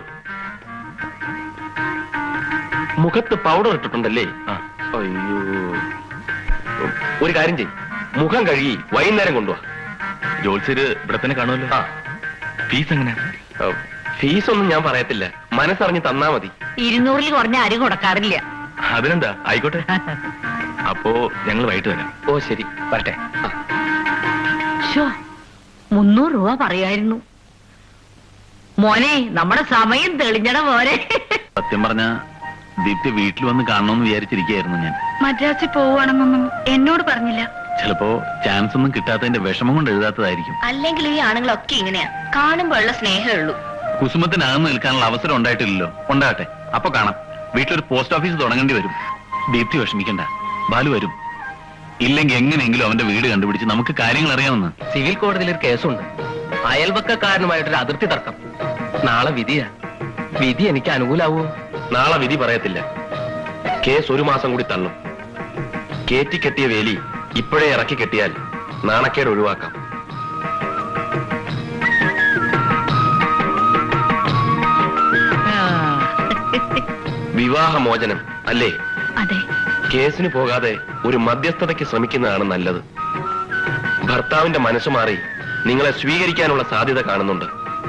മുഖത്ത് പൗഡർ ഇട്ടിട്ടുണ്ടല്ലേ അയ്യോ ഒരു കാര്യം ചെയ്യും മുഖം കഴുകി വൈകുന്നേരം കൊണ്ടുവാ ജോത്സ്യര് ഇവിടെ തന്നെ കാണുമല്ലോ ഫീസ് എങ്ങനെ ഫീസ് ഒന്നും ഞാൻ പറയത്തില്ല മനസ്സറിഞ്ഞ് തന്നാ മതി ഇരുന്നൂറിൽ കുറഞ്ഞ ആരും കൊടുക്കാറില്ല അതിനെന്താ ആയിക്കോട്ടെ അപ്പോ ഞങ്ങൾ വൈകിട്ട് വരാം ഓ ശരി വരട്ടെ ശോ, മുന്നൂറ് രൂപ പറയായിരുന്നു മോനെ നമ്മുടെ സമയം തെളിഞ്ഞട പോരെ സത്യം പറഞ്ഞ ദീപ്തി വീട്ടിൽ വന്ന് കാണണമെന്ന് വിചാരിച്ചിരിക്കുകയായിരുന്നു ഞാൻ മദ്രാസിൽ പോവുകയാണെന്നൊന്നും എന്നോട് പറഞ്ഞില്ല ചിലപ്പോ ചാൻസ് ഒന്നും കിട്ടാത്തതിന്റെ വിഷമം കൊണ്ട് എഴുതാത്തതായിരിക്കും അല്ലെങ്കിൽ ഈ ആണുങ്ങളൊക്കെ ഇങ്ങനെയാ കാണുമ്പോഴുള്ള സ്നേഹമേ ഉള്ളൂ കുസുമത്തിനകന്ന് നിൽക്കാനുള്ള അവസരം ഉണ്ടായിട്ടില്ലല്ലോ ഉണ്ടാകട്ടെ അപ്പൊ കാണാം വീട്ടിലൊരു പോസ്റ്റ് ഓഫീസ് തുടങ്ങേണ്ടി വരും ദീപ്തി വിഷമിക്കണ്ട ബാലു വരും ഇല്ലെങ്കിൽ എങ്ങനെയെങ്കിലും അവന്റെ വീട് കണ്ടുപിടിച്ച് നമുക്ക് കാര്യങ്ങൾ അറിയാമെന്ന് സിവിൽ കോടതിയിൽ ഒരു കേസുണ്ട് അയൽവക്കക്കാരനുമായിട്ടൊരു അതിർത്തി തർക്കം നാളെ വിധിയാ വിധി എനിക്ക് അനുകൂലാവൂ നാളെ വിധി പറയത്തില്ല കേസ് ഒരു മാസം കൂടി തള്ളും കേറ്റി കെട്ടിയ വേലി ഇപ്പോഴേ ഇറക്കി കെട്ടിയാൽ നാണക്കേട് ഒഴിവാക്കാം വിവാഹമോചനം അല്ലേ അതെ കേസിന് പോകാതെ ഒരു മധ്യസ്ഥതയ്ക്ക് ശ്രമിക്കുന്നതാണ് നല്ലത് ഭർത്താവിന്റെ മനസ്സ് മാറി നിങ്ങളെ സ്വീകരിക്കാനുള്ള സാധ്യത കാണുന്നുണ്ട്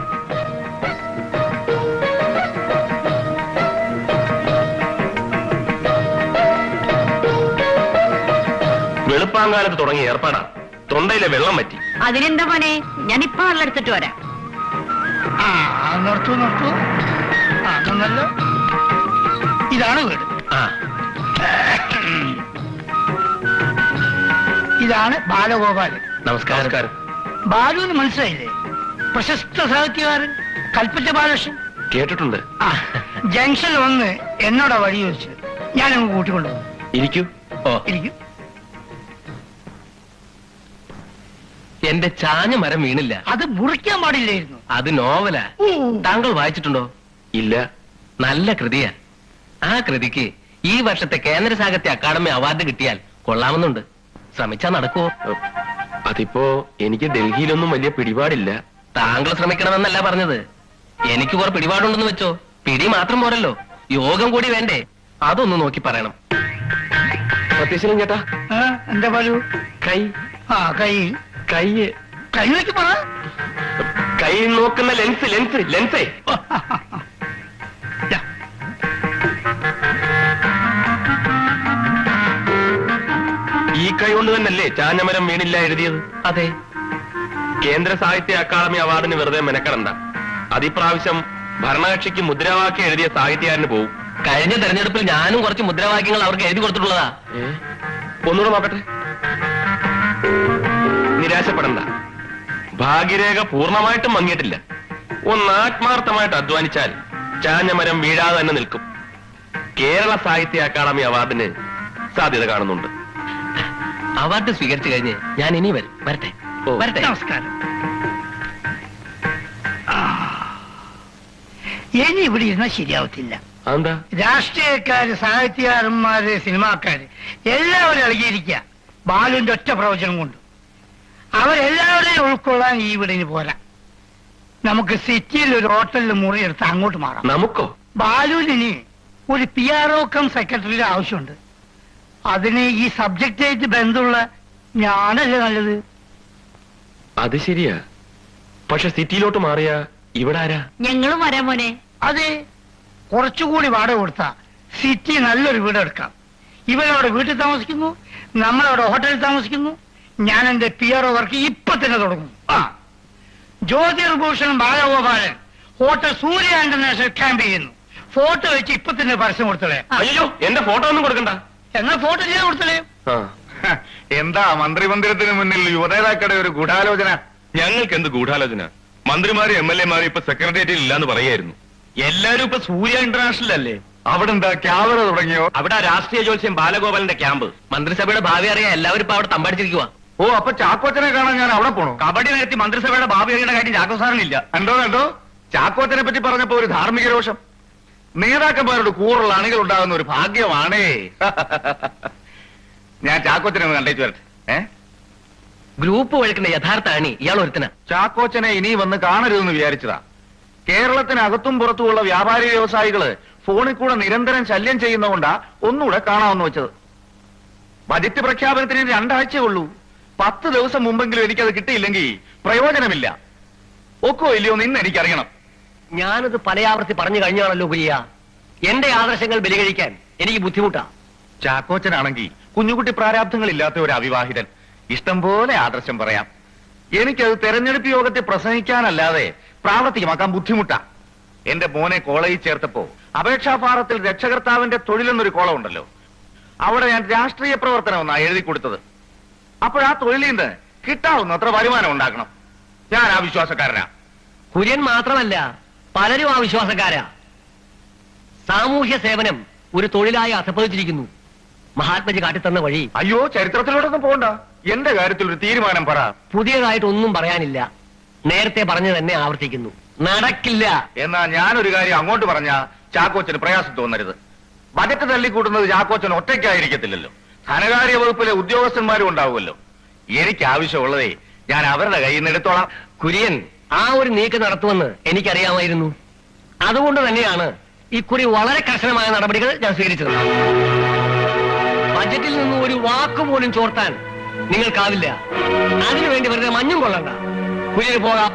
വെളുപ്പാങ്കാലത്ത് തുടങ്ങിയ ഏർപ്പാടാ തൊണ്ടയിലെ വെള്ളം പറ്റി അതിനെന്താ മോനെ ഞാൻ ഇപ്പൊ വെള്ളം എടുത്തിട്ട് വരാം ആ നിർത്തൂ നിർത്തൂ ആ നന്നല്ലോ ഇതാണ് വീട് ഇതാണ് ബാലഗോപാലൻ നമസ്കാരം ബാലുവിന് മനസ്സിലായില്ലേ പ്രശസ്ത സാഹിത്യകാരൻ കൽപ്പറ്റ ബാലകൃഷ്ണൻ കേട്ടിട്ടുണ്ട് ആ ജംഗ്ഷനിൽ വന്ന് എന്നോടാ വഴി ചോദിച്ചു ഞാനങ്ങ് കൂട്ടിക്കൊണ്ടുപോകും ഇരിക്കൂ ഓ ഇരിക്കും എന്റെ ചാഞ്ഞ മരം വീണില്ല അത് മുറിക്കാൻ പാടില്ലായിരുന്നു അത് നോവലാ താങ്കൾ വായിച്ചിട്ടുണ്ടോ ഇല്ല നല്ല കൃതിയാ ആ കൃതിക്ക് ഈ വർഷത്തെ കേന്ദ്ര സാഹിത്യ അക്കാദമി അവാർഡ് കിട്ടിയാൽ കൊള്ളാമെന്നുണ്ട് ശ്രമിച്ചാ നടക്കുവോ അതിപ്പോ എനിക്ക് ഡൽഹിയിലൊന്നും വലിയ പിടിപാടില്ല താങ്കൾ ശ്രമിക്കണമെന്നല്ല പറഞ്ഞത് എനിക്ക് കുറെ പിടിപാടുണ്ടെന്ന് വെച്ചോ പിടി മാത്രം പോരല്ലോ യോഗം കൂടി വേണ്ടേ അതൊന്ന് നോക്കി പറയണം സത്യശീലൻ ചേട്ടാ ആ, എന്താ ബാലു കൈ ആ കൈ കൈ കൈ വെച്ച് പറ കൈ നോക്കുന്ന ലെൻസ് ലെൻസ് ലെൻസേ ഈ കൈ കൊണ്ട് തന്നെയല്ലേ ചാഞ്ഞമരം വീണില്ല എഴുതിയത് അതെ കേന്ദ്ര സാഹിത്യ അക്കാദമി അവാർഡിന് വെറുതെ മെനക്കെടണ്ട അതിപ്രാവശ്യം ഭരണകക്ഷിക്ക് മുദ്രാവാക്യം എഴുതിയ സാഹിത്യകാരന് പോവും കഴിഞ്ഞ തെരഞ്ഞെടുപ്പിൽ ഞാനും കുറച്ച് മുദ്രാവാക്യങ്ങൾ അവർക്ക് എഴുതി കൊടുത്തിട്ടുള്ളതാ ഒന്നുകൂടെ നോക്കട്ടെ നിരാശപ്പെടണ്ട ഭാഗ്യരേഖ പൂർണ്ണമായിട്ടും മങ്ങിയിട്ടില്ല ഒന്ന് ആത്മാർത്ഥമായിട്ട് അധ്വാനിച്ചാൽ ചാഞ്ഞമരം വീഴാതെ തന്നെ നിൽക്കും കേരള സാഹിത്യ അക്കാദമി അവാർഡിന് സാധ്യത കാണുന്നുണ്ട് അവാർഡ് സ്വീകരിച്ചു കഴിഞ്ഞ് ഞാൻ ഇനി വരും വരട്ടെ വരട്ടെ നമസ്കാരം ആ. ഇനി ഇവിടെ ഇരുന്നാൽ ശരിയാവത്തില്ല എന്താ രാഷ്ട്രീയക്കാര് സാഹിത്യകാരന്മാര് സിനിമാക്കാര് എല്ലാവരും ഇളകിയിരിക്കുക ബാലുവിന്റെ ഒറ്റ പ്രവചനം കൊണ്ട് അവരെല്ലാവരെയും ഉൾക്കൊള്ളാൻ ഈ വീടിന് പോരാ നമുക്ക് സിറ്റിയിൽ ഒരു ഹോട്ടലിൽ മുറി എടുത്ത് അങ്ങോട്ട് മാറാം നമുക്കോ ബാലുവിന് ഒരു പി ആർ ഒ കം സെക്രട്ടറിയുടെ ആവശ്യമുണ്ട് അതിന് ഈ സബ്ജക്റ്റായിട്ട് ബന്ധമുള്ള ഞാനല്ലേ നല്ലത് അത് ശരിയാ പക്ഷെ സിറ്റിയിലോട്ട് മാറിയ ഇവിടെ ആരാ ഞങ്ങളും വരാം മോനെ അതെ കുറച്ചുകൂടി വാടക കൊടുത്താ സിറ്റി നല്ലൊരു വീട് എടുക്കാം ഇവരവിടെ വീട്ടിൽ താമസിക്കുന്നു നമ്മളവിടെ ഹോട്ടലിൽ താമസിക്കുന്നു ഞാൻ എന്റെ പി ആർ ഒ വർക്ക് ഇപ്പൊ തന്നെ തുടങ്ങും ആ Jyothirbhushan Balagopalan hotel Surya international camp ചെയ്യുന്നു ഫോട്ടോ വെച്ച് ഇപ്പൊ തന്നെ പരസ്യം കൊടുത്തളേ അയ്യോ എന്റെ ഫോട്ടോ ഒന്നും കൊടുക്കണ്ട എന്നാ ഫോട്ടോ ചെയ്ത് കൊടുത്തളേ എന്താ മന്ത്രിമന്ദിരത്തിന് മുന്നിൽ യുവനേതാക്കളുടെ ഒരു ഗൂഢാലോചന ഞങ്ങൾക്ക് എന്ത് ഗൂഢാലോചന മന്ത്രിമാരും എം എൽ എമാരും ഇപ്പൊ സെക്രട്ടേറിയറ്റിൽ ഇല്ലാന്ന് പറയായിരുന്നു എല്ലാരും ഇപ്പൊ സൂര്യ ഇന്റർനാഷണൽ അല്ലേ അവിടെ എന്താ ക്യാമറ തുടങ്ങിയോ അവിടെ രാഷ്ട്രീയ ജോത്സ്യം ബാലഗോപാലന്റെ ക്യാമ്പ് മന്ത്രിസഭയുടെ ഭാവി അറിയാൻ എല്ലാവരും ഇപ്പൊ അവിടെ തമ്പടിച്ചിരിക്കുക ഓ അപ്പൊ ചാക്കോച്ചനെ കാണാൻ ഞാൻ അവിടെ പോണോ കബഡി നിരത്തി മന്ത്രിസഭയുടെ ഭാവി അറിയേണ്ട കാര്യം ചാക്കോ സാറിനില്ല കണ്ടോ കണ്ടോ ചാക്കോച്ചനെ പറ്റി പറഞ്ഞപ്പോ ഒരു ധാർമ്മിക രോഷം നേതാക്കന്മാരോട് കൂറുള്ള അണികൾ ഉണ്ടാകുന്ന ഒരു ഭാഗ്യമാണേ ഞാൻ ചാക്കോച്ചനെ ഒന്ന് കണ്ടേച്ചു വരട്ടെ ഏ ഗ്രൂപ്പ് വഴക്കുന്ന യഥാർത്ഥ അണി ഇയാൾ ഒരുത്തന ചാക്കോച്ചനെ ഇനി വന്ന് കാണരുതെന്ന് വിചാരിച്ചതാ കേരളത്തിനകത്തും പുറത്തുമുള്ള വ്യാപാരി വ്യവസായികള് ഫോണിൽ കൂടെ നിരന്തരം ശല്യം ചെയ്യുന്നതുകൊണ്ടാ ഒന്നുകൂടെ കാണാമെന്ന് വെച്ചത് ബജറ്റ് പ്രഖ്യാപനത്തിന് ഇനി രണ്ടാഴ്ചയേ ഉള്ളൂ പത്ത് ദിവസം മുമ്പെങ്കിലും എനിക്കത് കിട്ടിയില്ലെങ്കിൽ പ്രയോജനമില്ല ഒക്കോ ഇല്ലയോ എന്ന് ഇന്ന് എനിക്കറിയണം ഞാനത് പലയാവർത്തി പറഞ്ഞു കഴിഞ്ഞാണല്ലോ കുര്യ എന്റെ ആദർശങ്ങൾ ബലികഴിക്കാൻ എനിക്ക് ബുദ്ധിമുട്ടാ ചാക്കോച്ചനാണെങ്കിൽ കുഞ്ഞുകുട്ടി പ്രാരാബ്ധങ്ങളില്ലാത്ത ഒരു അവിവാഹിതൻ ഇഷ്ടം പോലെ ആദർശം പറയാം എനിക്കത് തെരഞ്ഞെടുപ്പ് യോഗത്തിൽ പ്രസംഗിക്കാനല്ലാതെ പ്രാവർത്തികമാക്കാൻ ബുദ്ധിമുട്ടാ എന്റെ മോനെ കോളേജിൽ ചേർത്തപ്പോ അപേക്ഷാഭാരത്തിൽ രക്ഷകർത്താവിന്റെ തൊഴിലെന്നൊരു കോളം ഉണ്ടല്ലോ അവിടെ ഞാൻ രാഷ്ട്രീയ പ്രവർത്തനം എന്നാ എഴുതി കൊടുത്തത് അപ്പോഴാ തൊഴിലിൽ നിന്ന് കിട്ടാവുന്ന അത്ര വരുമാനം ഉണ്ടാക്കണം ഞാൻ ആ വിശ്വാസക്കാരനാ കുര്യൻ മാത്രമല്ല പലരും ആ വിശ്വാസക്കാരാ സാമൂഹ്യ സേവനം ഒരു തൊഴിലായി അധപ്പതിച്ചിരിക്കുന്നു മഹാത്മജി കാട്ടിത്തന്ന വഴി അയ്യോ ചരിത്രത്തിലോട്ടൊന്നും പോകണ്ട എന്റെ കാര്യത്തിൽ ഒരു തീരുമാനം പറ പുതിയതായിട്ട് ഒന്നും പറയാനില്ല നേരത്തെ പറഞ്ഞു തന്നെ ആവർത്തിക്കുന്നു നടക്കില്ല എന്നാ ഞാനൊരു കാര്യം അങ്ങോട്ട് പറഞ്ഞ ചാക്കോച്ചന് പ്രയാസം തോന്നരുത് ബജറ്റ് തള്ളിക്കൂട്ടുന്നത് ചാക്കോച്ചൻ ഒറ്റയ്ക്കായിരിക്കത്തില്ലല്ലോ ധനകാര്യ വകുപ്പിലെ ഉദ്യോഗസ്ഥന്മാരും ഉണ്ടാവുമല്ലോ എനിക്ക് ആവശ്യമുള്ളതേ ഞാൻ അവരുടെ കയ്യിൽ നിന്ന് എടുത്തോളാം കുര്യൻ ആ ഒരു നീക്കം നടത്തുമെന്ന് എനിക്കറിയാമായിരുന്നു അതുകൊണ്ട് തന്നെയാണ് ഇക്കുറി വളരെ കർശനമായ നടപടികൾ ഞാൻ സ്വീകരിച്ചത് ബജറ്റിൽ നിന്ന് ഒരു വാക്ക് പോലും ചോർത്താൻ നിങ്ങൾക്കാവില്ല അതിനുവേണ്ടി വെറുതെ മഞ്ഞും കൊള്ളണ്ട കുര്യന് പോകാം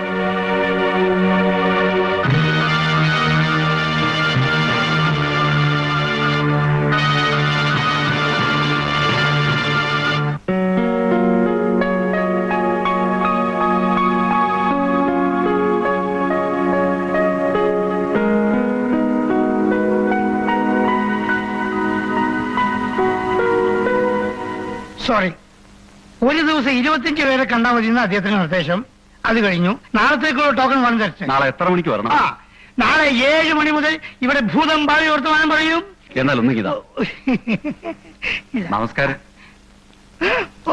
സോറി ഒരു ദിവസം ഇരുപത്തിയഞ്ച് പേരെ കണ്ടാൽ മതി എന്ന അദ്ദേഹത്തിന്റെ നിർദ്ദേശം അത് കഴിഞ്ഞു നാളത്തേക്കുള്ള ടോക്കൺ വന്നു തരട്ടെ നാളെ എത്ര മണിക്ക് വരണം ആ നാളെ ഏഴ് മണി മുതൽ ഇവിടെ ഭൂതം ഭാവി വർത്തമാനം പറയും എന്നാൽ ഒന്ന് ഗീത നമസ്കാരം ഓ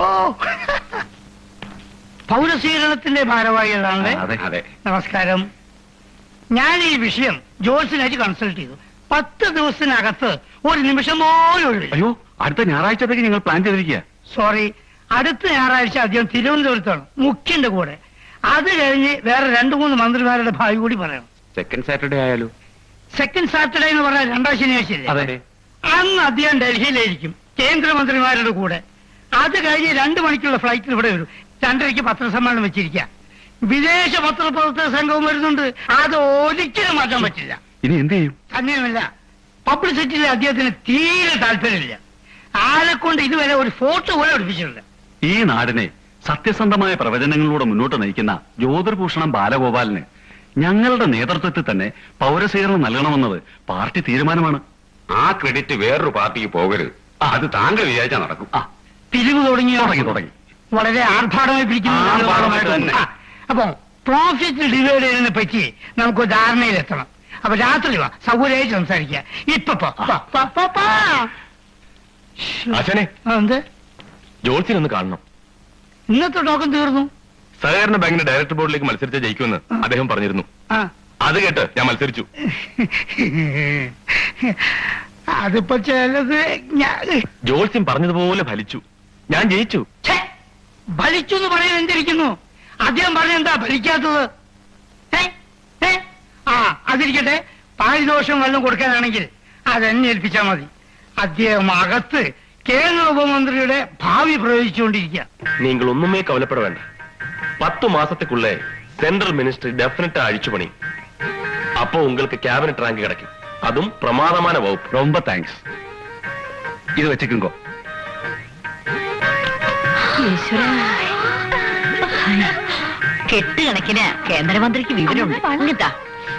പൗരസ്വീകരണത്തിന്റെ ഭാരവാഹികളാണല്ലേ അതെ അതെ നമസ്കാരം ഞാൻ ഈ വിഷയം ജോൾസിനായിട്ട് കൺസൾട്ട് ചെയ്തു പത്ത് ദിവസത്തിനകത്ത് ഒരു നിമിഷം പോലും ഒഴിവില്ല അയ്യോ അടുത്ത ഞായറാഴ്ചത്തേക്ക് ഞങ്ങൾ പ്ലാൻ ചെയ്തിരിക്കുക സോറി അടുത്ത ഞായറാഴ്ച അദ്ദേഹം തിരുവനന്തപുരത്താണ് മുഖ്യന്റെ കൂടെ അത് കഴിഞ്ഞ് വേറെ രണ്ടു മൂന്ന് മന്ത്രിമാരുടെ ഭാവി കൂടി പറയണം സെക്കൻഡ് സാറ്റർഡേ ആയാലോ സെക്കൻഡ് സാറ്റർഡേ എന്ന് പറഞ്ഞാൽ രണ്ടാം ശനിയാഴ്ചയല്ലേ അതെ അന്ന് അദ്ദേഹം ഡൽഹിയിലായിരിക്കും കേന്ദ്രമന്ത്രിമാരുടെ കൂടെ അത് കഴിഞ്ഞ് രണ്ടു മണിക്കുള്ള ഫ്ലൈറ്റിൽ ഇവിടെ വരും രണ്ടരയ്ക്ക് പത്രസമ്മേളനം വെച്ചിരിക്കുക വിദേശ പത്രപ്രവർത്തക സംഘവും വരുന്നുണ്ട് അത് ഒരിക്കലും മാറ്റാൻ പറ്റില്ല ഇനി എന്ത് ചെയ്യും തന്നെയുമല്ല പബ്ലിസിറ്റിയിൽ അദ്ദേഹത്തിന് തീരെ താല്പര്യമില്ല ആളെ കൊണ്ട് ഇതുവരെ ഒരു ഫോട്ടോ പോലും എടുപ്പിച്ചിട്ടില്ല ഈ നാടിനെ സത്യസന്ധമായ പ്രവചനങ്ങളിലൂടെ മുന്നോട്ട് നയിക്കുന്ന ജ്യോതിർഭൂഷണം ബാലഗോപാലിന് ഞങ്ങളുടെ നേതൃത്വത്തിൽ തന്നെ പൗരസ്വീകരണം നൽകണമെന്നത് പാർട്ടി തീരുമാനമാണ് ആ ക്രെഡിറ്റ് വേറൊരു പാർട്ടിക്ക് പോകരുത് അത് താങ്കൾ വിചാരിച്ചാൽ നടക്കും പിരിവ് തുടങ്ങിയോ തുടങ്ങി തുടങ്ങി വളരെ ആർഭാടമായി പിരിക്കുന്നു ആർഭാടമായിട്ട് തന്നെ. ആ, അപ്പൊ പ്രോഫിറ്റ് ഡിവൈഡ് ചെയ്യുന്നതിനെ പറ്റി നമുക്ക് ധാരണയിലെത്തണം അപ്പൊ രാത്രി വാ സൗകര്യമായിട്ട് സംസാരിക്കുക ഇപ്പൊ പോ. പോ, പോ, പോ, പോ. അച്ഛനെ ആ, എന്ത് ജോൾസിനൊന്ന് കാണണം ഇന്നത്തെ ടോക്കൺ തീർന്നു സഹകരണ ബാങ്കിന്റെ ഡയറക്ടർ ബോർഡിലേക്ക് മത്സരിച്ച ജയിക്കുമെന്ന് അദ്ദേഹം പറഞ്ഞിരുന്നു ആ അത് കേട്ട് ഞാൻ മത്സരിച്ചു അതിപ്പോ ചിലത് ഞാൻ ജോത്സ്യം പറഞ്ഞതുപോലെ ഫലിച്ചു ഞാൻ ജയിച്ചു ഛേ, ഭരിച്ചു എന്ന് പറയാൻ എന്തിരിക്കുന്നു അദ്ദേഹം പറഞ്ഞ എന്താ ഭരിക്കാത്തത് അതിരിക്കട്ടെ പാരിതോഷം വല്ലതും കൊടുക്കാനാണെങ്കിൽ അതെന്നെ ഏൽപ്പിച്ചാൽ മതി അദ്ദേഹം അകത്ത് കേന്ദ്ര ഉപമന്ത്രിയുടെ ഭാവി പ്രവചിച്ചുകൊണ്ടിരിക്കുക നിങ്ങൾ ഒന്നുമേ കവലപ്പെട വേണ്ട പത്തു മാസத்துக்குள்ள സെൻട്രൽ മിനിസ്റ്റർ ഡെഫിനറ്റ് അഴിച്ചു പണി அப்போ உங்களுக்கு கேபினட் റാങ്ക് கிடைக்கும் അതും പ്രമാദமான വകുപ്പ് ரொம்ப താങ്ക്സ് ഇത് വെച്ചിട്ടുങ്കോ കെട്ടുകണക്കിന് കേന്ദ്രമന്ത്രിക്ക് വിവരമുണ്ട് ഇങ്ങത്താ.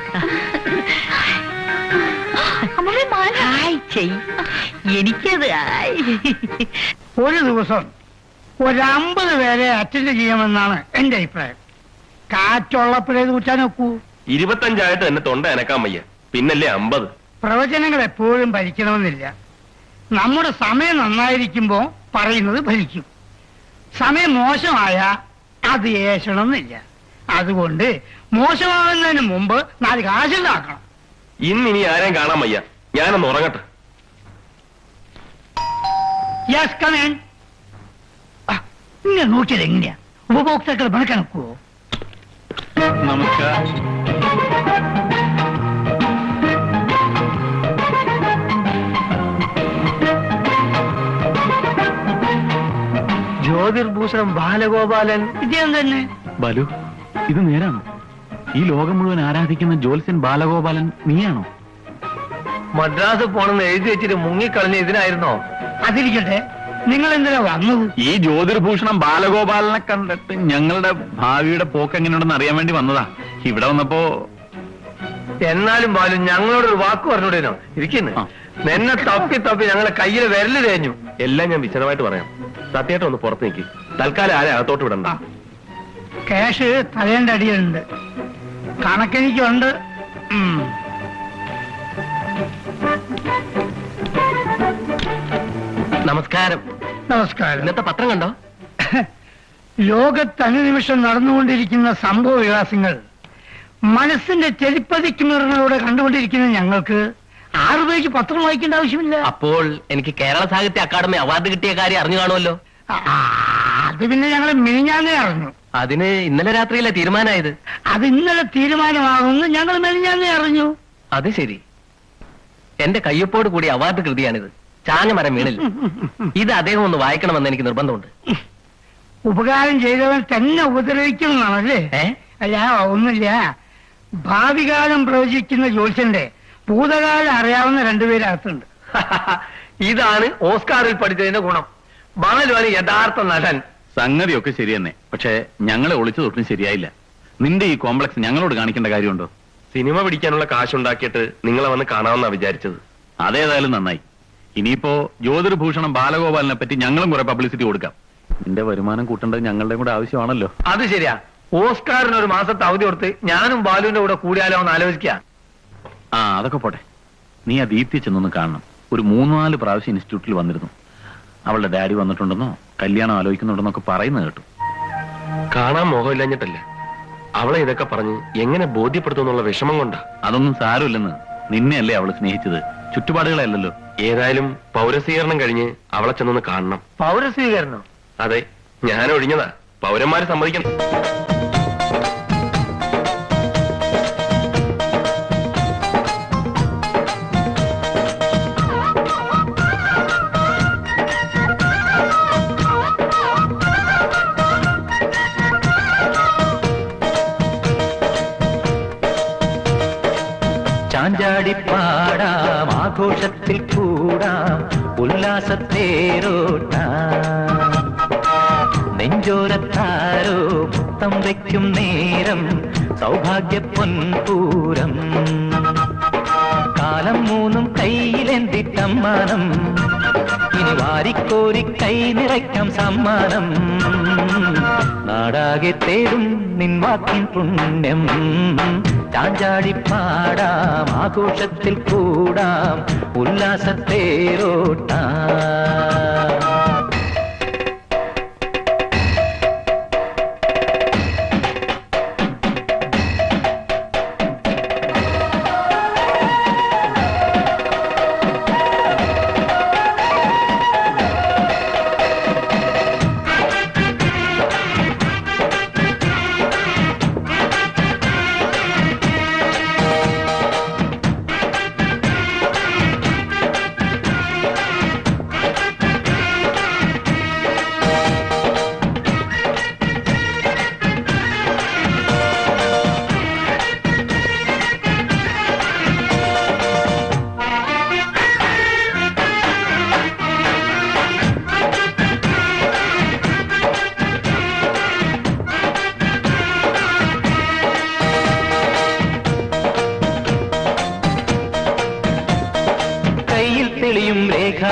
ഹായ് ചെയ് എനിക്കത് ഹായ്. ഒരു ദിവസം ഒരു അമ്പത് പേരെ അറ്റൻഡ് ചെയ്യാമെന്നാണ് എന്റെ അഭിപ്രായം കാറ്റുള്ളപ്പോഴേ കുറ്റാൻ നോക്കൂ ഇരുപത്തഞ്ചായിട്ട് എന്നെ തൊണ്ട അനക്കാൻ വയ്യ പിന്നല്ലേ അമ്പത് പ്രവചനങ്ങൾ എപ്പോഴും ഭരിക്കണമെന്നില്ല നമ്മുടെ സമയം നന്നായിരിക്കുമ്പോ പറയുന്നത് ഭരിക്കും സമയം മോശമായ അത് ഏശണമെന്നില്ല അതുകൊണ്ട് മോശമാകുന്നതിന് മുമ്പ് നാല് കാശുണ്ടാക്കണം ഇന്ന് ഇനി ആരെയും കാണാൻ വയ്യ ഞാനൊന്ന് ഉറങ്ങട്ടെ യെസ് കമേൻ ഇങ്ങനെ നോക്കിയത് എങ്ങനെയാ ഉപഭോക്താക്കൾ കണക്കാക്കുവോ നമസ്കാരം ജ്യോതിർഭൂഷണം ബാലഗോപാലൻ ഇദ്ദേഹം തന്നെ ബാലു ഇത് നേരാണോ ഈ ലോകം മുഴുവൻ ആരാധിക്കുന്ന ജോത്സ്യൻ ബാലഗോപാലൻ നീയാണോ മദ്രാസ് പോണെന്ന് എഴുതി വെച്ചിട്ട് മുങ്ങിക്കളഞ്ഞ ഇതിനായിരുന്നോ അതിരിക്കട്ടെ നിങ്ങൾ എന്തിനാ വന്നത് ഈ ജ്യോതിർഭൂഷണം ബാലഗോപാലനെ കണ്ടിട്ട് ഞങ്ങളുടെ ഭാവിയുടെ പോക്ക് എങ്ങനെയുണ്ടെന്ന് അറിയാൻ വേണ്ടി വന്നതാ ഇവിടെ വന്നപ്പോ എന്നാലും ബാലു ഞങ്ങളോട് ഒരു വാക്ക് പറഞ്ഞൂടേനോ ഇരിക്കുന്നു നിന്നെ തപ്പി തപ്പി ഞങ്ങളെ കയ്യിൽ വിരല് തേഞ്ഞു എല്ലാം ഞാൻ വിശദമായിട്ട് പറയാം സത്യമായിട്ട് ഒന്ന് പുറത്ത് നിൽക്കി തൽക്കാലം ആരെ അകത്തോട്ട് വിടണ്ട ക്യാഷ് തലേന്റെ അടിയിലുണ്ട് കണക്കെനിക്കുണ്ട് ഉം. നമസ്കാരം നമസ്കാരം ഇന്നത്തെ പത്രം കണ്ടോ ലോകത്ത് അനുനിമിഷം നടന്നുകൊണ്ടിരിക്കുന്ന സംഭവ വികാസങ്ങൾ മനസ്സിന്റെ ചെലിപ്പതിക്കുമിറങ്ങളിലൂടെ കണ്ടുകൊണ്ടിരിക്കുന്ന ഞങ്ങൾക്ക് ആറു പേജ് പത്രം വായിക്കേണ്ട ആവശ്യമില്ല അപ്പോൾ എനിക്ക് കേരള സാഹിത്യ അക്കാദമി അവാർഡ് കിട്ടിയ കാര്യം അറിഞ്ഞു കാണുമല്ലോ അത് പിന്നെ ഞങ്ങൾ മിനിഞ്ഞാന്നേ അറിഞ്ഞു അതിന് ഇന്നലെ രാത്രിയിലെ തീരുമാനമായത് അത് ഇന്നലെ തീരുമാനമാകുമെന്ന് ഞങ്ങൾ മിനിഞ്ഞാന്നേ അറിഞ്ഞു അത് ശരി എന്റെ കയ്യൊപ്പോട് കൂടി അവാർഡ് കൃതിയാണിത് ചാഞ്ഞമരം വീണില്ല ഇത് അദ്ദേഹം ഒന്ന് വായിക്കണമെന്ന് എനിക്ക് നിർബന്ധമുണ്ട് ഉപകാരം ചെയ്തവൻ തന്നെ ഉപദ്രവിക്കുന്നതാണല്ലേ അല്ല ഒന്നുമില്ല ഭാവി കാലം പ്രവചിക്കുന്ന ജ്യോത്സ്യന്റെ ഭൂതകാലം അറിയാവുന്ന രണ്ടുപേരകത്തുണ്ട് ഇതാണ് ഓസ്കാറിൽ പഠിച്ചതിന്റെ ഗുണം ബാലുവാണ് യഥാർത്ഥ നടൻ സംഗതിയൊക്കെ ശരി തന്നെ പക്ഷെ ഞങ്ങളെ ഒളിച്ചു തൊട്ടും ശരിയായില്ല നിന്റെ ഈ കോംപ്ലക്സ് ഞങ്ങളോട് കാണിക്കേണ്ട കാര്യമുണ്ടോ സിനിമ പിടിക്കാനുള്ള കാശുണ്ടാക്കിയിട്ട് നിങ്ങളെ വന്ന് കാണാമെന്നാ വിചാരിച്ചത് അതേതായാലും നന്നായി ഇനിയിപ്പോ ജ്യോതിർഭൂഷണം ബാലഗോപാലിനെ പറ്റി ഞങ്ങളും കുറെ പബ്ലിസിറ്റി കൊടുക്കാം നിന്റെ വരുമാനം കൂട്ടേണ്ടത് ഞങ്ങളുടെ കൂടെ ആവശ്യമാണല്ലോ അത് ശരിയാ ഓസ്കാറിന് ഒരു മാസത്തെ അവധി കൊടുത്ത് ഞാനും ബാലുവിന്റെ കൂടെ കൂടിയാലോ എന്ന് ആലോചിക്കുക ആ അതൊക്കെ പോട്ടെ നീ ആ ദീപ്തി ചെന്നൊന്ന് കാണണം ഒരു മൂന്നാല് പ്രാവശ്യം ഇൻസ്റ്റിറ്റ്യൂട്ടിൽ വന്നിരുന്നു അവളുടെ ഡാഡി വന്നിട്ടുണ്ടെന്നോ കല്യാണം ആലോചിക്കുന്നുണ്ടെന്നൊക്കെ പറയുന്നത് കേട്ടു കാണാൻ മോഹമില്ലഞ്ഞിട്ടല്ല അവളെ ഇതൊക്കെ പറഞ്ഞ് എങ്ങനെ ബോധ്യപ്പെടുത്തുന്നുള്ള വിഷമം കൊണ്ടാ അതൊന്നും സാരമില്ലെന്ന് നിന്നെയല്ലേ അവള് സ്നേഹിച്ചത് ചുറ്റുപാടുകളല്ലല്ലോ ഏതായാലും പൗരസ്വീകരണം കഴിഞ്ഞ് അവളെ ചെന്നൊന്ന് കാണണം പൗരസ്വീകരണം അതെ ഞാൻ ഒഴിഞ്ഞതാ പൗരന്മാര് സമ്മതിക്കണം ചാഞ്ചാടിപ്പാടാം ആഘോഷത്തിൽ കൂടാം ഉല്ലാസത്തേരോട്ടാം നെഞ്ചോരത്താരോ മുത്തം വയ്ക്കും നേരം സൗഭാഗ്യ പൊൻപൂരം കാലം മൂന്നും കയ്യിലെന്തിട്ടമ്മാനം ഇനി വാരിക്കോരി കൈ നിറയ്ക്കാം സമ്മാനം നാടാകെ തേടും നിൻ വാക്കിൻ പുണ്യം ചാഞ്ചാടിപ്പാടാം ആഘോഷത്തിൽ കൂടാം ഉല്ലാസത്തേരോട്ടാം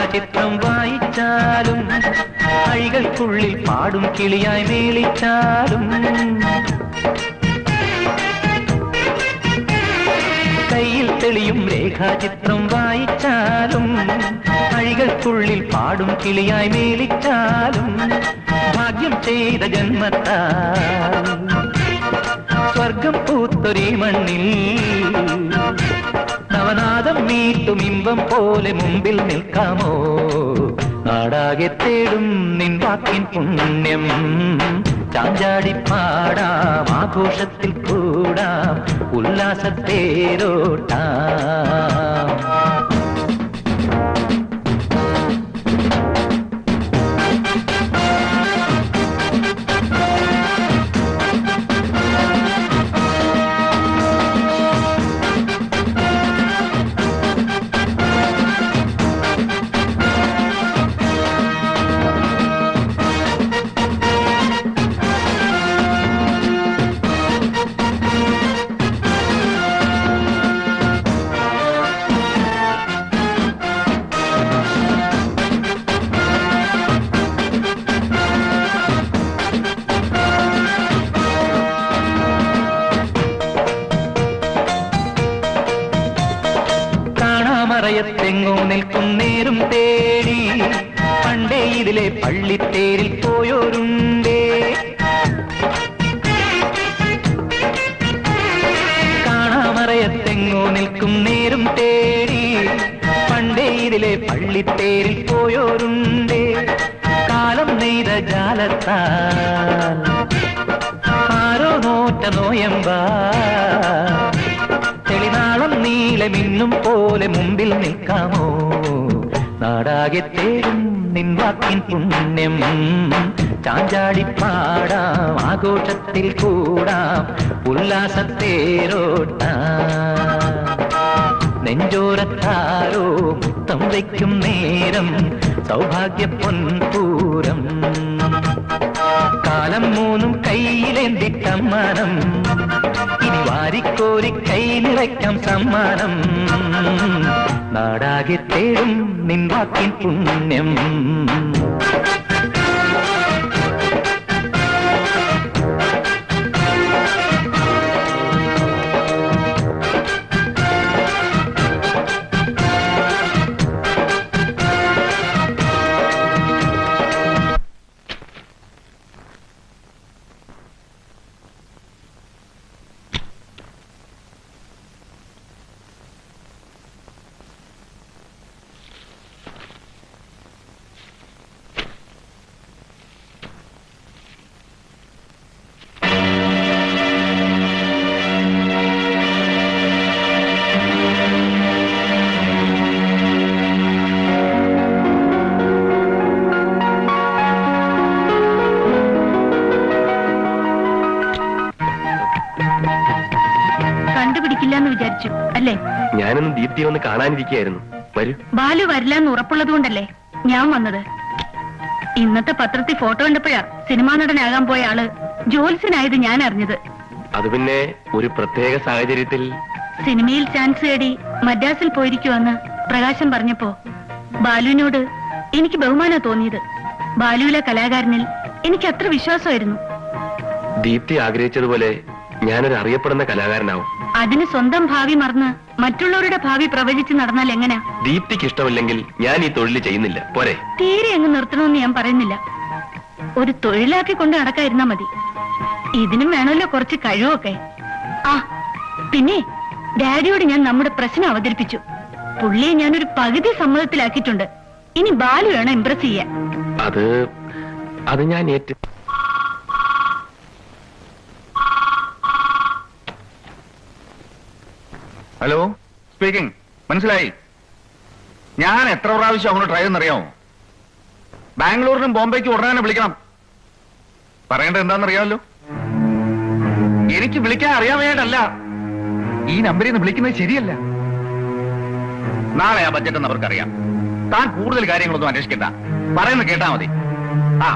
രേഖാചിത്രം വായിച്ചാലും അഴികൾക്കുള്ളിൽ പാടും കിളിയായി മേളിച്ചാലും കയ്യിൽ തെളിയും രേഖാചിത്രം വായിച്ചാലും അഴികൾക്കുള്ളിൽ പാടും കിളിയായി മേളിച്ചാലും ഭാഗ്യം ചെയ്ത ജന്മത്താൽ സ്വർഗം പൂത്തൊരേ മണ്ണിൽ നവനാദം മീട്ടും ഇമ്പം പോലെ മുമ്പിൽ നിൽക്കാമോ നാടാകെ തേടും നിൻ വാക്കിൻ പുണ്യം ചാഞ്ചാടി പാടാം ആഘോഷത്തിൽ കൂടാം ഉല്ലാസത്തേരോട്ടാം കാണാമറയത്തെങ്ങോ നിൽക്കും നേരും തേടി പണ്ടേ ഇതിലെ പള്ളിത്തേരിൽ പോയോരുണ്ടേ കാണാമറയത്തെങ്ങോ നിൽക്കും നേരും തേടി പണ്ടേ ഇതിലെ പള്ളിത്തേരിൽ പോയോരുണ്ടേ കാലം നെയ്ത ജാലത്താൽ ആരോ നോറ്റ നോയമ്പാ തെളിനാളം നീളെ മിന്നും പോലെ മുമ്പിൽ നിൽക്കാമോ നാടാകെ തേടും നിൻ വാക്കിൻ പുണ്യം ചാഞ്ചാടി പാടാം ആഘോഷത്തിൽ കൂടാം ഉല്ലാസത്തേരോട്ടാം നെഞ്ചോരത്താരോ മുത്തം വയ്ക്കും നേരം സൗഭാഗ്യ പൊൻപൂരം കാലം മൂന്നും കയ്യിലേന്തി സമ്മാനം ഇനി വാരിക്കോരി കൈ നിറയ്ക്കാം സമ്മാനം നാടാകെ തേടും നിൻ വാക്കിൻ പുണ്യം കണ്ടുപിടിക്കില്ല എന്ന് വിചാരിച്ചു അല്ലേ ഞാനൊന്ന് ദീപ്തിയെ ഒന്ന് കാണാനിരിക്കുകയായിരുന്നു വരൂ ബാലു വരില്ല എന്ന് ഉറപ്പുള്ളത് കൊണ്ടല്ലേ ഞാൻ വന്നത് ഇന്നത്തെ പത്രത്തിൽ ഫോട്ടോ കണ്ടപ്പോഴാ സിനിമാ നടനാകാൻ പോയ ആള് ജോത്സ്യനായത് ഞാൻ അറിഞ്ഞത് അത് പിന്നെ ഒരു പ്രത്യേക സാഹചര്യത്തിൽ സിനിമയിൽ ചാൻസ് തേടി മദ്രാസിൽ പോയിരിക്കുവെന്ന് പ്രകാശം പറഞ്ഞപ്പോ ബാലുവിനോട് എനിക്ക് ബഹുമാനം തോന്നിയത് ബാലുവിലെ കലാകാരനിൽ എനിക്ക് അത്ര വിശ്വാസമായിരുന്നു ദീപ്തി ആഗ്രഹിച്ചതുപോലെ ഞാനൊരു അറിയപ്പെടുന്ന കലാകാരനാവും അതിന് സ്വന്തം ഭാവി മറന്ന് മറ്റുള്ളവരുടെ ഭാവി പ്രവചിച്ച് നടന്നാൽ എങ്ങനാ ദീപ്തിക്ക് ഇഷ്ടമില്ലെങ്കിൽ ഞാൻ ഈ തൊഴിൽ ചെയ്യുന്നില്ല പോരെ തീരെ അങ്ങ് നിർത്തണമെന്ന് ഞാൻ പറയുന്നില്ല ഒരു തൊഴിലാക്കി കൊണ്ട് നടക്കാതിരുന്നാ മതി ഇതിനും വേണമല്ലോ കുറച്ച് കഴിവൊക്കെ ആ പിന്നെ ഡാഡിയോട് ഞാൻ നമ്മുടെ പ്രശ്നം അവതരിപ്പിച്ചു പുള്ളിയെ ഞാനൊരു പകുതി സമ്മതത്തിലാക്കിയിട്ടുണ്ട് ഇനി ബാലു വേണം ഇംപ്രസ് ചെയ്യാൻ അത് അത് ഞാൻ ഏറ്റു ഹലോ സ്പീക്കിംഗ് മനസ്സിലായി ഞാൻ എത്ര പ്രാവശ്യം അങ്ങോട്ട് ട്രൈ ചെയ്യുന്നറിയാമോ ബാംഗ്ലൂരിനും ബോംബെക്കും ഉടനെ തന്നെ വിളിക്കണം പറയേണ്ടത് എന്താണെന്നറിയാമല്ലോ എനിക്ക് വിളിക്കാൻ അറിയാൻ വേണ്ടല്ല ഈ നമ്പറിൽ നിന്ന് വിളിക്കുന്നത് ശരിയല്ല നാളെ ആ ബഡ്ജറ്റ് എന്ന് അവർക്കറിയാം താൻ കൂടുതൽ കാര്യങ്ങളൊന്നും അന്വേഷിക്കണ്ട പറയുന്നത് കേട്ടാ മതി ആ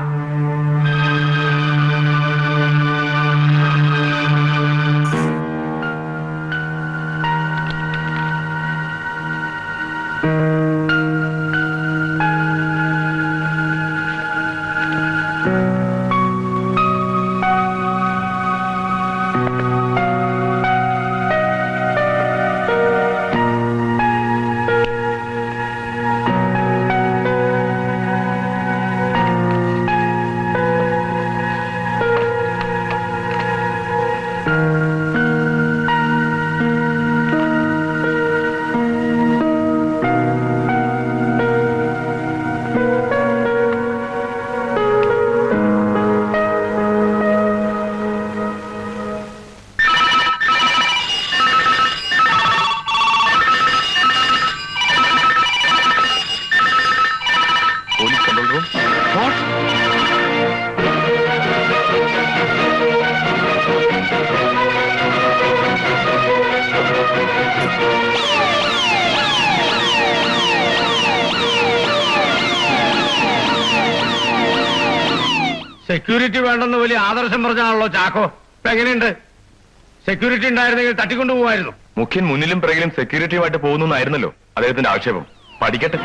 സെക്യൂരിറ്റി വേണ്ടെന്ന് വലിയ ആദർശം പറഞ്ഞാണല്ലോ ചാക്കോ ഇപ്പൊ എങ്ങനെയുണ്ട് സെക്യൂരിറ്റി ഉണ്ടായിരുന്നെങ്കിൽ തട്ടിക്കൊണ്ടുപോകായിരുന്നു മുഖ്യൻ മുന്നിലും പിറകിലും സെക്യൂരിറ്റിയുമായിട്ട് പോകുന്നായിരുന്നല്ലോ അദ്ദേഹത്തിന്റെ ആക്ഷേപം പഠിക്കട്ടെ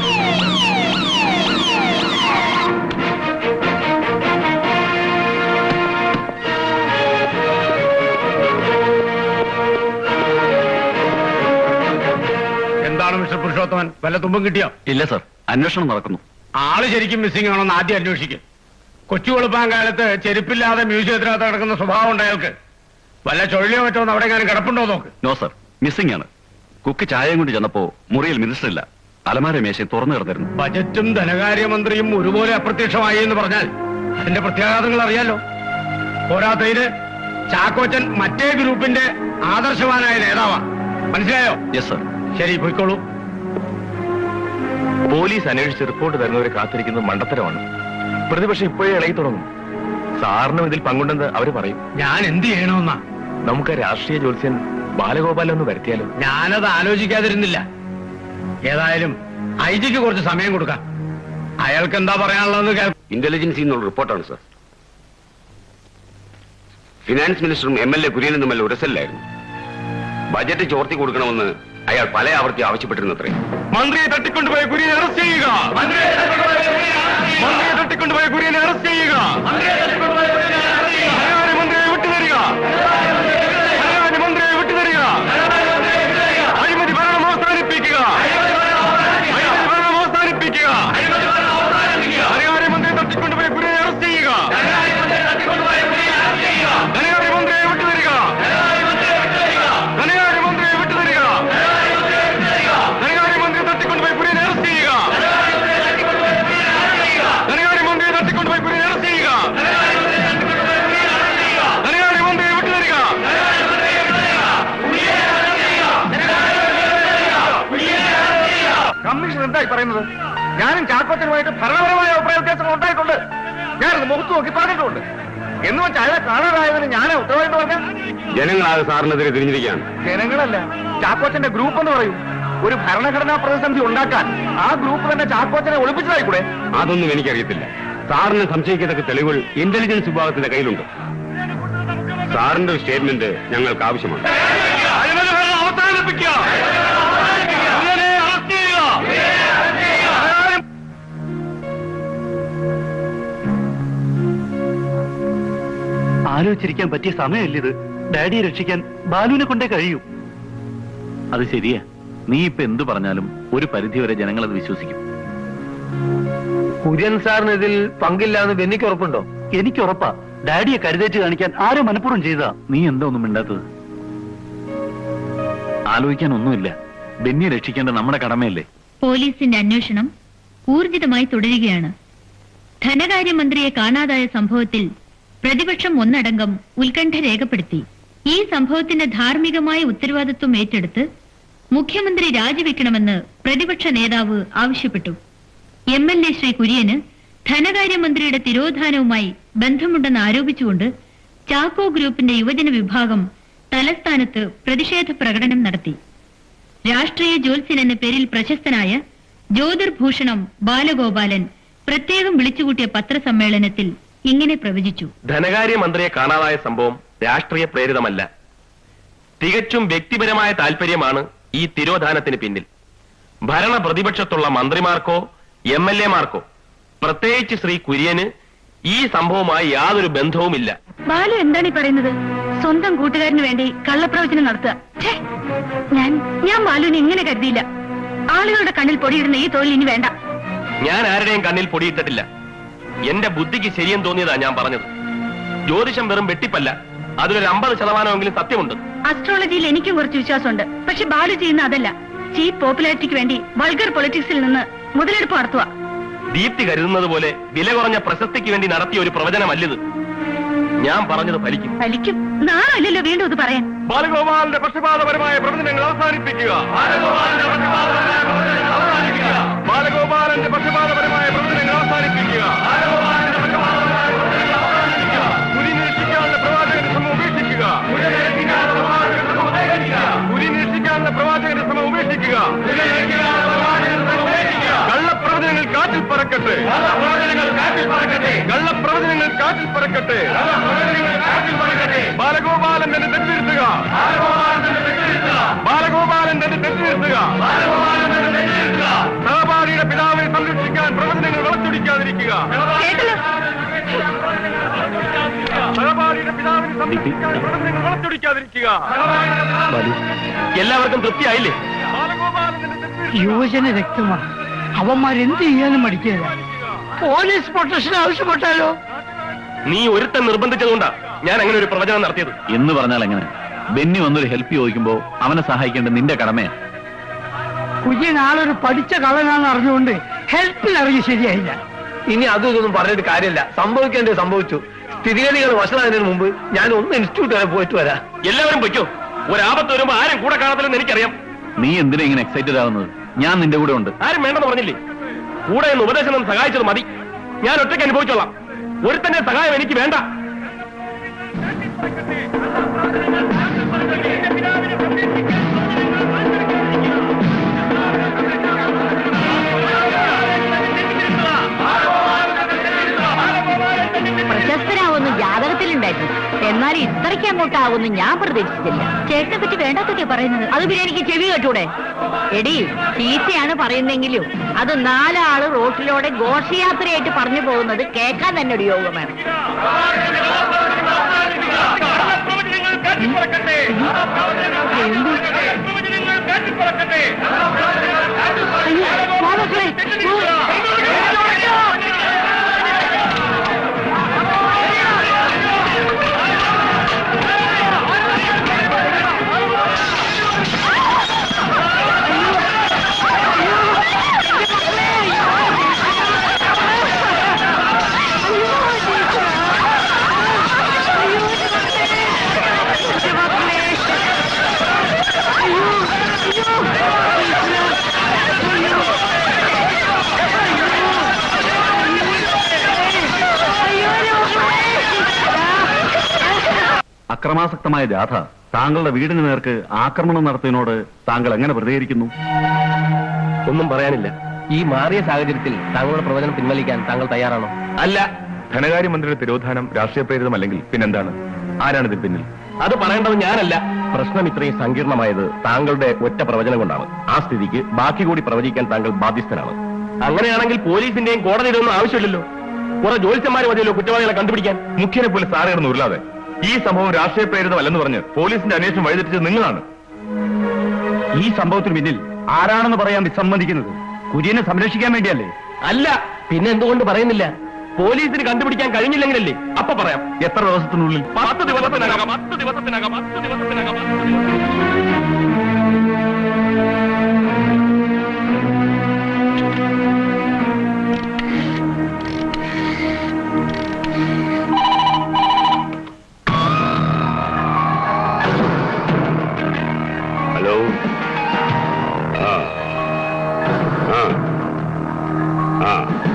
എന്താണ് മിസ്റ്റർ പുരുഷോത്തമൻ വല്ല തുമ്പും കിട്ടിയോ ഇല്ല സർ അന്വേഷണം നടക്കുന്നു ആള് ശരിക്കും മിസ്സിംഗ് ആണോന്ന് ആദ്യം അന്വേഷിക്കും കൊച്ചു വെളുപ്പാൻ കാലത്ത് ചെരുപ്പില്ലാതെ മ്യൂസിയത്തിനകത്ത് കിടക്കുന്ന സ്വഭാവം ഉണ്ട് അയാൾക്ക് വല്ല ചുഴലിയോ മറ്റോ ഒന്ന് അവിടെ എങ്ങാനും കിടപ്പുണ്ടോ നോക്ക് നോ സർ മിസ്സിംഗ് ആണ് കുക്ക് ചായയും കൊണ്ട് ചെന്നപ്പോ മുറിയിൽ മിനിസ്റ്റർ ഇല്ല അലമാര മേശയും തുറന്നു കിടന്നിരുന്നു ബജറ്റും ധനകാര്യമന്ത്രിയും ഒരുപോലെ അപ്രത്യക്ഷമായി എന്ന് പറഞ്ഞാൽ അതിന്റെ പ്രത്യാഘാതങ്ങൾ അറിയാലോ പോരാത്തതിന് ചാക്കോച്ചൻ മറ്റേ ഗ്രൂപ്പിന്റെ ആദർശവാനായ നേതാവാണ് മനസ്സിലായോ യെസ് സർ ശരി പോയിക്കോളൂ പോലീസ് അന്വേഷിച്ച് റിപ്പോർട്ട് തരുന്നവരെ കാത്തിരിക്കുന്നത് മണ്ടത്തരമാണ് പ്രതിപക്ഷം ഇപ്പോഴേ ഇളകി തുടങ്ങും സാറിനും ഇതിൽ പങ്കുണ്ടെന്ന് അവര് പറയും ഞാൻ എന്ത് ചെയ്യണമെന്നാ നമുക്ക് ആ രാഷ്ട്രീയ ജ്യോത്സ്യൻ ബാലഗോപാലൻ ഒന്ന് വരുത്തിയാലോ ഞാനത് ആലോചിക്കാതിരുന്നില്ല ഏതായാലും ഐ ജിക്ക് കുറച്ച് സമയം കൊടുക്കാം അയാൾക്ക് എന്താ പറയാനുള്ളതെന്ന് കേൾക്കാം ഇന്റലിജൻസിൽ നിന്നുള്ള റിപ്പോർട്ടാണ് സർ ഫിനാൻസ് മിനിസ്റ്ററും എം എൽ എ കുര്യനും തമ്മിൽ ഉരസലിലായിരുന്നു ബജറ്റ് ചോർത്തി കൊടുക്കണമെന്ന് അയാൾ പല ആവർത്തി ആവശ്യപ്പെട്ടിരുന്നത്രേ മന്ത്രിയെ തട്ടിക്കൊണ്ടുപോയ കുര്യനെ അറസ്റ്റ് ചെയ്യുക മന്ത്രിയെ തട്ടിക്കൊണ്ടുപോയ കുര്യനെ അറസ്റ്റ് ചെയ്യുക ധനകാര്യ മന്ത്രിയെ വിട്ടുതരിക ധനകാര്യ മന്ത്രിയെ വിട്ടുതരിക അഴിമതി ഭരണം അവസാനിപ്പിക്കുക അഴിമതി ഭരണം അവസാനിപ്പിക്കുക ധനകാര്യ മന്ത്രിയെ തട്ടിക്കൊണ്ടുപോയ കുര്യനെ അറസ്റ്റ് ചെയ്യുക ധനകാര്യ മന്ത്രിയെ വിട്ടുതരിക ധനകാര്യ മന്ത്രിയെ വിട്ടുതരിക ധനകാര്യമന്ത്രി തട്ടിക്കൊണ്ടുപോയി കുര്യനെ അറസ്റ്റ് ചെയ്യുക ധനകാര്യമന്ത്രിയെ തട്ടിക്കൊണ്ടുപോയി കുര്യനെ അറസ്റ്റ് ചെയ്യുക ധനകാര്യമന്ത്രിയെ വിട്ടുതരിക കമ്മീഷൻ എന്തായി പറയുന്നത് ഞാനും ചാക്കോച്ചനുമായിട്ട് ഭരണപരമായ അഭിപ്രായ വ്യത്യാസങ്ങൾ ഉണ്ടായിട്ടുണ്ട് ഞാനത് മുഖത്ത് നോക്കി പറഞ്ഞിട്ടുണ്ട് എന്ന് വെച്ചാൽ അയാളെ കാണാതായതിന് ഞാനാ ഉത്തരവാദിത്വം പറഞ്ഞാൽ ജനങ്ങളാകെ സാറിനെതിരെ തിരിഞ്ഞിരിക്കുകയാണ് ജനങ്ങളല്ല ചാക്കോച്ചന്റെ ഗ്രൂപ്പ് എന്ന് പറയും ഒരു ഭരണഘടനാ പ്രതിസന്ധി ഉണ്ടാക്കാൻ ആ ഗ്രൂപ്പ് തന്നെ ചാക്കോച്ചനെ ഒളിപ്പിച്ചതായി കൂടെ അതൊന്നും എനിക്കറിയത്തില്ല സാറിനെ സംശയിക്കത്തക്ക തെളിവുകൾ ഇന്റലിജൻസ് വിഭാഗത്തിന്റെ കയ്യിലുണ്ട് സാറിന്റെ ഒരു സ്റ്റേറ്റ്മെന്റ് ഞങ്ങൾക്ക് ആവശ്യമാണ് അഴിമതി ഭരണം അവസാനിപ്പിക്കുക കുര്യനെ അറസ്റ്റ് ചെയ്യുക ആലോചിച്ചിരിക്കാൻ പറ്റിയ സമയമല്ല ഇത് ഡാഡിയെ രക്ഷിക്കാൻ ബാലുവിനെ കൊണ്ടേ കഴിയൂ അത് ശരിയാ നീ ഇപ്പൊ എന്തു പറഞ്ഞാലും ഒരു പരിധിവരെ ജനങ്ങൾ അത് വിശ്വസിക്കും കുര്യൻ സാറിന് ഇതിൽ പങ്കില്ല എന്ന് ബെന്നിക്ക് ഉറപ്പുണ്ടോ എനിക്ക് ഉറപ്പാ ഡാഡിയെ കരുതേറ്റ് കാണിക്കാൻ ആരോ മനഃപൂർവ്വം ചെയ്താ നീ എന്താ ഒന്നും മിണ്ടാത്തത് ആലോചിക്കാൻ ഒന്നുമില്ല ബെന്നിയെ രക്ഷിക്കേണ്ട നമ്മുടെ കടമയല്ലേ പോലീസിന്റെ അന്വേഷണം ഊർജിതമായി തുടരുകയാണ് ധനകാര്യമന്ത്രിയെ കാണാതായ സംഭവത്തിൽ പ്രതിപക്ഷം ഒന്നടങ്കം ഉത്കണ്ഠ രേഖപ്പെടുത്തി ഈ സംഭവത്തിന്റെ ധാർമ്മികമായ ഉത്തരവാദിത്വം ഏറ്റെടുത്ത് മുഖ്യമന്ത്രി രാജിവെക്കണമെന്ന് പ്രതിപക്ഷ നേതാവ് ആവശ്യപ്പെട്ടു എം എൽ എ ശ്രീ കുര്യന് ധനകാര്യമന്ത്രിയുടെ തിരോധാനവുമായി ബന്ധമുണ്ടെന്ന് ആരോപിച്ചുകൊണ്ട് ചാക്കോ ഗ്രൂപ്പിന്റെ യുവജന വിഭാഗം തലസ്ഥാനത്ത് പ്രതിഷേധ പ്രകടനം നടത്തി രാഷ്ട്രീയ ജ്യോത്സ്യൻ എന്ന പേരിൽ പ്രശസ്തനായ ജ്യോതിർഭൂഷണം ബാലഗോപാലൻ പ്രത്യേകം വിളിച്ചുകൂട്ടിയ പത്രസമ്മേളനത്തിൽ ഇങ്ങനെ പ്രവചിച്ചു ധനകാര്യമന്ത്രിയെ കാണാതായ സംഭവം രാഷ്ട്രീയ പ്രേരിതമല്ല തികച്ചും വ്യക്തിപരമായ താല്പര്യമാണ് ഈ തിരോധാനത്തിന് പിന്നിൽ ഭരണ പ്രതിപക്ഷത്തുള്ള മന്ത്രിമാർക്കോ എം എൽ എമാർക്കോ പ്രത്യേകിച്ച് ശ്രീ കുര്യന് ഈ സംഭവവുമായി യാതൊരു ബന്ധവുമില്ല ബാലു എന്താണ് ഈ പറയുന്നത് സ്വന്തം കൂട്ടുകാരന് വേണ്ടി കള്ളപ്രവചനം നടത്തുക ഛേ, ഞാൻ ഞാൻ ബാലുവിനെ ഇങ്ങനെ കരുതിയില്ല ആളുകളുടെ കണ്ണിൽ പൊടിയിടുന്ന ഈ തൊഴിൽ ഇനി വേണ്ട ഞാൻ ആരുടെയും കണ്ണിൽ പൊടിയിട്ടിട്ടില്ല എന്റെ ബുദ്ധിക്ക് ശരിയെന്ന് തോന്നിയതാ ഞാൻ പറഞ്ഞത് ജ്യോതിഷം വെറും വെട്ടിപ്പല്ല അതിലൊരു അമ്പത് ശതമാനമെങ്കിലും സത്യമുണ്ട് അസ്ട്രോളജിയിൽ എനിക്കും കുറച്ച് വിശ്വാസമുണ്ട് പക്ഷെ ബാലു ചെയ്യുന്ന അതല്ല ചീപ്പ് പോപ്പുലാരിറ്റിക്ക് വേണ്ടി വൾഗർ പൊളിറ്റിക്സിൽ നിന്ന് മുതലെടുപ്പ് നടത്തുക ദീപ്തി കരുതുന്നത് പോലെ വില കുറഞ്ഞ പ്രശസ്തിക്ക് വേണ്ടി നടത്തിയ ഒരു പ്രവചനമല്ലിത് ഞാൻ പറഞ്ഞത് ഫലിക്കും ഫലിക്കും നാളല്ലല്ലോ വീണ്ടും ഇത് പറയാൻ ബാലഗോപാലിന്റെ പക്ഷപാതപരമായ പ്രവചനങ്ങൾ അവസാനിപ്പിക്കുക ബാലഗോപാലന്റെ പക്ഷപാതപരമായ പ്രവചനങ്ങൾ അവസാനിപ്പിക്കുക കുരി നിരീക്ഷിക്കാനുള്ള പ്രവാചകന്റെ ശ്രമം ഉപേക്ഷിക്കുക കുരി നിരീക്ഷിക്കാനുള്ള പ്രവാചകന്റെ ശ്രമം ഉപേക്ഷിക്കുക കള്ളപ്രവചനങ്ങൾ കാറ്റിൽ പറക്കട്ടെ കള്ളപ്രവചനങ്ങൾ കാറ്റിൽ പറക്കട്ടെ ബാലഗോപാലൻ തന്നെ തെറ്റിരുത്തുക ബാലഗോപാലൻ തന്നെ തെറ്റിരുത്തുക സഹപാഠിയുടെ പിതാവിനെ സംരക്ഷിക്കാൻ പ്രവചനങ്ങൾ വളച്ചൊടിക്കാതിരിക്കുക സഹപാഠിയുടെ പിതാവിനെ സംരക്ഷിക്കാൻ പ്രവചനങ്ങൾ വളച്ചൊടിക്കാതിരിക്കുക എല്ലാവർക്കും തൃപ്തിയായില്ലേ യുവജന രക്തമാ അവന്മാരെന്ത് ചെയ്യാനും മടിക്കില്ല പോലീസ് പ്രൊട്ടക്ഷൻ ആവശ്യപ്പെട്ടാലോ നീ ഒരുത്തൻ നിർബന്ധിച്ചതുകൊണ്ടാ ഞാൻ അങ്ങനെ ഒരു പ്രവചനം നടത്തിയത് എന്ന് പറഞ്ഞാൽ എങ്ങനെ ബെന്നി വന്നൊരു ഹെൽപ്പ് ചോദിക്കുമ്പോ അവനെ സഹായിക്കേണ്ടത് നിന്റെ കടമയാ കുര്യൻ ആളൊരു പഠിച്ച കള്ളനാന്ന് അറിഞ്ഞുകൊണ്ട് ഹെൽപ്പിൽ ഇറങ്ങി ശരിയായില്ല ഇനി അതും ഇതൊന്നും പറഞ്ഞിട്ട് കാര്യമില്ല സംഭവിക്കേണ്ടത് സംഭവിച്ചു സ്ഥിതിഗതികൾ വഷളാകുന്നതിന് മുമ്പ് ഞാൻ ഒന്ന് ഇൻസ്റ്റിറ്റ്യൂട്ട് വരെ പോയിട്ട് വരാം എല്ലാവരും പൊയ്ക്കോ ഒരാപത്ത് വരുമ്പോ ആരും കൂടെ കാണത്തില്ലെന്ന് എനിക്കറിയാം നീ എന്തിനാ ഇങ്ങനെ എക്സൈറ്റഡ് ആവുന്നത് ഞാൻ നിന്റെ കൂടെ ഉണ്ട് ആരും വേണ്ടെന്ന് പറഞ്ഞില്ലേ കൂടെ എന്ന് ഉപദേശം തന്ന് സഹായിച്ചത് മതി ഞാൻ ഒറ്റയ്ക്ക് അനുഭവിച്ചോളാം ഒരുത്തന്റെ സഹായം എനിക്ക് വേണ്ട പ്രശസ്തരാവുന്ന ജാതകത്തിലുണ്ടായിരുന്നു എന്നാൽ ഇത്രയ്ക്ക് അങ്ങോട്ടാവുന്നു ഞാൻ പ്രതീക്ഷിച്ചില്ല ചേട്ടനെ പറ്റി വേണ്ടാത്തൊക്കെ പറയുന്നത് അത് പിന്നെ എനിക്ക് ചെവി കേട്ടൂടെ എടി ചീത്തയാണ് പറയുന്നെങ്കിലും അത് നാലാള് റോട്ടിലൂടെ ഘോഷയാത്രയായിട്ട് പറഞ്ഞു പോകുന്നത് കേൾക്കാൻ തന്നെ ഒരു യോഗം വേണം അയ്യോ, വാ മക്കളെ, വാ. അക്രമാസക്തമായ ജാഥ താങ്കളുടെ വീടിന് നേർക്ക് ആക്രമണം നടത്തിയതിനോട് താങ്കൾ എങ്ങനെ പ്രതികരിക്കുന്നു ഒന്നും പറയാനില്ല ഈ മാറിയ സാഹചര്യത്തിൽ താങ്കളുടെ പ്രവചനം പിൻവലിക്കാൻ താങ്കൾ തയ്യാറാണോ അല്ല ധനകാര്യമന്ത്രിയുടെ തിരോധാനം രാഷ്ട്രീയ പ്രേരിതമല്ലെങ്കിൽ പിന്നെന്താണ് ആരാണ് ഇതിൽ പിന്നിൽ അത് പറയേണ്ടത് ഞാനല്ല പ്രശ്നം ഇത്രയും സങ്കീർണമായത് താങ്കളുടെ ഒറ്റ പ്രവചനം കൊണ്ടാണ് ആ സ്ഥിതിക്ക് ബാക്കി കൂടി പ്രവചിക്കാൻ താങ്കൾ ബാധ്യസ്ഥനാണ് അങ്ങനെയാണെങ്കിൽ പോലീസിന്റെയും കോടതിയുടെ ഒന്നും ആവശ്യമില്ലല്ലോ കുറെ ജ്യോത്സ്യന്മാർ മതിയല്ലോ കുറ്റവാളികളെ കണ്ടുപിടിക്കാൻ മുഖ്യനെ പോലെ സാറ് കിടന്ന് ഉരുളാതെ ഈ സംഭവം രാഷ്ട്രീയ പ്രേരിതമല്ലെന്ന് പറഞ്ഞ് പോലീസിന്റെ അന്വേഷണം വഴിതെറ്റിച്ചത് നിങ്ങളാണ് ഈ സംഭവത്തിന് പിന്നിൽ ആരാണെന്ന് പറയാൻ വിസമ്മതിക്കുന്നത് കുര്യനെ സംരക്ഷിക്കാൻ വേണ്ടിയല്ലേ അല്ല പിന്നെ എന്തുകൊണ്ട് പറയുന്നില്ല പോലീസിന് കണ്ടുപിടിക്കാൻ കഴിഞ്ഞില്ലെങ്കിലല്ലേ അപ്പൊ പറയാം എത്ര ദിവസത്തിനുള്ളിൽ പത്ത് ദിവസത്തിനകം പത്ത് ദിവസത്തിനകം പത്ത് ദിവസത്തിനകം പത്ത് ദിവസത്തിനകം ഹലോ ആ ആ ആ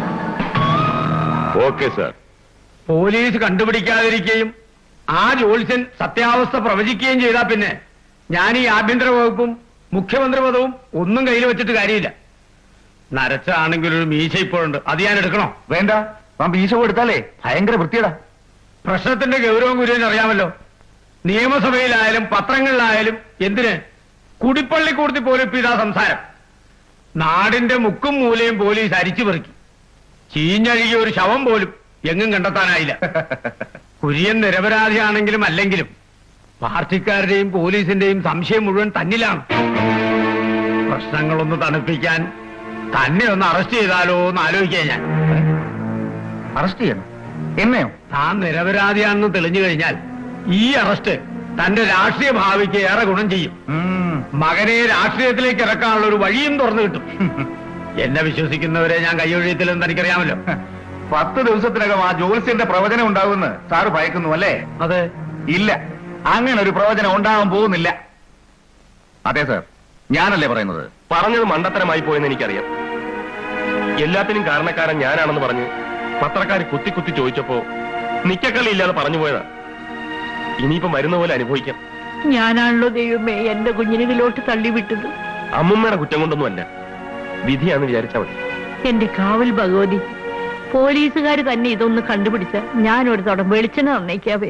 ഓക്കെ സാർ പോലീസ് കണ്ടുപിടിക്കാതിരിക്കുകയും ആ ജോത്സ്യൻ സത്യാവസ്ഥ പ്രവചിക്കുകയും ചെയ്താൽ പിന്നെ ഞാൻ ഈ ആഭ്യന്തര വകുപ്പും മുഖ്യമന്ത്രി പദവും ഒന്നും കയ്യിൽ വെച്ചിട്ട് കാര്യമില്ല നരച്ചാണെങ്കിൽ ഒരു മീശ ഇപ്പോഴുണ്ട് അത് ഞാൻ എടുക്കണോ വേണ്ട ആ മീശ കൊടുത്താലേ ഭയങ്കര വൃത്തിയടാ പ്രശ്നത്തിന്റെ ഗൗരവം കുര്യൻ അറിയാമല്ലോ നിയമസഭയിലായാലും പത്രങ്ങളിലായാലും എന്തിന് കുടിപ്പള്ളി കൂടത്തി പോലും ഇപ്പൊ ഇതാ സംസാരം നാടിന്റെ മുക്കും മൂലയും പോലീസ് അരിച്ചു പെറുക്കി ചീഞ്ഞഴുകിയ ഒരു ശവം പോലും എങ്ങും കണ്ടെത്താനായില്ല കുര്യൻ നിരപരാധിയാണെങ്കിലും അല്ലെങ്കിലും പാർട്ടിക്കാരുടെയും പോലീസിന്റെയും സംശയം മുഴുവൻ തന്നിലാണ് പ്രശ്നങ്ങളൊന്ന് തണുപ്പിക്കാൻ തന്നെ ഒന്ന് അറസ്റ്റ് ചെയ്താലോ എന്ന് ആലോചിക്കാൻ ഞാൻ അറസ്റ്റ് ചെയ്യണം എന്നെയോ താൻ നിരപരാധിയാണെന്ന് തെളിഞ്ഞു കഴിഞ്ഞാൽ ഈ അറസ്റ്റ് തന്റെ രാഷ്ട്രീയ ഭാവിക്ക് ഏറെ ഗുണം ചെയ്യും മകനെ രാഷ്ട്രീയത്തിലേക്ക് ഇറക്കാനുള്ള ഒരു വഴിയും തുറന്നു കിട്ടും എന്നെ വിശ്വസിക്കുന്നവരെ ഞാൻ കൈയൊഴിയത്തില്ലെന്ന് തനിക്കറിയാമല്ലോ പത്ത് ദിവസത്തിനകം ആ ജോത്സ്യന്റെ പ്രവചനം ഉണ്ടാകുമെന്ന് സാറ് ഭയക്കുന്നു അല്ലേ അതെ ഇല്ല അങ്ങനെ ഒരു പ്രവചനം ഉണ്ടാവാൻ പോകുന്നില്ല അതെ സാർ ഞാനല്ലേ പറയുന്നത് പറഞ്ഞത് മണ്ടത്തരമായി പോയെന്ന് എനിക്കറിയാം എല്ലാത്തിനും കാരണക്കാരൻ ഞാനാണെന്ന് പറഞ്ഞ് പത്രക്കാർ കുത്തി കുത്തി ചോദിച്ചപ്പോ നിക്കക്കളി ഇല്ലാതെ പറഞ്ഞു പോയതാ ഇനിയിപ്പോ മരുന്ന പോലെ അനുഭവിക്കാം ഞാനാണല്ലോ ദൈവമേ എന്റെ കുഞ്ഞിനിതിലോട്ട് തള്ളിവിട്ടത് അമ്മുമ്മയുടെ കുറ്റം കൊണ്ടൊന്നുമല്ല വിധിയാന്ന് വിചാരിച്ചാ മതി എന്റെ കാവൽ ഭഗവതി പോലീസുകാർ തന്നെ ഇതൊന്ന് കണ്ടുപിടിച്ച ഞാൻ ഒരു തുടം വെളിച്ചെണ്ണ നന്നേക്കാവേ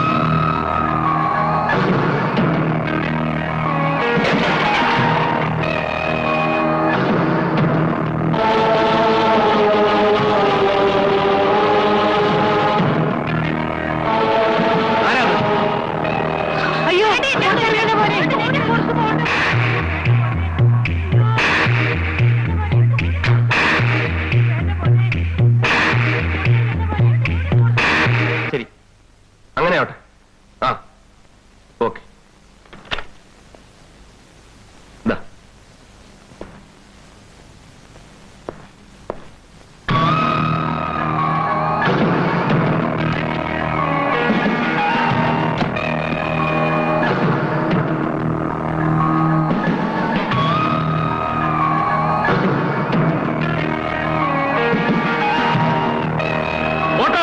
അയ്യോ ശരി അങ്ങനെ ആവട്ടെ ആ ഓക്കെ ഓട്ടോ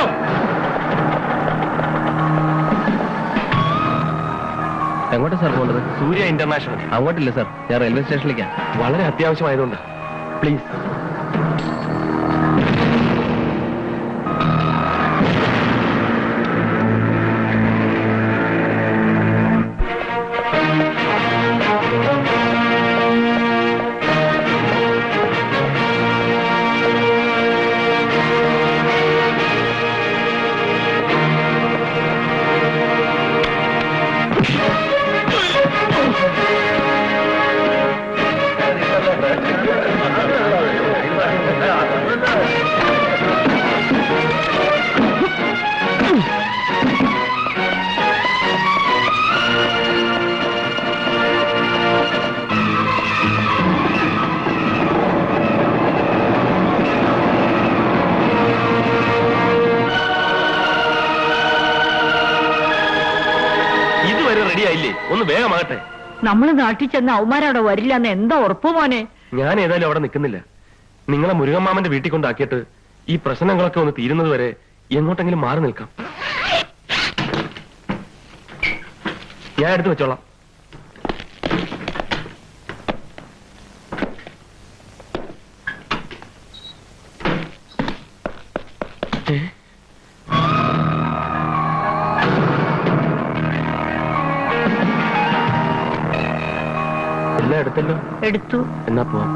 എങ്ങോട്ടാ സാർ പോകേണ്ടത് സൂര്യ ഇന്റർനാഷണൽ അങ്ങോട്ടില്ല സാർ ഞാൻ റെയിൽവേ സ്റ്റേഷനിലേക്കാണ് വളരെ അത്യാവശ്യമായതുകൊണ്ട് പ്ലീസ് ഇതുവരെ റെഡി ആയില്ലേ ഒന്ന് വേഗമാകട്ടെ നമ്മൾ നാട്ടിൽ ചെന്ന് അവന്മാരവിടെ വരില്ല എന്ന് എന്താ ഉറപ്പ് മോനെ ഞാൻ ഏതായാലും അവിടെ നിൽക്കുന്നില്ല നിങ്ങളെ മുരുകമ്മാമന്റെ വീട്ടിൽ കൊണ്ടാക്കിയിട്ട് ഈ പ്രശ്നങ്ങളൊക്കെ ഒന്ന് തീരുന്നത് വരെ എങ്ങോട്ടെങ്കിലും മാറി നിൽക്കാം ഞാൻ എടുത്തു വെച്ചോളാം എല്ലാം എടുത്തല്ലോ എടുത്തു എന്നാ പോവാം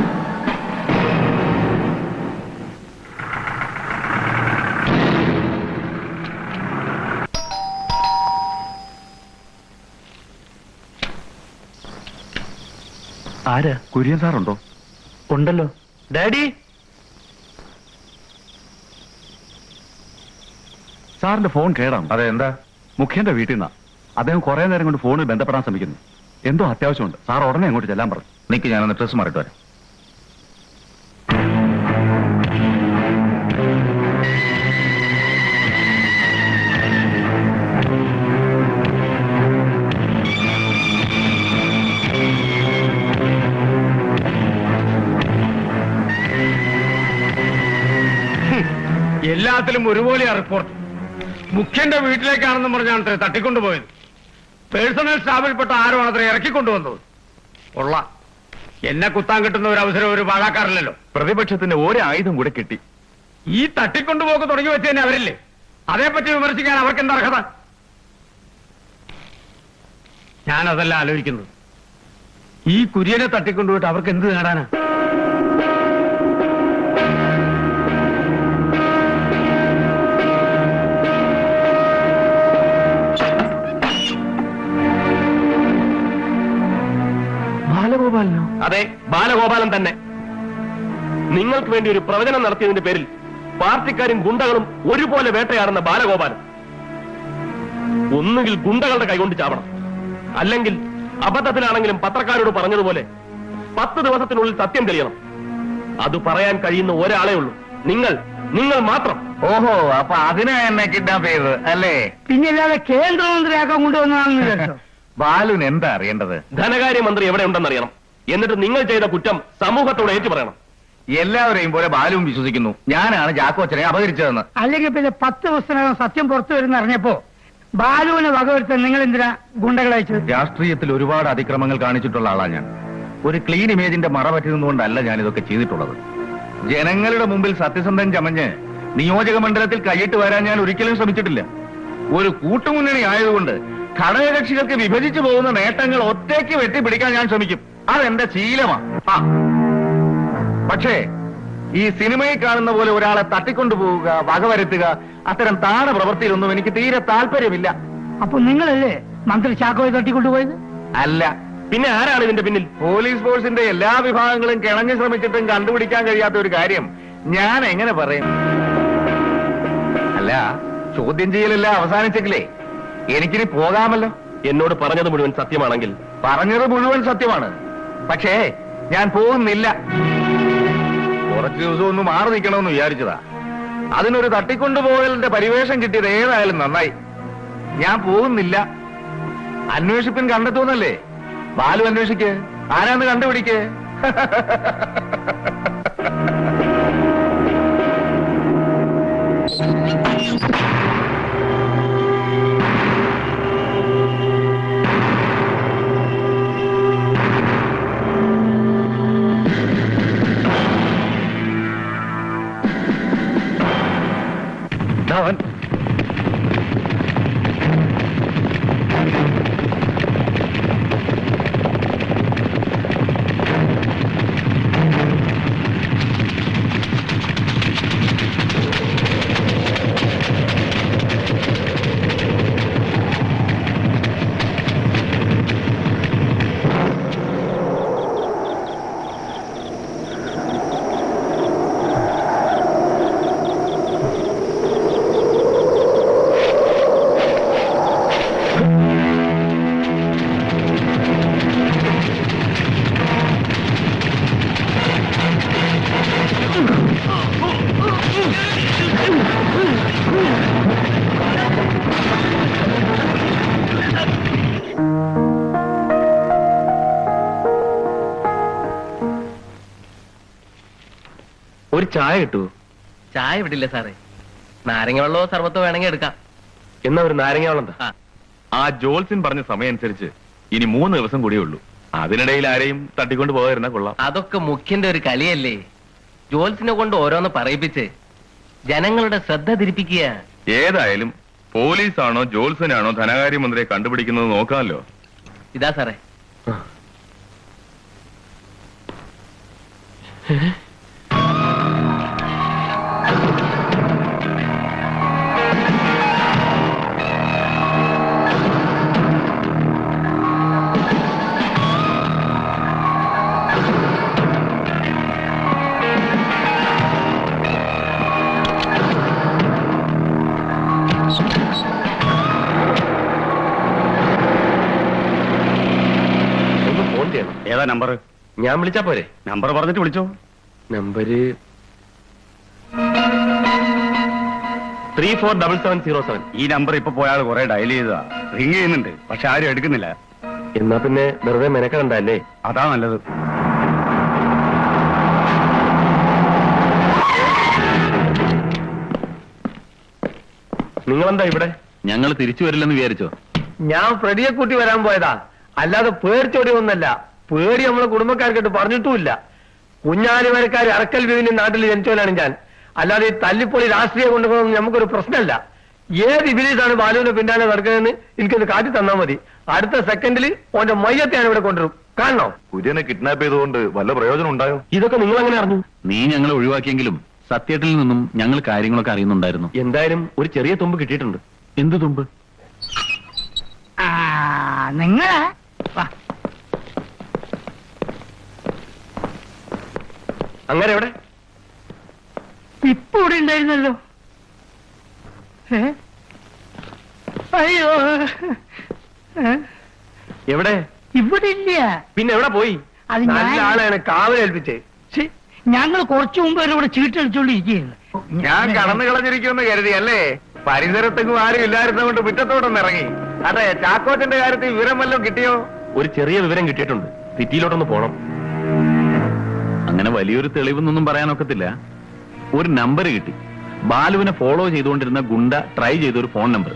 ആരാ കുര്യൻ സാറുണ്ടോ ഉണ്ടല്ലോ ഡാഡി സാറിന്റെ ഫോൺ കേടാണ് അതെ എന്താ മുഖ്യന്റെ വീട്ടിൽ നിന്നാ അദ്ദേഹം കുറെ നേരം കൊണ്ട് ഫോണിൽ ബന്ധപ്പെടാൻ ശ്രമിക്കുന്നു എന്തോ അത്യാവശ്യമുണ്ട് സാർ ഉടനെ അങ്ങോട്ട് ചെല്ലാൻ പറഞ്ഞു നിക്ക് ഞാനൊന്ന് ഡ്രസ് മാറിട്ട് വരാം എല്ലാത്തിലും ഒരുപോലെയാ റിപ്പോർട്ട് മുഖ്യന്റെ വീട്ടിലേക്കാണെന്ന് പറഞ്ഞാണ് അത്രേ തട്ടിക്കൊണ്ടുപോയത് പേഴ്സണൽ സ്റ്റാഫിൽപ്പെട്ട ആരോ അത്ര ഇറക്കിക്കൊണ്ടുവന്നത് ഉള്ള എന്നെ കുത്താൻ കിട്ടുന്ന ഒരു അവസരം ഒരു പാഴാക്കാറില്ലല്ലോ പ്രതിപക്ഷത്തിന്റെ ഒരു ആയുധം കൂടെ കിട്ടി ഈ തട്ടിക്കൊണ്ടുപോക്ക് തുടങ്ങി വെച്ച് തന്നെ അവരില്ലേ അതേപ്പറ്റി വിമർശിക്കാൻ അവർക്ക് എന്താ അർഹത ഞാനതല്ല ആലോചിക്കുന്നത് ഈ കുര്യനെ തട്ടിക്കൊണ്ടുപോയിട്ട് അവർക്ക് എന്ത് നേടാനാ ബാലഗോപാലനോ അതെ ബാലഗോപാലൻ തന്നെ നിങ്ങൾക്ക് വേണ്ടി ഒരു പ്രവചനം നടത്തിയതിന്റെ പേരിൽ പാർട്ടിക്കാരും ഗുണ്ടകളും ഒരുപോലെ വേട്ടയാടുന്ന ബാലഗോപാലൻ ഒന്നുകിൽ ഗുണ്ടകളുടെ കൈകൊണ്ട് ചാവണം അല്ലെങ്കിൽ അബദ്ധത്തിലാണെങ്കിലും പത്രക്കാരോട് പറഞ്ഞതുപോലെ പത്ത് ദിവസത്തിനുള്ളിൽ സത്യം തെളിയണം അത് പറയാൻ കഴിയുന്ന ഒരാളേ ഉള്ളൂ നിങ്ങൾ നിങ്ങൾ മാത്രം ഓഹോ അപ്പൊ അതിനാ എന്നെ കിഡ്നാപ്പ് ചെയ്തത് അല്ലേ പിന്നല്ലാതെ കേന്ദ്രമന്ത്രിയാക്കാൻ കൊണ്ടുവന്നതാണെന്ന് വിചാരിച്ചോ ബാലുവിന് എന്താ അറിയേണ്ടത് ധനകാര്യമന്ത്രി എവിടെ ഉണ്ടെന്നറിയണം എന്നിട്ട് നിങ്ങൾ ചെയ്ത കുറ്റം സമൂഹത്തോട് ഏറ്റു പറയണം എല്ലാവരെയും പോലെ ബാലുവും വിശ്വസിക്കുന്നു ഞാനാണ് ജാക്കോച്ചനെ അപകരിച്ചതെന്ന് അല്ലെങ്കിൽ പിന്നെ പത്ത് ദിവസത്തിനകം സത്യം പുറത്തു വരുന്ന അറിഞ്ഞപ്പോ ബാലുവിനെ വകവരുത്താൻ നിങ്ങൾ എന്തിനാ ഗുണ്ടകളയച്ചത് രാഷ്ട്രീയത്തിൽ ഒരുപാട് അതിക്രമങ്ങൾ കാണിച്ചിട്ടുള്ള ആളാ ഞാൻ ഒരു ക്ലീൻ ഇമേജിന്റെ മറ പറ്റി നിന്നുകൊണ്ടല്ല ഞാൻ ഇതൊക്കെ ചെയ്തിട്ടുള്ളത് ജനങ്ങളുടെ മുമ്പിൽ സത്യസന്ധൻ ചമഞ്ഞ് നിയോജക മണ്ഡലത്തിൽ കൈയിട്ട് വരാൻ ഞാൻ ഒരിക്കലും ശ്രമിച്ചിട്ടില്ല ഒരു കൂട്ടുമുന്നണി ആയതുകൊണ്ട് ഘടകകക്ഷികൾക്ക് വിഭജിച്ചു പോകുന്ന നേട്ടങ്ങൾ ഒറ്റയ്ക്ക് വെട്ടിപ്പിടിക്കാൻ ഞാൻ ശ്രമിക്കും അതെന്റെ ശീലമാണ് ആ പക്ഷേ ഈ സിനിമയിൽ കാണുന്ന പോലെ ഒരാളെ തട്ടിക്കൊണ്ടുപോവുക വകവരുത്തുക അത്തരം താണ പ്രവൃത്തിയിലൊന്നും എനിക്ക് തീരെ താല്പര്യമില്ല അപ്പൊ നിങ്ങളല്ലേ മന്ത്രി ചാക്കോയെ തട്ടിക്കൊണ്ടുപോയത് അല്ല പിന്നെ ആരാണ് ഇതിന്റെ പിന്നിൽ പോലീസ് ഫോഴ്സിന്റെ എല്ലാ വിഭാഗങ്ങളും കിണഞ്ഞു ശ്രമിച്ചിട്ടും കണ്ടുപിടിക്കാൻ കഴിയാത്ത ഒരു കാര്യം ഞാൻ എങ്ങനെ പറയും അല്ല ചോദ്യം ചെയ്യലെല്ലാം അവസാനിച്ചെങ്കിലേ എനിക്കിനി പോകാമല്ലോ എന്നോട് പറഞ്ഞത് മുഴുവൻ സത്യമാണെങ്കിൽ പറഞ്ഞത് മുഴുവൻ സത്യമാണ് പക്ഷേ ഞാൻ പോകുന്നില്ല കുറച്ചു ദിവസം ഒന്ന് മാറി നിൽക്കണമെന്ന് വിചാരിച്ചതാ അതിനൊരു തട്ടിക്കൊണ്ടുപോകലിന്റെ പരിവേഷം കിട്ടിയത് ഏതായാലും നന്നായി ഞാൻ പോകുന്നില്ല അന്വേഷിപ്പിൻ കണ്ടെത്തുന്നല്ലേ ബാലു അന്വേഷിക്ക് ആരാന്ന് കണ്ടുപിടിക്ക് ധവൻ ഒരു ചായ കിട്ടൂ ചായ വിടില്ല സാറേ നാരങ്ങ വെള്ളമോ സർബത്തോ വേണമെങ്കിൽ എടുക്കാം എന്നാ ഒരു നാരങ്ങ വെള്ളം താ. ആ ജോൾസിൻ പറഞ്ഞ സമയം അനുസരിച്ച് ഇനി മൂന്ന് ദിവസം കൂടിയേ ഉള്ളൂ അതിനിടയിൽ ആരെയും തട്ടിക്കൊണ്ട് പോകാതിരുന്നാ കൊള്ളാം അതൊക്കെ മുഖ്യന്റെ ഒരു കളിയല്ലേ ജോൽസിനെ കൊണ്ട് ഓരോന്ന് പറയിപ്പിച്ച് ജനങ്ങളുടെ ശ്രദ്ധ തിരിപ്പിക്കുക ഏതായാലും പോലീസാണോ ജോൾസനാണോ ധനകാര്യമന്ത്രിയെ കണ്ടുപിടിക്കുന്നത് നോക്കാമല്ലോ ഇതാ സാറേ ഒന്ന് ഫോൺ ചെയ്യണം ഏതാ നമ്പർ ഞാൻ വിളിച്ചാ പോരെ നമ്പർ പറഞ്ഞിട്ട് വിളിച്ചോ number three four double seven zero seven ഈ നമ്പർ ഇപ്പൊ പോയാൽ കുറെ ഡയൽ ചെയ്തതാ റിങ് ചെയ്യുന്നുണ്ട് പക്ഷെ ആരും എടുക്കുന്നില്ല എന്നാ പിന്നെ വെറുതെ മെനക്കണ്ടല്ലേ അതാ നല്ലത് നിങ്ങളെന്താ ഇവിടെ ഞങ്ങൾ തിരിച്ചു വരില്ലെന്ന് വിചാരിച്ചോ ഞാൻ ഫ്രെഡിയെ കൂട്ടി വരാൻ പോയതാ അല്ലാതെ പേടിച്ചോടി ഒന്നല്ല പേടി നമ്മളെ കുടുംബക്കാർക്കിട്ട് പറഞ്ഞിട്ടുമില്ല കുഞ്ഞാലിമരക്കാർ അറക്കൽ വീവിന്റെ നാട്ടിൽ ജനിച്ചവനാണ് ഞാൻ അല്ലാതെ ഈ തല്ലിപ്പൊളി രാഷ്ട്രീയം കൊണ്ടുപോകുന്നത് നമുക്കൊരു പ്രശ്നമല്ല ഏത് ഇബിലീസാണ് ബാലുവിന്റെ പിന്നാലെ നടക്കുന്നതെന്ന് എനിക്കൊന്ന് കാട്ടി തന്നാ മതി അടുത്ത സെക്കൻഡിൽ ഓന്റെ മയ്യത്തെ ഞാൻ ഇവിടെ കൊണ്ടുവരും കാണണോ കുര്യനെ കിഡ്നാപ്പ് ചെയ്തുകൊണ്ട് വല്ല പ്രയോജനം ഉണ്ടായോ ഇതൊക്കെ നിങ്ങൾ എങ്ങനെ അറിഞ്ഞു നീ ഞങ്ങളെ ഒഴിവാക്കിയെങ്കിലും സത്യത്തിൽ നിന്നും ഞങ്ങൾ കാര്യങ്ങളൊക്കെ അറിയുന്നുണ്ടായിരുന്നു എന്തായാലും ഒരു ചെറിയ തുമ്പ് കിട്ടിയിട്ടുണ്ട് എന്ത് തുമ്പ് ആ നിങ്ങളാ വാ. അങ്ങനെ എവിടെ ഇപ്പൊ ഇവിടെ ഉണ്ടായിരുന്നല്ലോ ഏ? അയ്യോ ഏ? എവിടെ ഇവിടെ ഇല്ല പിന്നെ എവിടെ പോയി അത് നല്ല ഞാൻ ആളെയാണ് കാവലേൽപ്പിച്ചേ ശ്ശെ, ഞങ്ങൾ കുറച്ചു മുമ്പ് വരെ ഇവിടെ ചീട്ടടിച്ചോണ്ടിരിക്കുകയായിരുന്നു ഞാൻ കടന്നു കളഞ്ഞിരിക്കുമെന്ന് കരുതി അല്ലേ പരിസരത്തെങ്ങും ആരും ഇല്ലായിരുന്നതുകൊണ്ട് മുറ്റത്തോട്ടൊന്ന് ഇറങ്ങി അതെ ചാക്കോച്ചന്റെ കാര്യത്തിൽ വിവരം വല്ലതും കിട്ടിയോ ഒരു ചെറിയ വിവരം കിട്ടിയിട്ടുണ്ട് സിറ്റിയിലോട്ടൊന്ന് പോണം അങ്ങനെ വലിയൊരു തെളിവെന്നൊന്നും പറയാനൊക്കത്തില്ല ഒരു നമ്പർ കിട്ടി ബാലുവിനെ ഫോളോ ചെയ്തുകൊണ്ടിരുന്ന ഗുണ്ട ട്രൈ ചെയ്ത ഒരു ഫോൺ നമ്പർ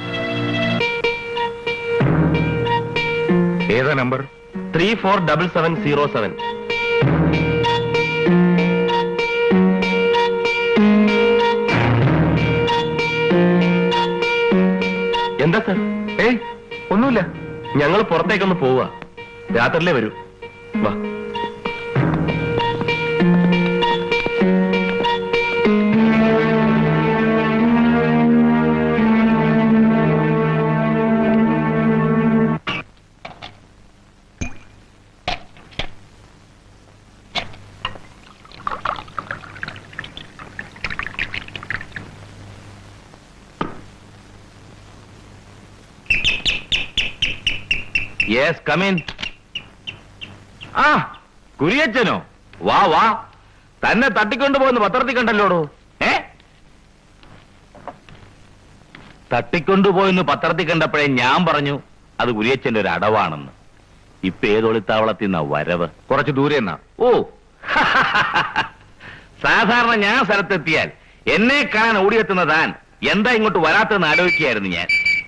ഏതാ number three four double seven zero seven എന്താ സാർ ഏയ് ഒന്നുമില്ല ഞങ്ങൾ പുറത്തേക്കൊന്ന് പോവാ രാത്രിയിലേ വരൂ വാ യെസ് കമിൻ ആ കുരിയച്ചനോ വാ വാ തന്നെ തട്ടിക്കൊണ്ടുപോകുന്ന പത്രത്തിൽ കണ്ടല്ലോടോ ഏ തട്ടിക്കൊണ്ടുപോയെന്ന് പത്രത്തിൽ കണ്ടപ്പോഴേ ഞാൻ പറഞ്ഞു അത് കുരിയച്ചന്റെ ഒരു അടവാണെന്ന് ഇപ്പൊ ഏതൊളിത്താവളത്തിൽ നിന്നാ വരവ് കുറച്ച് ദൂരെ എന്നാ ഓ സാധാരണ ഞാൻ സ്ഥലത്തെത്തിയാൽ എന്നെ കാണാൻ ഓടിയെത്തുന്ന താൻ എന്താ ഇങ്ങോട്ട് വരാത്തെന്ന് ആലോചിക്കുകയായിരുന്നു ഞാൻ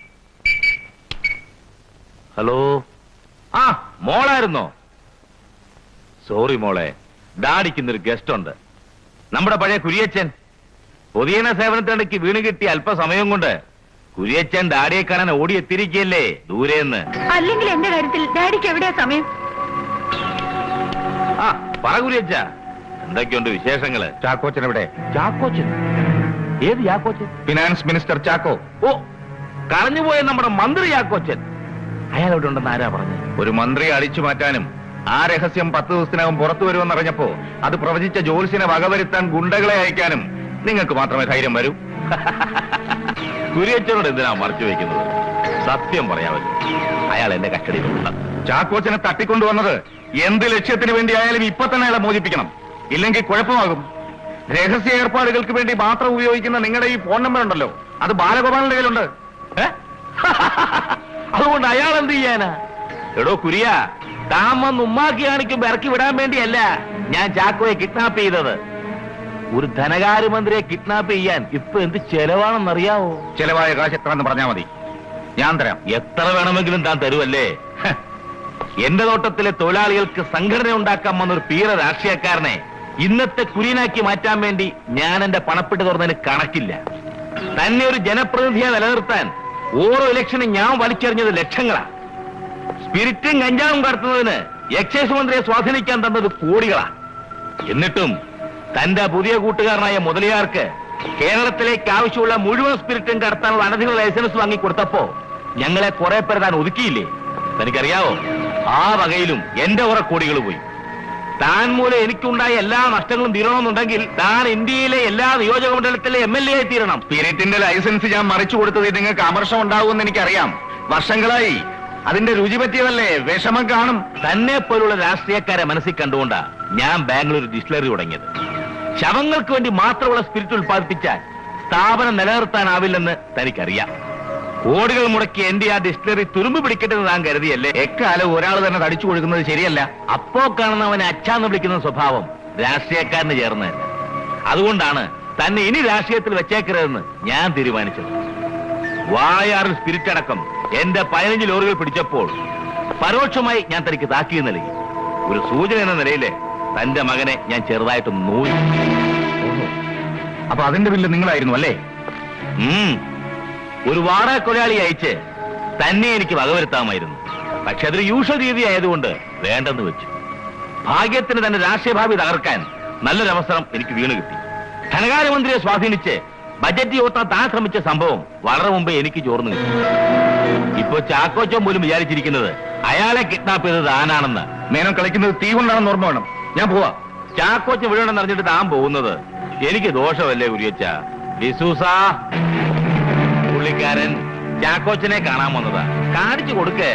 ഹലോ ആ മോളായിരുന്നോ സോറി മോളെ ഡാഡിക്കുന്നൊരു ഗസ്റ്റ് ഉണ്ട് നമ്മുടെ പഴയ കുരിയച്ചൻ പൊതിയന സേവനത്തിനിടയ്ക്ക് വീണ് കിട്ടിയ അല്പസമയം കൊണ്ട് കുരിയച്ചൻ ഡാഡിയെ കാണാൻ ഓടിയെത്തിരിക്കുകയല്ലേ ദൂരെന്ന് അല്ലെങ്കിൽ എന്റെ കാര്യത്തിൽ ഡാഡിക്ക് എവിടെയാ സമയം ആ പറ കുരിയച്ച എന്തൊക്കെയുണ്ട് വിശേഷങ്ങള് ചാക്കോച്ചൻ എവിടെ ചാക്കോച്ചൻ ഏത് ചാക്കോച്ചൻ ഫിനാൻസ് മിനിസ്റ്റർ ചാക്കോ ഓ കളഞ്ഞുപോയ നമ്മുടെ മന്ത്രി ചാക്കോച്ചൻ അയാൾ ഇവിടെ ഉണ്ടെന്ന് ആരാ പറഞ്ഞു ഒരു മന്ത്രിയെ അടിച്ചു മാറ്റാനും ആ രഹസ്യം പത്ത് ദിവസത്തിനകം പുറത്തു വരുമെന്നറിഞ്ഞപ്പോ അത് പ്രവചിച്ച ജോൽസിനെ വകവരുത്താൻ ഗുണ്ടകളെ അയക്കാനും നിങ്ങൾക്ക് മാത്രമേ ധൈര്യം വരൂ കുരിയച്ചനോട് എന്തിനാ മറച്ചു വെക്കുന്നത് സത്യം പറയാമല്ലോ അയാൾ എന്റെ കസ്റ്റഡിയിലുള്ള ചാക്കോച്ചനെ തട്ടിക്കൊണ്ടുവന്നത് എന്ത് ലക്ഷ്യത്തിന് വേണ്ടി ആയാലും ഇപ്പൊ തന്നെ അയാളെ മോചിപ്പിക്കണം ഇല്ലെങ്കിൽ കുഴപ്പമാകും രഹസ്യ ഏർപ്പാടുകൾക്ക് വേണ്ടി മാത്രം ഉപയോഗിക്കുന്ന നിങ്ങളുടെ ഈ ഫോൺ നമ്പർ ഉണ്ടല്ലോ അത് ബാലഗോപാലിന്റെ കയ്യിലുണ്ട് ഏ? അതുകൊണ്ട് അയാൾ എന്ത് ചെയ്യാനാ എടോ കുരിയ താൻ വന്ന് ഉമ്മാക്കി കാണിക്കുമ്പോ ഇറക്കി വിടാൻ വേണ്ടിയല്ല ഞാൻ ചാക്കോയെ കിഡ്നാപ്പ് ചെയ്തത് ഒരു ധനകാര്യമന്ത്രിയെ കിഡ്നാപ്പ് ചെയ്യാൻ ഇപ്പൊ എന്ത് ചെലവാണെന്നറിയാവോ ചെലവായ കാശ് എത്രയെന്ന് പറഞ്ഞാൽ മതി ഞാൻ തരാം എത്ര വേണമെങ്കിലും താൻ തരുമല്ലേ ഹ. എന്റെ തോട്ടത്തിലെ തൊഴിലാളികൾക്ക് സംഘടന ഉണ്ടാക്കാൻ വന്ന ഒരു പീറ രാഷ്ട്രീയക്കാരനെ ഇന്നത്തെ കുര്യനാക്കി മാറ്റാൻ വേണ്ടി ഞാൻ എന്റെ പണപ്പെട്ട് തുറന്നതിന് കണക്കില്ല തന്നെ ഒരു ജനപ്രതിനിധിയെ നിലനിർത്താൻ ഓരോ ഇലക്ഷനും ഞാൻ വലിച്ചെറിഞ്ഞത് ലക്ഷങ്ങളാ സ്പിരിറ്റും കഞ്ചാവും കടത്തുന്നതിന് എക്സൈസ് മന്ത്രിയെ സ്വാധീനിക്കാൻ തന്നത് കോടികളാ എന്നിട്ടും തന്റെ പുതിയ കൂട്ടുകാരനായ മുതലിയാർക്ക് കേരളത്തിലേക്ക് ആവശ്യമുള്ള മുഴുവൻ സ്പിരിറ്റും കടത്താനുള്ള അനധികൃത ലൈസൻസ് വാങ്ങിക്കൊടുത്തപ്പോ ഞങ്ങളെ കുറെ പേര് താൻ ഒതുക്കിയില്ലേ തനിക്കറിയാവോ ആ വകയിലും എന്റെ കുറെ കോടികൾ പോയി താൻ മൂലം എനിക്കുണ്ടായ എല്ലാ നഷ്ടങ്ങളും തീരണമെന്നുണ്ടെങ്കിൽ താൻ ഇന്ത്യയിലെ എല്ലാ നിയോജക മണ്ഡലത്തിലെ എം എൽ എ ആയി തീരണം സ്പിരിറ്റിന്റെ ലൈസൻസ് ഞാൻ മറിച്ചു കൊടുത്തത് നിങ്ങൾക്ക് അമർഷം ഉണ്ടാകുമെന്ന് എനിക്കറിയാം വർഷങ്ങളായി അതിന്റെ രുചി പറ്റിയതല്ലേ വിഷമം കാണും തന്നെ പോലുള്ള രാഷ്ട്രീയക്കാരെ മനസ്സിൽ കണ്ടുകൊണ്ടാ ഞാൻ ബാംഗ്ലൂർ ഡിസ്റ്റിലറി തുടങ്ങിയത് ശവങ്ങൾക്ക് വേണ്ടി മാത്രമുള്ള സ്പിരിറ്റ് ഉൽപ്പാദിപ്പിച്ചാൽ സ്ഥാപനം നിലനിർത്താനാവില്ലെന്ന് തനിക്കറിയാം കോടികൾ മുടക്കി എന്റെ ആ ഡിസ്റ്റിലറി തുരുമ്പ് പിടിക്കട്ടെന്ന് താൻ കരുതിയല്ലേ എക്കാലം ഒരാൾ തന്നെ തടിച്ചു കൊടുക്കുന്നത് ശരിയല്ല അപ്പോ കാണുന്നവനെ അച്ഛാന്ന് വിളിക്കുന്ന സ്വഭാവം രാഷ്ട്രീയക്കാരന് ചേർന്ന് അതുകൊണ്ടാണ് തന്നെ ഇനി രാഷ്ട്രീയത്തിൽ വെച്ചേക്കരുതെന്ന് ഞാൻ തീരുമാനിച്ചത് വായാറിൽ സ്പിരിറ്റ് അടക്കം എന്റെ പതിനഞ്ച് ലോറികൾ പിടിച്ചപ്പോൾ പരോക്ഷമായി ഞാൻ തനിക്ക് താക്കീത് നൽകി ഒരു സൂചന എന്ന നിലയില് തന്റെ മകനെ ഞാൻ ചെറുതായിട്ട് നൂൽ അപ്പൊ അതിന്റെ ബില്ല് നിങ്ങളായിരുന്നു അല്ലേ ഉം. ഒരു വാടക കൊലയാളി അയച്ച് തന്നെ എനിക്ക് വകവരുത്താമായിരുന്നു പക്ഷെ അതൊരു യൂഷ്വൽ രീതി ആയതുകൊണ്ട് വേണ്ടെന്ന് വെച്ചു ഭാഗ്യത്തിന് തന്നെ രാഷ്ട്രീയ ഭാവി തകർക്കാൻ നല്ലൊരു അവസരം എനിക്ക് വീണ് കിട്ടി ധനകാര്യമന്ത്രിയെ സ്വാധീനിച്ച് ബജറ്റ് യോട്ടാൻ താൻ ശ്രമിച്ച സംഭവം വളരെ മുമ്പേ എനിക്ക് ചോർന്നു കിട്ടി ഇപ്പൊ ചാക്കോച്ചോ പോലും വിചാരിച്ചിരിക്കുന്നത് അയാളെ കിഡ്നാപ്പ് ചെയ്തത് താനാണെന്ന് മേനം കളിക്കുന്നത് തീ കൊണ്ടാണെന്ന് ഓർമ്മ വേണം ഞാൻ പോവാ ചാക്കോച്ച വീണെന്ന് അറിഞ്ഞിട്ട് താൻ പോകുന്നത് എനിക്ക് ദോഷമല്ലേ കുരിയച്ച ഡിസൂസ പുള്ളിക്കാരൻ ചാക്കോച്ചനെ കാണാൻ വന്നതാ കാണിച്ചു കൊടുക്കേ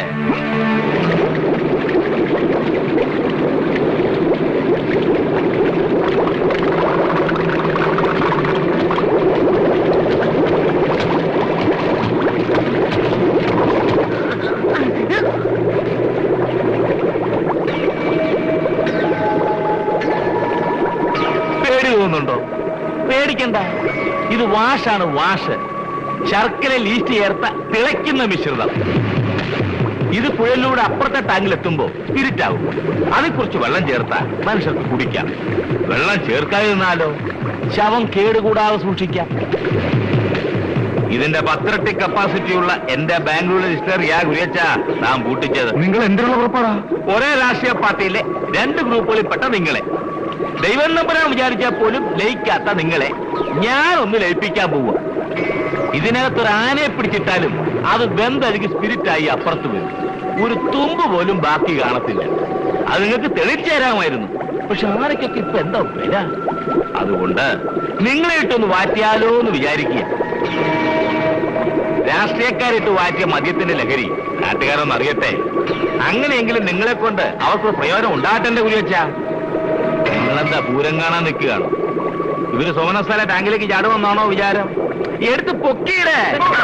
പേടി തോന്നുന്നുണ്ടോ പേടിക്കണ്ട ഇത് വാഷാണ് വാഷ് ശർക്കര ലീസ്റ്റ് ചേർത്ത തിളയ്ക്കുന്ന മിശ്രിതം ഇത് പുഴലിലൂടെ അപ്പുറത്തെ ടാങ്കിലെത്തുമ്പോ സ്പിരിറ്റാവും അതിൽ കുറച്ച് വെള്ളം ചേർത്താൽ മനുഷ്യർക്ക് കുടിക്കാം വെള്ളം ചേർക്കാതിരുന്നാലോ ശവം കേടുകൂടാതെ സൂക്ഷിക്കാം ഇതിന്റെ പത്രട്ടി കപ്പാസിറ്റി ഉള്ള എന്റെ ബാംഗ്ലൂർ ഡിസ്റ്ററിയാ ഗുരിയച്ച നാം പൂട്ടിച്ചത് നിങ്ങൾ എന്തിനുള്ള പുറപ്പാടാ ഒരേ രാഷ്ട്രീയ പാർട്ടിയിലെ രണ്ട് ഗ്രൂപ്പുകളിൽപ്പെട്ട നിങ്ങളെ ദൈവം നമ്പരാൻ വിചാരിച്ചാൽ പോലും ലയിക്കാത്ത നിങ്ങളെ ഞാൻ ഒന്ന് ലയിപ്പിക്കാൻ പോവുക ഇതിനകത്തൊരു ആനയെ പിടിച്ചിട്ടാലും അത് വെന്തഴുകി സ്പിരിറ്റായി അപ്പുറത്ത് വരും ഒരു തുമ്പ് പോലും ബാക്കി കാണത്തില്ല അത് നിങ്ങൾക്ക് തെളിച്ചു തരാമായിരുന്നു പക്ഷെ ആനയ്ക്കൊക്കെ ഇപ്പൊ എന്താ വില അതുകൊണ്ട് നിങ്ങളെ ഇട്ടൊന്ന് വാറ്റിയാലോ എന്ന് വിചാരിക്കുക രാഷ്ട്രീയക്കാരിട്ട് വാറ്റിയ മദ്യത്തിന്റെ ലഹരി നാട്ടുകാരൊന്ന് അറിയട്ടെ അങ്ങനെയെങ്കിലും നിങ്ങളെ കൊണ്ട് അവർക്ക് പ്രയോജനം ഉണ്ടാകട്ടെ കുരിവച്ച നിങ്ങളെന്താ പൂരം കാണാൻ നിൽക്കുകയാണ് ഇവര് സോമനസ്ഥല ടാങ്കിലേക്ക് ചാടുമെന്നാണോ വിചാരം എടുത്ത് പൊക്കിയിടേ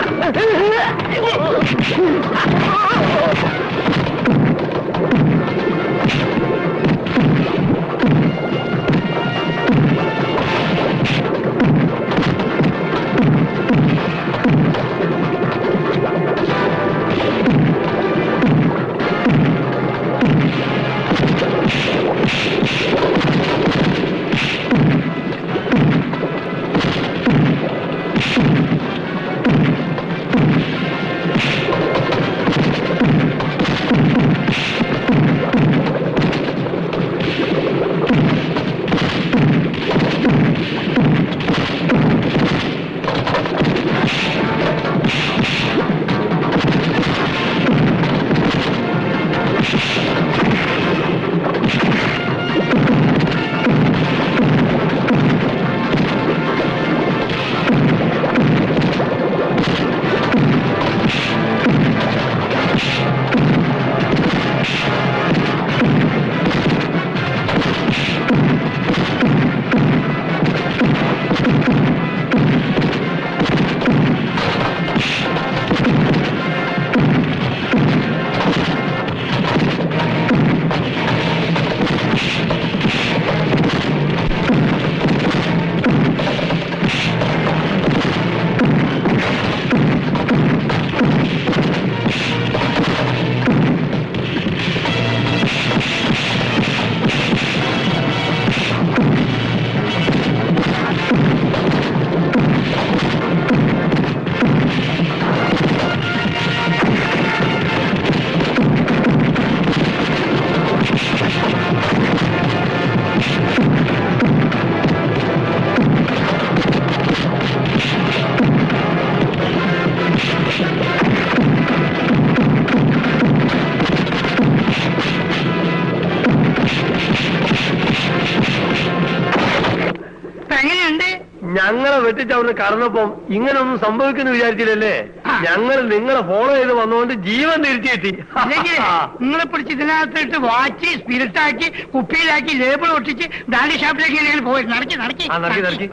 എങ്ങനെയുണ്ട് ഞങ്ങളെ വെട്ടിച്ചവിടുന്ന് കടന്നപ്പം ഇങ്ങനൊന്നും സംഭവിക്കുന്നു വിചാരിച്ചില്ലല്ലേ ഞങ്ങൾ നിങ്ങളെ ഫോളോ ചെയ്ത് വന്നുകൊണ്ട് ജീവൻ തിരിച്ചു കിട്ടി അല്ലെങ്കിൽ നിങ്ങളെ പിടിച്ച് ഇതിനകത്തിട്ട് വാച്ച് സ്പിരിറ്റാക്കി കുപ്പിയിലാക്കി ലേബിൾ ഒട്ടിച്ച് ദാണ്ടി ഷാപ്പിലേക്ക് എങ്ങനെയെങ്കിലും പോയി നടക്കി നടക്കി ആ, നടക്കി, നടക്കി.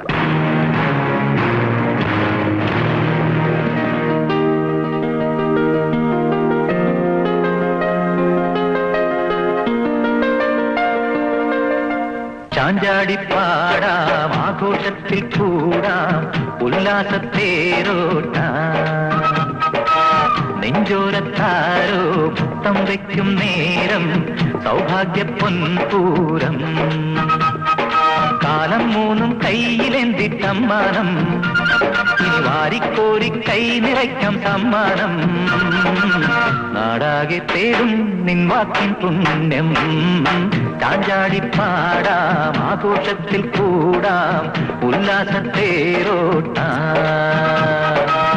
ചാഞ്ചാടിപ്പാടാം ആഘോഷത്തിൽ കൂടാം ഉല്ലാസത്തേരോട്ടാം നെഞ്ചോരത്താരോ മുത്തം വയ്ക്കും നേരം സൗഭാഗ്യ പൊൻപൂരം കാലം മൂന്നും കയ്യിലെന്തിട്ടമ്മാനം ഇനി വാരിക്കോരി കൈ നിറയ്ക്കാം സമ്മാനം നാടാകെ തേടും നിൻ വാക്കിൻ പുണ്യം ചാഞ്ചാടിപ്പാടാം ആഘോഷത്തിൽ കൂടാം ഉല്ലാസത്തേരോട്ടാം